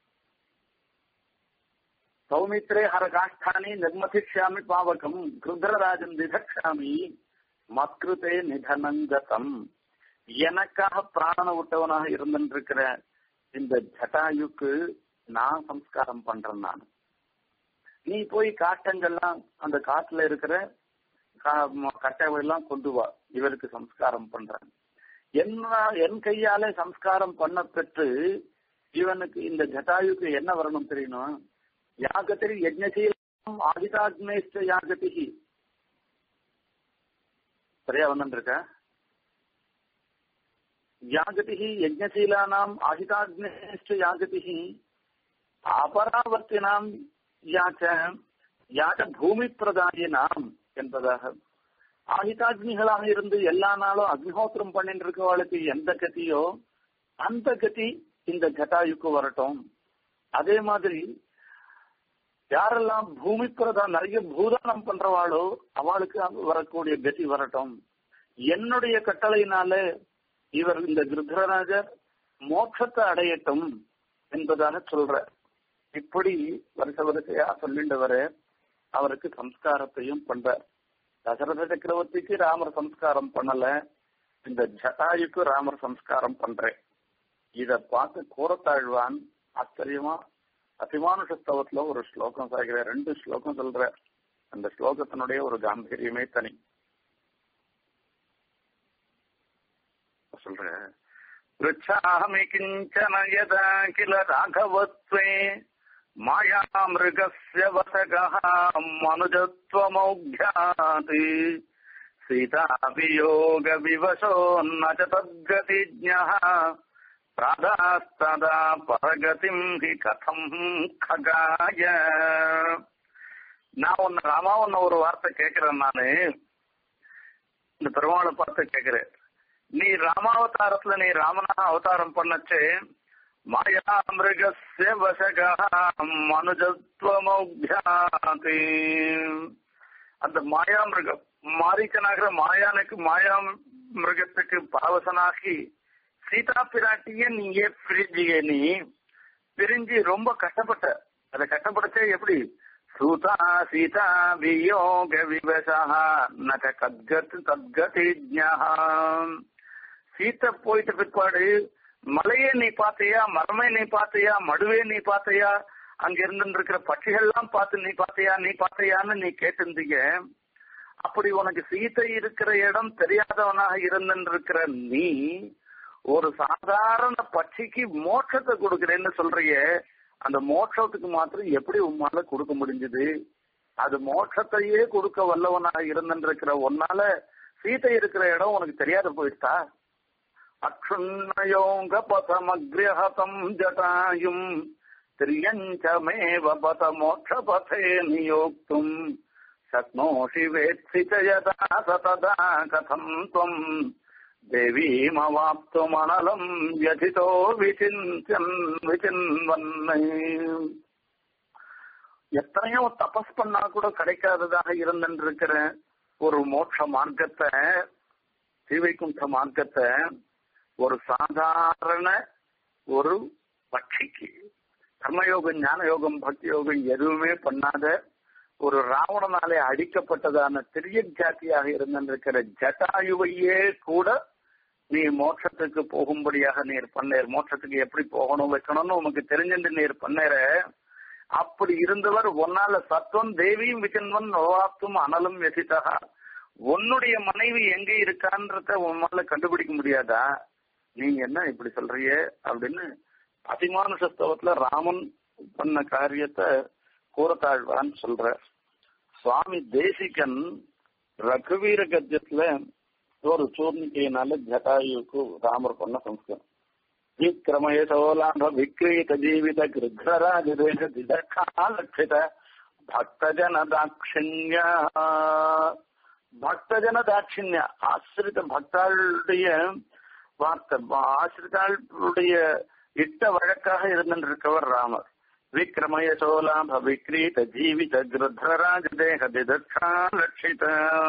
சௌமித்ரே ஹர காஷ்டானி நிர்மதிஷ்யாமி பாவகம் கிருத்ரராஜன் திதக்ஷாமி மத்கிருதே நிதனங்கதம் எனக்காக பிராணனை விட்டவனாக இருந்திருக்கிற இந்த ஜட்டாயுக்கு நான் சம்ஸ்காரம் பண்றேன் நான் நீ போய் காட்டங்கள்லாம் அந்த காட்டுல இருக்கிற கட்டைவெல்லாம் கொண்டு வா இவருக்கு சம்ஸ்காரம் பண்றேன் என்ன என் கையாலே சம்ஸ்காரம் பண்ண பெற்று இவனுக்கு இந்த ஜட்டாயுக்கு என்ன வரணும் தெரியணும் யாகத்தில் யஜ்னசீலம் ஆதிதாக்னேஷ்ட யாகதி சரியா வந்துருக்க யாகதி யஜ்னசீலானாம் ஆதிதாக்னேஷ்ட யாகதி அபராவர்த்தினாம் யாச்ச யாச்ச பூமி பிரதாயினாம் என்பதாக ஆகிதாக்னிகளாக இருந்து எல்லா நாளும் அக்னிஹோத்திரம் பண்ணிட்டு இருக்கவாளுக்கு எந்த கதியோ அந்த கதி இந்த ஜட்டாயுக்கு வரட்டும் அதே மாதிரி யாரெல்லாம் பூமி பிரதானம் நிறைய பூதானம் பண்றவாளோ அவளுக்கு வரக்கூடிய கதி வரட்டும் என்னுடைய கட்டளையினால இவர் இந்த கிருத்ரராஜர் மோட்சத்தை அடையட்டும் என்பதாக சொல்ற இப்படி வருஷ வரிசையா சொல்லிண்டவரு அவருக்கு சம்ஸ்காரத்தையும் பண்றார் தசரத சக்கரவர்த்திக்கு ராமர் சம்ஸ்காரம் பண்ணல இந்த ஜட்டாயுக்கு ராமர் சம்ஸ்காரம் பண்றேன் இத பார்த்து கூறத்தாழ்வான் ஆச்சரியமா அதிமானுஷஸ்தவத்துல ஒரு ஸ்லோகம் சாகிற ரெண்டு ஸ்லோகம் சொல்ற அந்த ஸ்லோகத்தினுடைய ஒரு காம்பீரியமே தனி சொல்ற ருச்சாமி கிஞ்சன யதா கில ராகவத்வே मायामृगस्य वसगः मनुजत्वमौघ्यात् सीताभियोगविवशोन्न च तद्गतिज्ञः प्रादास्तदा परगतिम् हि कथम् खगाय நான் உன்னை ராமா உன்ன ஒரு வார்த்தை கேட்கிறேன் நானு இந்த பெருமாளை பார்த்து கேட்கிறேன் நீ ராமாவதாரத்துல நீ ராமனா அவதாரம் பண்ணச்சு மாயா மிருகஸ்ய வசகா மனுஜத்வமௌக்யாதி அந்த மாயா மிருகம் மாரிக்கனாகிற மாயானுக்கு மாயா மிருகத்துக்கு பாவசனாகி சீதா பிராட்டிய நீயே பிரிஞ்சிய நீ பிரிஞ்சு ரொம்ப கஷ்டப்பட்ட அதை கஷ்டப்படச்சே எப்படி சூதா சீதா வியோக விவசா நக கத்கத் தத்கதிஜ்ஞா சீத்தை போயிட்ட பிற்பாடு மலையே நீ பார்த்தியா மரமே நீ பார்த்தியா மடுவே நீ பார்த்தியா அங்க இருந்து இருக்கிற பட்சிகள்லாம் பார்த்து நீ பார்த்தியா நீ பார்த்தியான்னு நீ கேட்டிருந்தீங்க அப்படி உனக்கு சீத்தை இருக்கிற இடம் தெரியாதவனாக இருந்திருக்கிற நீ ஒரு சாதாரண பட்சிக்கு மோட்சத்தை கொடுக்கிறேன்னு சொல்றிய அந்த மோட்சத்துக்கு மாத்திரம் எப்படி உன்னால கொடுக்க முடிஞ்சது அது மோட்சத்தையே கொடுக்க வல்லவனாக இருந்திருக்கிற உன்னால சீத்தை இருக்கிற இடம் உனக்கு தெரியாத போயிட்டா அக்ஷுண்ணயோங்க பதமக்ரஹதம் ஜட்டாயும் திரியஞ்சமேவ பத மோட்ச பதே நியோக்தும் சக்னோஷி வேத்சி யதா சததா கதம் துவம் தேவீமவாப்துமனலம் யதிதோ விசிந்தியன் விசின்வன்னை எத்தனையோ தபஸ் பண்ணா கூட கிடைக்காததாக இருந்திருக்கிற ஒரு மோட்ச மார்க்கத்தை ஸ்ரீவைகுண்ட மார்க்கத்தை ஒரு சாதாரண ஒரு பட்சிக்கு கர்மயோகம் ஞான யோகம் பக்தி யோகம் எதுவுமே பண்ணாத ஒரு ராவணனாலே அடிக்கப்பட்டதான திரிய ஜாத்தியாக இருந்திருக்கிற ஜட்டாயுவையே கூட நீ மோட்சத்துக்கு போகும்படியாக நீர் பண்ணேர் மோட்சத்துக்கு எப்படி போகணும் வைக்கணும்னு உனக்கு தெரிஞ்சுட்டு நீர் பண்ணேர அப்படி இருந்தவர் ஒன்னால சத்வம் தேவியும் விஜன்வன் நோவாப்தும் அனலும் எசிதகா உன்னுடைய மனைவி எங்க இருக்கான்றத உன்னால கண்டுபிடிக்க முடியாதா நீங்க என்ன இப்படி சொல்றிய அப்படின்னு அதிமான சஸ்தவத்துல ராமன் பண்ண காரியத்தை கூறத்தாழ்வான்னு சொல்ற சுவாமி தேசிகன் ரகுவீர கத்தியத்துல ஒரு சூர்ணிக்கையினால ஜட்டாயுக்கு ராமர் பண்ண சம்ஸ்காரம் விக்ரமய சோலாம்ப விக்ரீத ஜீவித கிருத்ரராஜ தேச திதக்காலட்சித பக்தஜன தாட்சிண்ய பக்தஜன தாட்சிண்ய ஆசிரித பக்தாளுடைய வார்த்தை ஆசிரிதாளுடைய இட்ட வழக்காக இருந்திருக்கவர் ராமர் விக்ரமய சோலாம்ப விக்ரீத ஜீவித கிருத்ரராஜ தேக திதக்ஷா லட்சித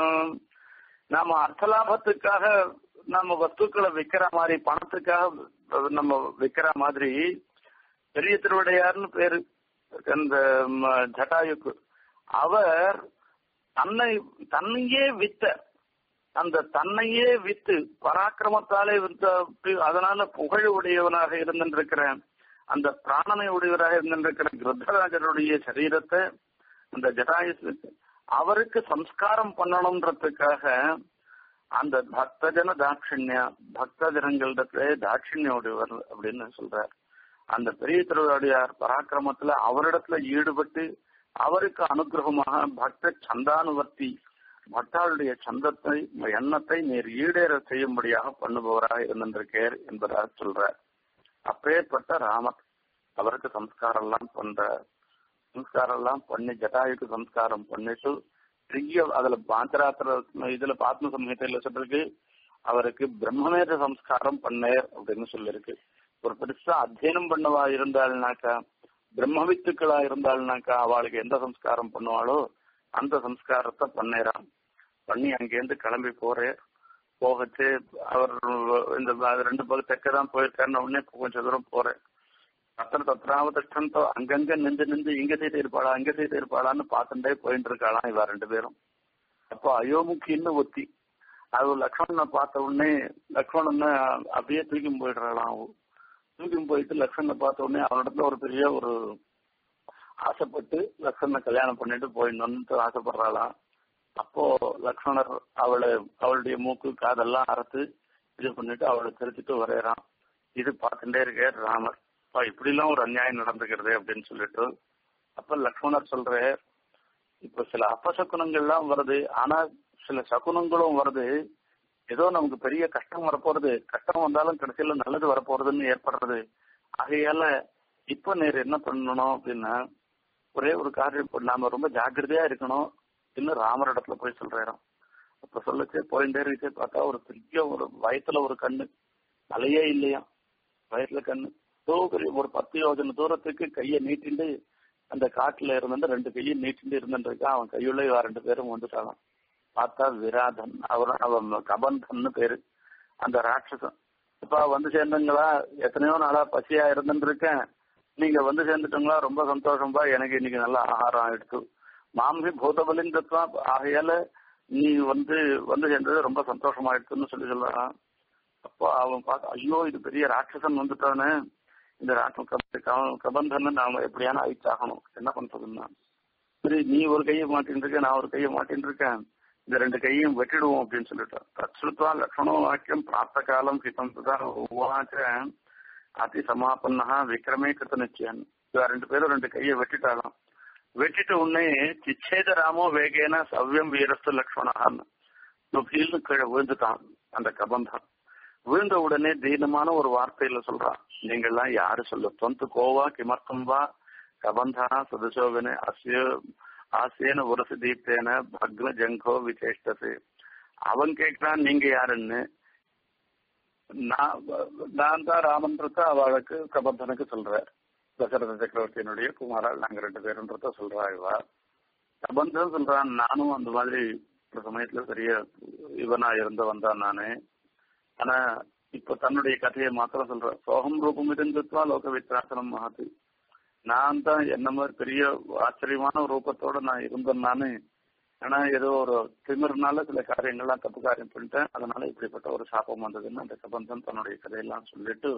நாம அர்த்தலாபத்துக்காக நம்ம வஸ்துக்களை விக்கிற மாதிரி பணத்துக்காக நம்ம விக்கிற மாதிரி பெரிய திருவிடையார்னு பேரு அந்த ஜட்டாயுக்கு அவர் தன்னை தன்னையே வித்த அந்த தன்னையே வித்து பராக்கிரமத்தாலே வித்த அதனால புகழ் உடையவனாக இருந்திருக்கிறேன் அந்த பிராணனை உடையவராக இருந்திருக்கிற கிருத்தராஜருடைய சரீரத்தை அந்த ஜட்டாயுக்கு அவருக்கு சம்ஸ்காரம் பண்ணணும்ன்றதுக்காக அந்த பக்தஜன தாட்சிண்யா பக்த ஜனங்களிடத்துல தாட்சிண்யோடையவர் அப்படின்னு சொல்றார் அந்த பெரிய திருவிழாடியார் பராக்கிரமத்துல அவரிடத்துல ஈடுபட்டு அவருக்கு அனுகிரகமாக பக்த சந்தானுவர்த்தி பக்தாளுடைய சந்தத்தை எண்ணத்தை நீர் ஈடேற செய்யும்படியாக பண்ணுபவராக இருந்திருக்கேர் என்பதாக சொல்றார் அப்பேற்பட்ட ராமர் அவருக்கு சம்ஸ்காரம் எல்லாம் பண்றார் சம்ஸ்காரம் எல்லாம் பண்ணி ஜட்டாயுக்கு சம்ஸ்காரம் பண்ணிட்டு பெரிய அதுல பாந்தராத்திர இதுல பாத்ம சமயத்துல சொல்றதுக்கு அவருக்கு பிரம்மநேர சம்ஸ்காரம் பண்ணேர் அப்படின்னு சொல்லிருக்கு ஒரு பெருசா அத்தியனம் பண்ணவா இருந்தாள்னாக்கா பிரம்மவித்துக்களா இருந்தாள்னாக்கா அவளுக்கு எந்த சம்ஸ்காரம் பண்ணுவாளோ அந்த சம்ஸ்காரத்தை பண்ணேராம் பண்ணி அங்கேருந்து கிளம்பி போறேன் போகச்சு அவர் இந்த ரெண்டு பக்கம் தெற்க தான் போயிருக்காருன்னு உடனே கொஞ்சம் தூரம் போறேன் அத்தனை தத்ராவதோ அங்கங்க நின்று நின்று இங்க சீட்டு இருப்பாளா அங்க சீட்டு இருப்பாளான்னு பார்த்துட்டே போயிட்டு இருக்காளாம் இவ ரெண்டு பேரும் அப்போ அயோமுக்கின்னு ஒத்தி அது லக்ஷ்மணனை பார்த்த உடனே லக்ஷ்மணனை அப்படியே தூக்கி போயிடுறாளாம் தூக்கி போயிட்டு லக்ஷ்மணனை பார்த்த உடனே அவனிடத்துல ஒரு பெரிய ஒரு ஆசைப்பட்டு லக்ஷ்மணனை கல்யாணம் பண்ணிட்டு போயிடணும்னு ஆசைப்படுறாளாம் அப்போ லக்ஷ்மணர் அவளை அவளுடைய மூக்கு காதெல்லாம் அறுத்து இது பண்ணிட்டு அவளை திருத்திட்டு வரையறான் இது பார்த்துட்டே இருக்கார் ராமர் இப்படி எல்லாம் ஒரு அநியாயம் நடந்துக்கிறது அப்படின்னு சொல்லிட்டு அப்ப லக்ஷ்மணர் சொல்ற இப்ப சில அபசகுனங்கள்லாம் வருது ஆனா சில சகுனங்களும் வருது ஏதோ நமக்கு பெரிய கஷ்டம் வரப்போறது கஷ்டம் வந்தாலும் கடைசியில நல்லது வரப்போறதுன்னு ஏற்படுறது ஆகையால இப்ப நேர் என்ன பண்ணணும் அப்படின்னா ஒரே ஒரு காரியம் இப்ப நாம ரொம்ப ஜாக்கிரதையா இருக்கணும் இன்னும் ராமர் இடத்துல போய் சொல்றோம் அப்ப சொல்லுச்சு போயிட்டே இருக்கு பார்த்தா ஒரு பெரிய ஒரு வயத்துல ஒரு கண்ணு தலையே இல்லையா வயத்துல கண்ணு தோ பெரிய ஒரு பத்து யோஜனை தூரத்துக்கு கையை நீட்டிண்டு அந்த காட்டுல இருந்துட்டு ரெண்டு கையும் நீட்டிண்டு இருந்துட்டு அவன் கையுள்ள இவ ரெண்டு பேரும் வந்துட்டாலாம் பார்த்தா விராதன் அவர் அவன் கபந்தன்னு பேரு அந்த ராட்சசன் இப்ப வந்து சேர்ந்தங்களா எத்தனையோ நாளா பசியா இருந்துட்டு இருக்கேன் நீங்க வந்து சேர்ந்துட்டீங்களா ரொம்ப சந்தோஷம்பா எனக்கு இன்னைக்கு நல்ல ஆகாரம் ஆயிடுச்சு மாம்பி பூதபலிங்கத்வா ஆகையால நீ வந்து வந்து சேர்ந்தது ரொம்ப சந்தோஷமாயிடுச்சுன்னு சொல்லி சொல்றான் அப்போ அவன் பார்த்து ஐயோ இது பெரிய ராட்சசன் வந்துட்டானே இந்த ராட்சம் கபந்தன்னு நாம எப்படியான அழிச்சாகணும் என்ன பண்றதுன்னா சரி நீ ஒரு கையை மாட்டின்னு இருக்க நான் ஒரு கையை மாட்டின்னு இருக்கேன் இந்த ரெண்டு கையும் வெட்டிடுவோம் அப்படின்னு சொல்லிட்டான் தத்ருத்வா லக்ஷ்மணோ வாக்கியம் பிராப்த காலம் ஹிதம் உவாச்ச அதி சமாபன்னா விக்ரமே கிருத்த நிச்சயன் ரெண்டு பேரும் ரெண்டு கையை வெட்டிட்டாலாம் வெட்டிட்டு உடனே சிச்சேத ராமோ வேகேன சவ்யம் வீரஸ்து லக்ஷ்மணான்னு நுபீல்னு கீழே விழுந்துட்டான் அந்த கபந்தான் விழுந்த உடனே தீனமான ஒரு வார்த்தையில சொல்றான் நீங்க எல்லாம் யாரு சொல்ல தொந்து கோவா கிமர்த்தம் வா கபந்தா சதுசோகனே அசிய ஆசேன உரசு தீப்தேன பக்ன ஜங்கோ விசேஷ்டது அவன் கேட்கிறான் நீங்க யாருன்னு நான் நான் தான் ராமன்றத அவளுக்கு கபந்தனுக்கு சொல்றேன் தசரத சக்கரவர்த்தியினுடைய குமாரால் நாங்க ரெண்டு பேருன்றத சொல்றா இவா கபந்தன் சொல்றான் நானும் அந்த மாதிரி ஒரு சமயத்துல பெரிய இவனா இருந்தவன் தான் நானு ஆனா இப்ப தன்னுடைய கதையை மாத்திரம் சொல்றேன் சோகம் ரூபம் இருந்துத்வா லோக வித்ராசனம் மகாது நான் தான் என்ன மாதிரி பெரிய ஆச்சரியமான ரூபத்தோட நான் இருந்தேன் நானு ஆனா ஏதோ ஒரு திமிர்னால சில காரியங்கள்லாம் தப்பு காரியம் பண்ணிட்டேன் அதனால இப்படிப்பட்ட ஒரு சாபம் வந்ததுன்னு அந்த கபந்தன் தன்னுடைய கதையெல்லாம் சொல்லிட்டு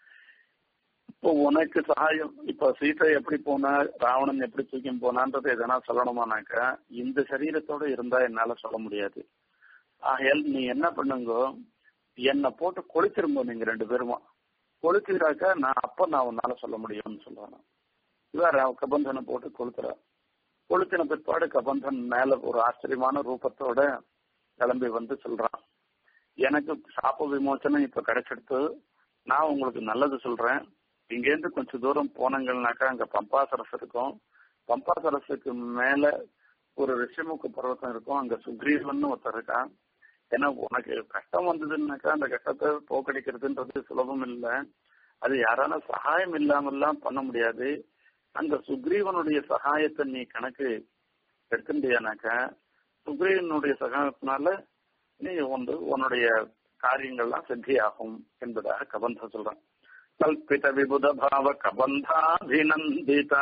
இப்போ உனக்கு சகாயம் இப்ப சீதை எப்படி போனா ராவணன் எப்படி தூக்கி போனான்றது எதனா சொல்லணுமானாக்கா இந்த சரீரத்தோட இருந்தா என்னால சொல்ல முடியாது ஆகையால் நீ என்ன பண்ணுங்க என்னை போட்டு கொளுத்திருங்க நீங்க ரெண்டு பேருமா கொளுத்திடாக்க நான் அப்ப நான் உன்னால சொல்ல முடியும்னு சொல்றான் இவன் கபந்தனை போட்டு கொளுத்துறா கொளுத்தின பிற்பாடு கபந்தன் மேல ஒரு ஆச்சரியமான ரூபத்தோட கிளம்பி வந்து சொல்றான் எனக்கு சாப்ப விமோச்சனம் இப்ப கிடைச்சிடுத்து நான் உங்களுக்கு நல்லது சொல்றேன் இங்கேருந்து கொஞ்சம் தூரம் போனங்கள்னாக்கா அங்க பம்பா சரஸ் இருக்கும் பம்பா சரஸுக்கு மேல ஒரு ரிஷிமுக பர்வத்தம் இருக்கும் அங்க சுக்ரீவன் ஒருத்தர் இருக்கான் ஏன்னா உனக்கு கஷ்டம் வந்ததுன்னாக்கா அந்த கஷ்டத்தை போக்கடிக்கிறதுன்றது சுலபம் இல்லை அது யாரான சகாயம் இல்லாமல்லாம் பண்ண முடியாது அந்த சுக்ரீவனுடைய சகாயத்தை நீ கணக்கு எடுத்துட்டியானாக்கா சுக்ரீவனுடைய சகாயத்தினால நீ வந்து உன்னுடைய காரியங்கள்லாம் சித்தியாகும் என்பதாக கபந்த சொல்றான் கல்பித விபுத பாவ கபந்தாபிநந்திதா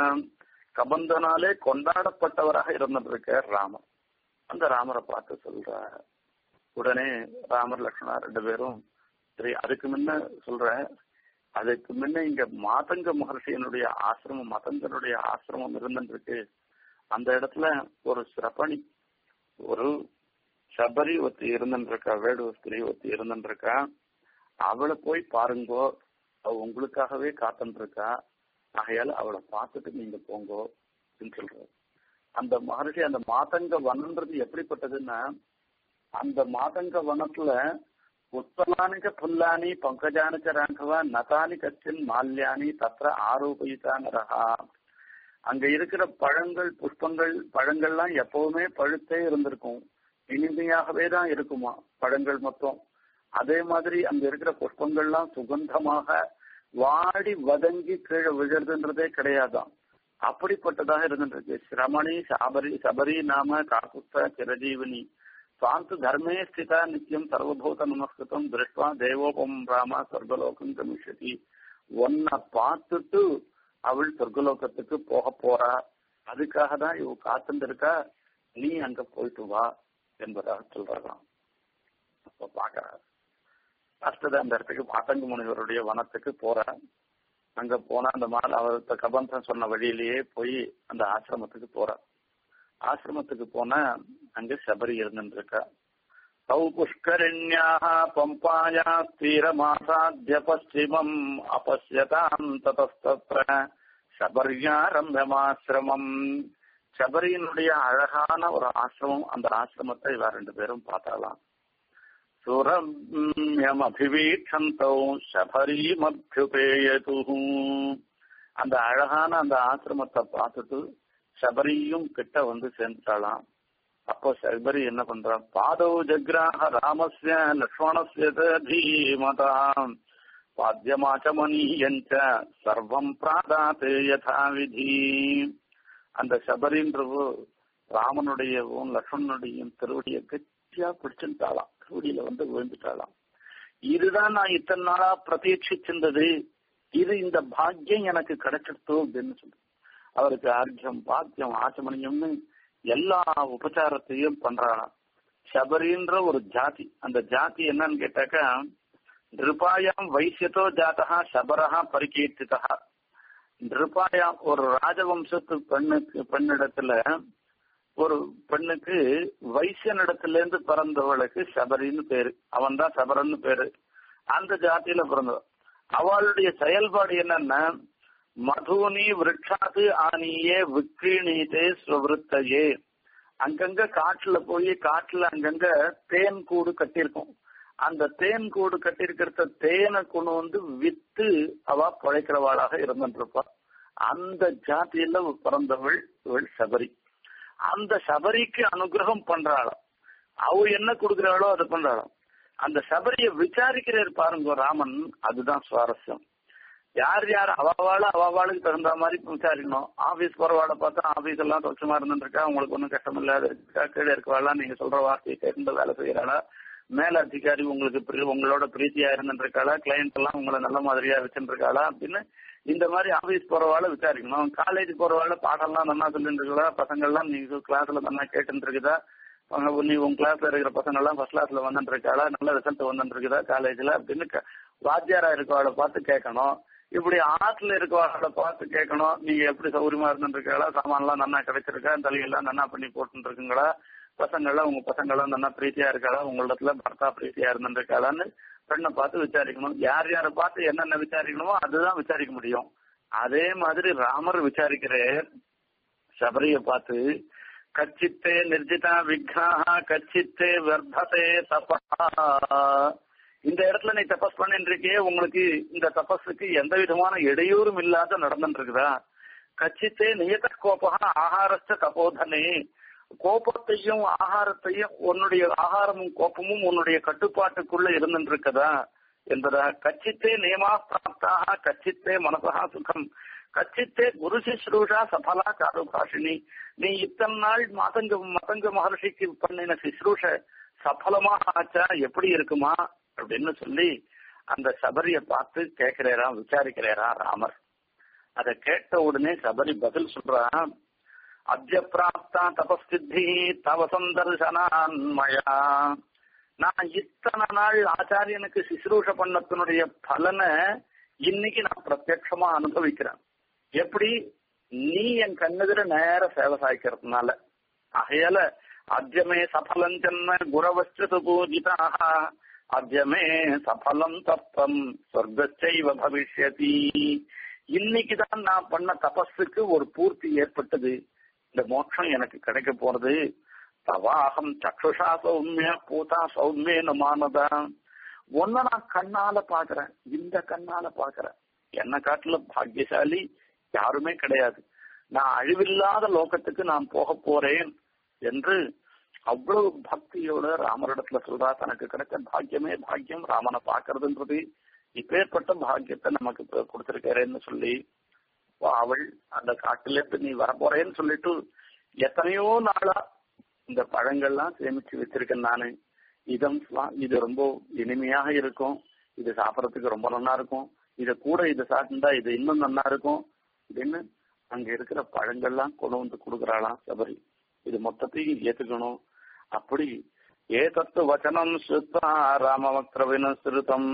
கபந்தனாலே கொண்டாடப்பட்டவராக இருந்திருக்க ராமர் அந்த ராமரை பார்த்து சொல்ற உடனே ராமர் லக்ஷ்மணா ரெண்டு பேரும் சரி அதுக்கு முன்ன சொல்ற அதுக்கு முன்ன இங்க மாதங்க மகர்ஷியனுடைய ஆசிரமம் மதங்கனுடைய ஆசிரமம் இருந்துருக்கு அந்த இடத்துல ஒரு சிறப்பணி ஒரு சபரி ஒத்தி இருந்துருக்கா வேடு ஸ்திரீ ஒத்தி இருந்துருக்கா அவளை போய் பாருங்கோ அவ உங்களுக்காகவே காத்துருக்கா ஆகையால அவளை பார்த்துட்டு நீங்க போங்கோ அப்படின்னு சொல்றாரு அந்த மகர்ஷி அந்த மாதங்க வனம்ன்றது எப்படிப்பட்டதுன்னா அந்த மாதங்க வனத்துல உத்தலானிக புல்லானி பங்கஜானிக ராங்கவ நதானி கச்சின் மால்யானி தத்திர ஆரோபித்தானரகா அங்க இருக்கிற பழங்கள் புஷ்பங்கள் பழங்கள்லாம் எப்பவுமே பழுத்தே இருந்திருக்கும் இனிமையாகவே தான் இருக்குமா பழங்கள் மொத்தம் அதே மாதிரி அங்க இருக்கிற புஷ்பங்கள்லாம் சுகந்தமாக வாடி வதங்கி கீழே விழுறதுன்றதே கிடையாதான் அப்படிப்பட்டதாக இருந்துருக்கு சிரமணி சாபரி சபரி நாம காக்குஸ்த சிரஜீவனி சுவாந்த தர்மே ஸ்திதா நித்தியம் சர்வபூத நமஸ்கிருதம் திருஷ்வா தேவோபம் ராமா சொர்க்கலோகம் கமிஷதி ஒன்ன பார்த்துட்டு அவள் சொர்க்கலோகத்துக்கு போக போறா அதுக்காக தான் இவ காத்துட்டு இருக்கா நீ அங்க போயிட்டு வா என்பதாக சொல்றாராம் அப்ப பாக்குறாரு அடுத்தது அந்த இடத்துக்கு மாத்தங்க முனிவருடைய வனத்துக்கு போற அங்க போனா அந்த மால் அவர் கபந்தன் சொன்ன வழியிலேயே போய் அந்த ஆசிரமத்துக்கு போற ஆசிரமத்துக்கு போனா அங்க சபரி இருந்துருக்கா சௌ புஷ்கரிண்யாக பம்பாயா தீரமாசாத்திய பশ্চিமம் அபசியதாம் ததஸ்தத்ர சபரியாரம்பமாசிரமம் சபரியினுடைய அழகான ஒரு ஆசிரமம் அந்த ஆசிரமத்தை இவ ரெண்டு பேரும் பார்த்தாலாம் சுரம்யம் அபிவீட்சந்தோ சபரீமபியுபேயது அந்த அழகான அந்த ஆசிரமத்தை பார்த்துட்டு சபரியும் கிட்ட வந்து சேர்ந்துட்டாளாம் அப்போ சபரி என்ன பண்றான் பாதவ ஜக்ராக ராமஸ்ய லக்ஷ்மணஸ்ய தீமதாம் பாத்தியமாச்சமனீயஞ்ச சர்வம் பிராதாத்து யதா விதி அந்த சபரின்றவோ ராமனுடையவும் லக்ஷ்மணனுடையும் திருவடியை கெட்டியா பிடிச்சுட்டாளாம் திருவடியில வந்து விழுந்துட்டாளாம் இதுதான் நான் இத்தனை நாளா பிரதீட்சிச்சிருந்தது இது இந்த பாக்கியம் எனக்கு கிடைச்சிடுத்தோ அப்படின்னு சொல்லி அவருக்கு அர்க்கியம் பாக்கியம் ஆச்சமணியம்னு எல்லா உபச்சாரத்தையும் பண்றாளாம் சபரின்ற ஒரு ஜாதி அந்த ஜாதி என்னன்னு கேட்டாக்கா நிருபாயாம் வைசியத்தோ ஜாத்தா சபரஹா பரிகீர்த்திதா நிருபாயாம் ஒரு ராஜவம்சத்து பெண்ணுக்கு பெண்ணிடத்துல ஒரு பெண்ணுக்கு வைசியனிடத்துல இருந்து பிறந்தவளுக்கு சபரின்னு பேரு அவன் தான் சபரன்னு பேரு அந்த ஜாதியில பிறந்தவள் அவளுடைய செயல்பாடு என்னன்னா மதுனி விரட்சாது ஆனியே விக்ரீணீதே சுவருத்தையே அங்கங்க காட்டுல போய் காட்டுல அங்கங்க தேன் கூடு கட்டியிருக்கும் அந்த தேன் கூடு கட்டியிருக்கிறத தேனை கொண்டு வந்து வித்து அவ பழைக்கிறவாளாக இருந்துருப்பா அந்த ஜாதியில பிறந்தவள் இவள் சபரி அந்த சபரிக்கு அனுகிரகம் பண்றாளாம் அவ என்ன கொடுக்குறாளோ அதை பண்றாளாம் அந்த சபரிய விசாரிக்கிறார் பாருங்க ராமன் அதுதான் சுவாரஸ்யம் யார் யார் அவாவாள அவாவாளுக்கு தகுந்த மாதிரி விசாரிக்கணும் ஆபீஸ் போறவாளை பார்த்தா ஆபீஸ் எல்லாம் சொச்சமா இருந்துருக்கா உங்களுக்கு ஒன்றும் கஷ்டம் இல்லாத இருக்கா கீழே இருக்கவாளா நீங்க சொல்ற வார்த்தையை கேட்டு வேலை செய்யறாளா மேல அதிகாரி உங்களுக்கு உங்களோட பிரீத்தியா இருந்துருக்காளா கிளைண்ட் எல்லாம் உங்களை நல்ல மாதிரியா வச்சுருக்காளா அப்படின்னு இந்த மாதிரி ஆபீஸ் போறவாள விசாரிக்கணும் காலேஜ் போறவாள பாடம்லாம் நல்லா சொல்லிட்டு இருக்கா பசங்க எல்லாம் நீங்க கிளாஸ்ல நல்லா கேட்டு இருக்குதா நீ உங்க கிளாஸ்ல இருக்கிற பசங்க எல்லாம் ஃபர்ஸ்ட் கிளாஸ்ல வந்துட்டு இருக்காளா நல்ல ரிசல்ட் வந்துட்டு இருக்குதா காலேஜ்ல அப்படின்னு வாத்தியாரா இருக்கவாளை பார்த்து கேட்கணும் இப்படி ஆற்றுல இருக்கவாளை பார்த்து கேட்கணும் நீங்க எப்படி சௌரியமா இருந்துட்டு இருக்காளா சாமான் எல்லாம் நல்லா கிடைச்சிருக்கா தலையெல்லாம் நல்லா பண்ணி போட்டு இருக்குங்களா பசங்க எல்லாம் உங்க பசங்க எல்லாம் நல்லா பிரீத்தியா இருக்காளா உங்களிடத்துல பர்த்தா பிரீத்தியா இருந்துட்டு இருக்காளான்னு பெண்ணை பார்த்து விசாரிக்கணும் யார் யாரை பார்த்து என்னென்ன விசாரிக்கணுமோ அதுதான் விசாரிக்க முடியும் அதே மாதிரி ராமர் விசாரிக்கிற சபரிய பார்த்து கச்சித்தே நிர்ஜிதா விக்னாஹா கச்சித்தே வர்த்ததே தபா இந்த இடத்துல நீ தபஸ் பண்ணிட்டு இருக்கியே உங்களுக்கு இந்த தபஸுக்கு எந்த விதமான இடையூறும் இல்லாத நடந்துட்டு இருக்குதா கச்சித்தே நியத கோபா ஆகாரஸ்த தபோதனே கோபத்தையும் ஆகாரத்தையும் உன்னுடைய ஆகாரமும் கோபமும் உன்னுடைய கட்டுப்பாட்டுக்குள்ள இருந்துட்டு இருக்கதா என்பதா கச்சித்தே நியமா பிராப்தாக கச்சித்தே மனசா சுகம் கச்சித்தே குரு சிஸ்ரூஷா சபலா காருபாஷினி நீ இத்தனை நாள் மாதங்க மதங்க மகர்ஷிக்கு பண்ணின சிஸ்ரூஷ சபலமா ஆச்சா எப்படி இருக்குமா அப்படின்னு சொல்லி அந்த சபரிய பார்த்து கேட்கிறாரா விசாரிக்கிறாரா ராமர் அதை கேட்ட உடனே சபரி பதில் சொல்றான் அத்திய பிராப்தா தபஸ்தித்தி தவ சந்தர்சனான்மயா நான் இத்தனை நாள் ஆச்சாரியனுக்கு சிசுரூஷ பண்ணத்தினுடைய பலனை இன்னைக்கு நான் பிரத்யட்சமா அனுபவிக்கிறேன் எப்படி நீ என் கண்ணுகிற நேர சேவை சாய்க்கிறதுனால ஆகையால அத்தியமே சபலம் ஜன்ம குரவஸ்து பூஜிதாக அத்தியமே சபலம் தப்பம் சொர்க்கச்சைவ பவிஷ்யதி இன்னைக்குதான் நான் பண்ண தபஸுக்கு ஒரு பூர்த்தி ஏற்பட்டது இந்த மோட்சம் எனக்கு கிடைக்க போறது தவாகம் சக்ஷுஷா சௌமிய பூதா சௌமியன்னு மானதா ஒன்ன நான் கண்ணால பாக்குறேன் இந்த கண்ணால பாக்குறேன் என்ன காட்டுல பாக்கியசாலி யாருமே கிடையாது நான் அழிவில்லாத லோகத்துக்கு நான் போக போறேன் என்று அவ்வளவு பக்தியோட ராமரிடத்துல சொல்றா தனக்கு கிடைச்ச பாக்கியமே பாக்கியம் ராமனை பாக்குறதுன்றது இப்பேற்பட்ட பாக்கியத்தை நமக்கு கொடுத்திருக்காருன்னு சொல்லி அவள் அந்த காட்டிலிருந்து நீ வரப்போறேன்னு சொல்லிட்டு எத்தனையோ நாளா இந்த பழங்கள்லாம் சேமிச்சு வச்சிருக்கேன் நானு இதம் இது ரொம்ப இனிமையாக இருக்கும் இது சாப்பிடறதுக்கு ரொம்ப நல்லா இருக்கும் இத கூட இது சாப்பிட்டா இது இன்னும் நல்லா இருக்கும் அப்படின்னு அங்க இருக்கிற பழங்கள்லாம் கொண்டு வந்து கொடுக்குறாளாம் சபரி இது மொத்தத்தையும் ஏத்துக்கணும் அப்படி ஏதத்து வச்சனம் சுத்தா ராமவக்ர வினசிருத்தம்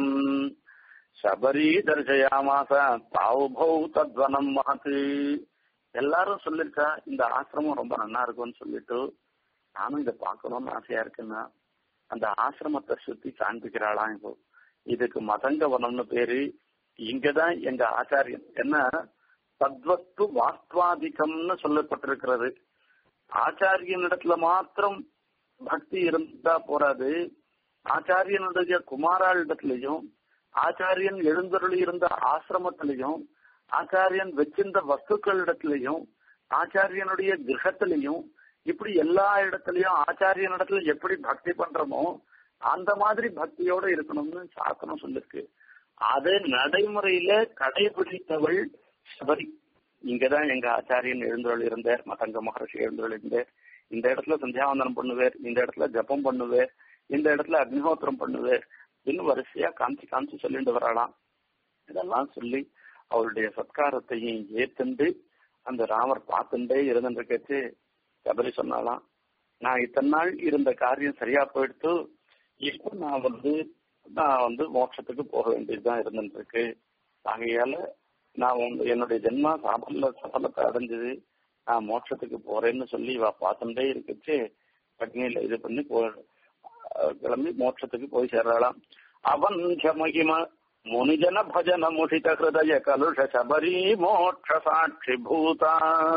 சபரி தர்சயாமாச தாவுபௌ தத்வனம் மாத்து எல்லாரும் சொல்லிருக்கா இந்த ஆசிரமம் ரொம்ப நல்லா இருக்கும்னு சொல்லிட்டு நானும் இதை பார்க்கணும்னு ஆசையா இருக்குன்னா அந்த ஆசிரமத்தை சுத்தி காண்பிக்கிறாளாம் இப்போ இதுக்கு மதங்க வனம்னு பேரு இங்கதான் எங்க ஆச்சாரியன் என்ன தத்வஸ்து வாஸ்துவாதிகம்னு சொல்லப்பட்டிருக்கிறது ஆச்சாரியனிடத்துல மாத்திரம் பக்தி இருந்தா போறாது ஆச்சாரியனுடைய குமாராளிடத்திலையும் ஆச்சாரியன் எழுந்தருளி இருந்த ஆசிரமத்திலையும் ஆச்சாரியன் வச்சிருந்த வஸ்துக்களிடத்திலையும் ஆச்சாரியனுடைய கிரகத்திலையும் இப்படி எல்லா இடத்துலயும் ஆச்சாரியனிடத்துல எப்படி பக்தி பண்றோமோ அந்த மாதிரி பக்தியோட இருக்கணும்னு சாசனம் சொல்லிருக்கு அது நடைமுறையில கடைபிடித்தவள் சபரி இங்கதான் எங்க ஆச்சாரியன் எழுந்தருள் இருந்தார் மதங்க மகர்ஷி எழுந்தருள் இருந்தார் இந்த இடத்துல சந்தியாவந்தனம் பண்ணுவேர் இந்த இடத்துல ஜபம் பண்ணுவேர் இந்த இடத்துல அக்னிஹோத்திரம் பண்ணுவேர் இன்னும் வரிசையா காமிச்சு காமிச்சு சொல்லிட்டு வரலாம் இதெல்லாம் சொல்லி அவருடைய சத்காரத்தையும் ஏத்துண்டு அந்த ராமர் பார்த்துட்டே இருந்துருக்கச்சு கபரி சொன்னாலாம் நான் இத்தனை நாள் இருந்த காரியம் சரியா போயிடுத்து இப்போ நான் வந்து நான் வந்து மோட்சத்துக்கு போக வேண்டியதுதான் இருந்துருக்கு ஆகையால நான் வந்து என்னுடைய ஜென்மா சாபல்ல சபலத்தை அடைஞ்சது நான் மோட்சத்துக்கு போறேன்னு சொல்லி இவ பார்த்துட்டே இருக்குச்சு அக்னியில இது பண்ணி போ கிளம்பி மோட்சத்துக்கு போய் சேர்றாளாம் அவன் மகிம முனிஜன பஜன முஷித ஹிருதய கலுஷ சபரி மோட்ச சாட்சி பூதா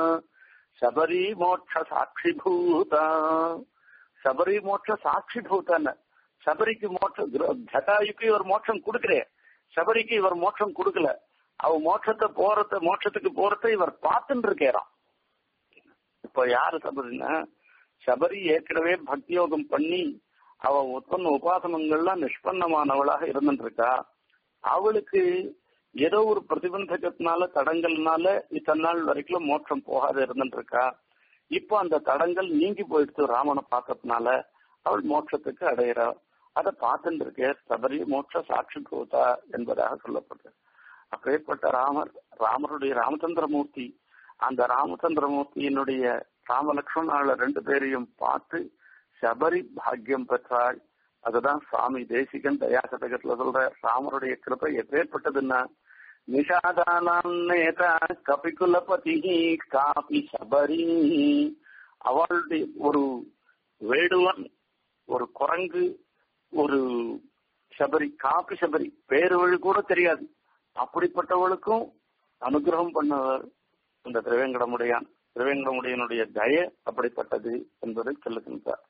சபரி மோட்ச சாட்சி பூதா சபரி மோட்ச சாட்சி பூதான சபரிக்கு மோட்சம் ஜட்டாயுக்கு இவர் மோட்சம் கொடுக்கிறே சபரிக்கு இவர் மோட்சம் கொடுக்கல அவ மோட்சத்தை போறத மோட்சத்துக்கு போறத இவர் பார்த்துட்டு இருக்கிறான் இப்ப யாரு சபரின்னா சபரி ஏற்கனவே பக்தியோகம் பண்ணி அவ உற்பந்த உபாசனங்கள்லாம் நிஷ்பன்னமானவளாக இருந்துட்டு இருக்கா அவளுக்கு ஏதோ ஒரு பிரதிபந்தகத்தினால தடங்கள்னால இத்தனை நாள் வரைக்கும் மோட்சம் போகாத இருந்துட்டு இருக்கா இப்போ அந்த தடங்கள் நீங்கி போயிடுச்சு ராமனை பார்க்கறதுனால அவள் மோட்சத்துக்கு அடையிறா அதை பார்த்துட்டு இருக்க சபரி மோட்ச சாட்சி பூதா என்பதாக சொல்லப்பட்டது அப்பேற்பட்ட ராமர் ராமருடைய ராமச்சந்திரமூர்த்தி அந்த ராமச்சந்திரமூர்த்தியினுடைய ராமலக்ஷ்மணால ரெண்டு பேரையும் பார்த்து சபரி பாக்கியம் பெற்றாள் அதுதான் சுவாமி தேசிகன் தயாசதகத்துல சொல்ற ராமருடைய கிருப்பை எப்பேற்பட்டதுன்னா நிஷாதானாம் நேதா கபிகுலபதி காபி சபரி அவளுடைய ஒரு வேடுவன் ஒரு குரங்கு ஒரு சபரி காப்பி சபரி பேரு வழி கூட தெரியாது அப்படிப்பட்டவளுக்கும் அனுகிரகம் பண்ணவர் இந்த திருவேங்கடமுடையான் திருவேங்கடமுடையனுடைய தய அப்படிப்பட்டது என்பதை சொல்லுகின்றார்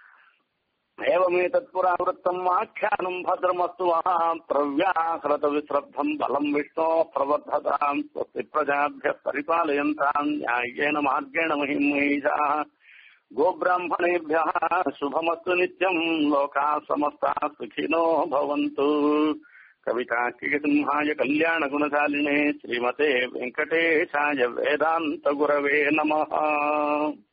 ஏவமே தத்புராவృத்தம் ஆख्याனம் பத்ரமஸ்து பிரவ்யாஹரத விஸ்ரப்தம் பலம் விஷ்ணோ பிரவர்த்ததாம் ஸ்வஸ்தி பிரஜாபிய பரிபாலயந்தாம் நியாயேன மார்கேண மகிமேஷா गोब्राह्मणेभ्यः शुभमस्तु नित्यम् लोकाः समस्ताः सुखिनो भवन्तु कविताकिसिंहाय कल्याणगुणशालिने श्रीमते वेङ्कटेशाय वेदान्तगुरवे नमः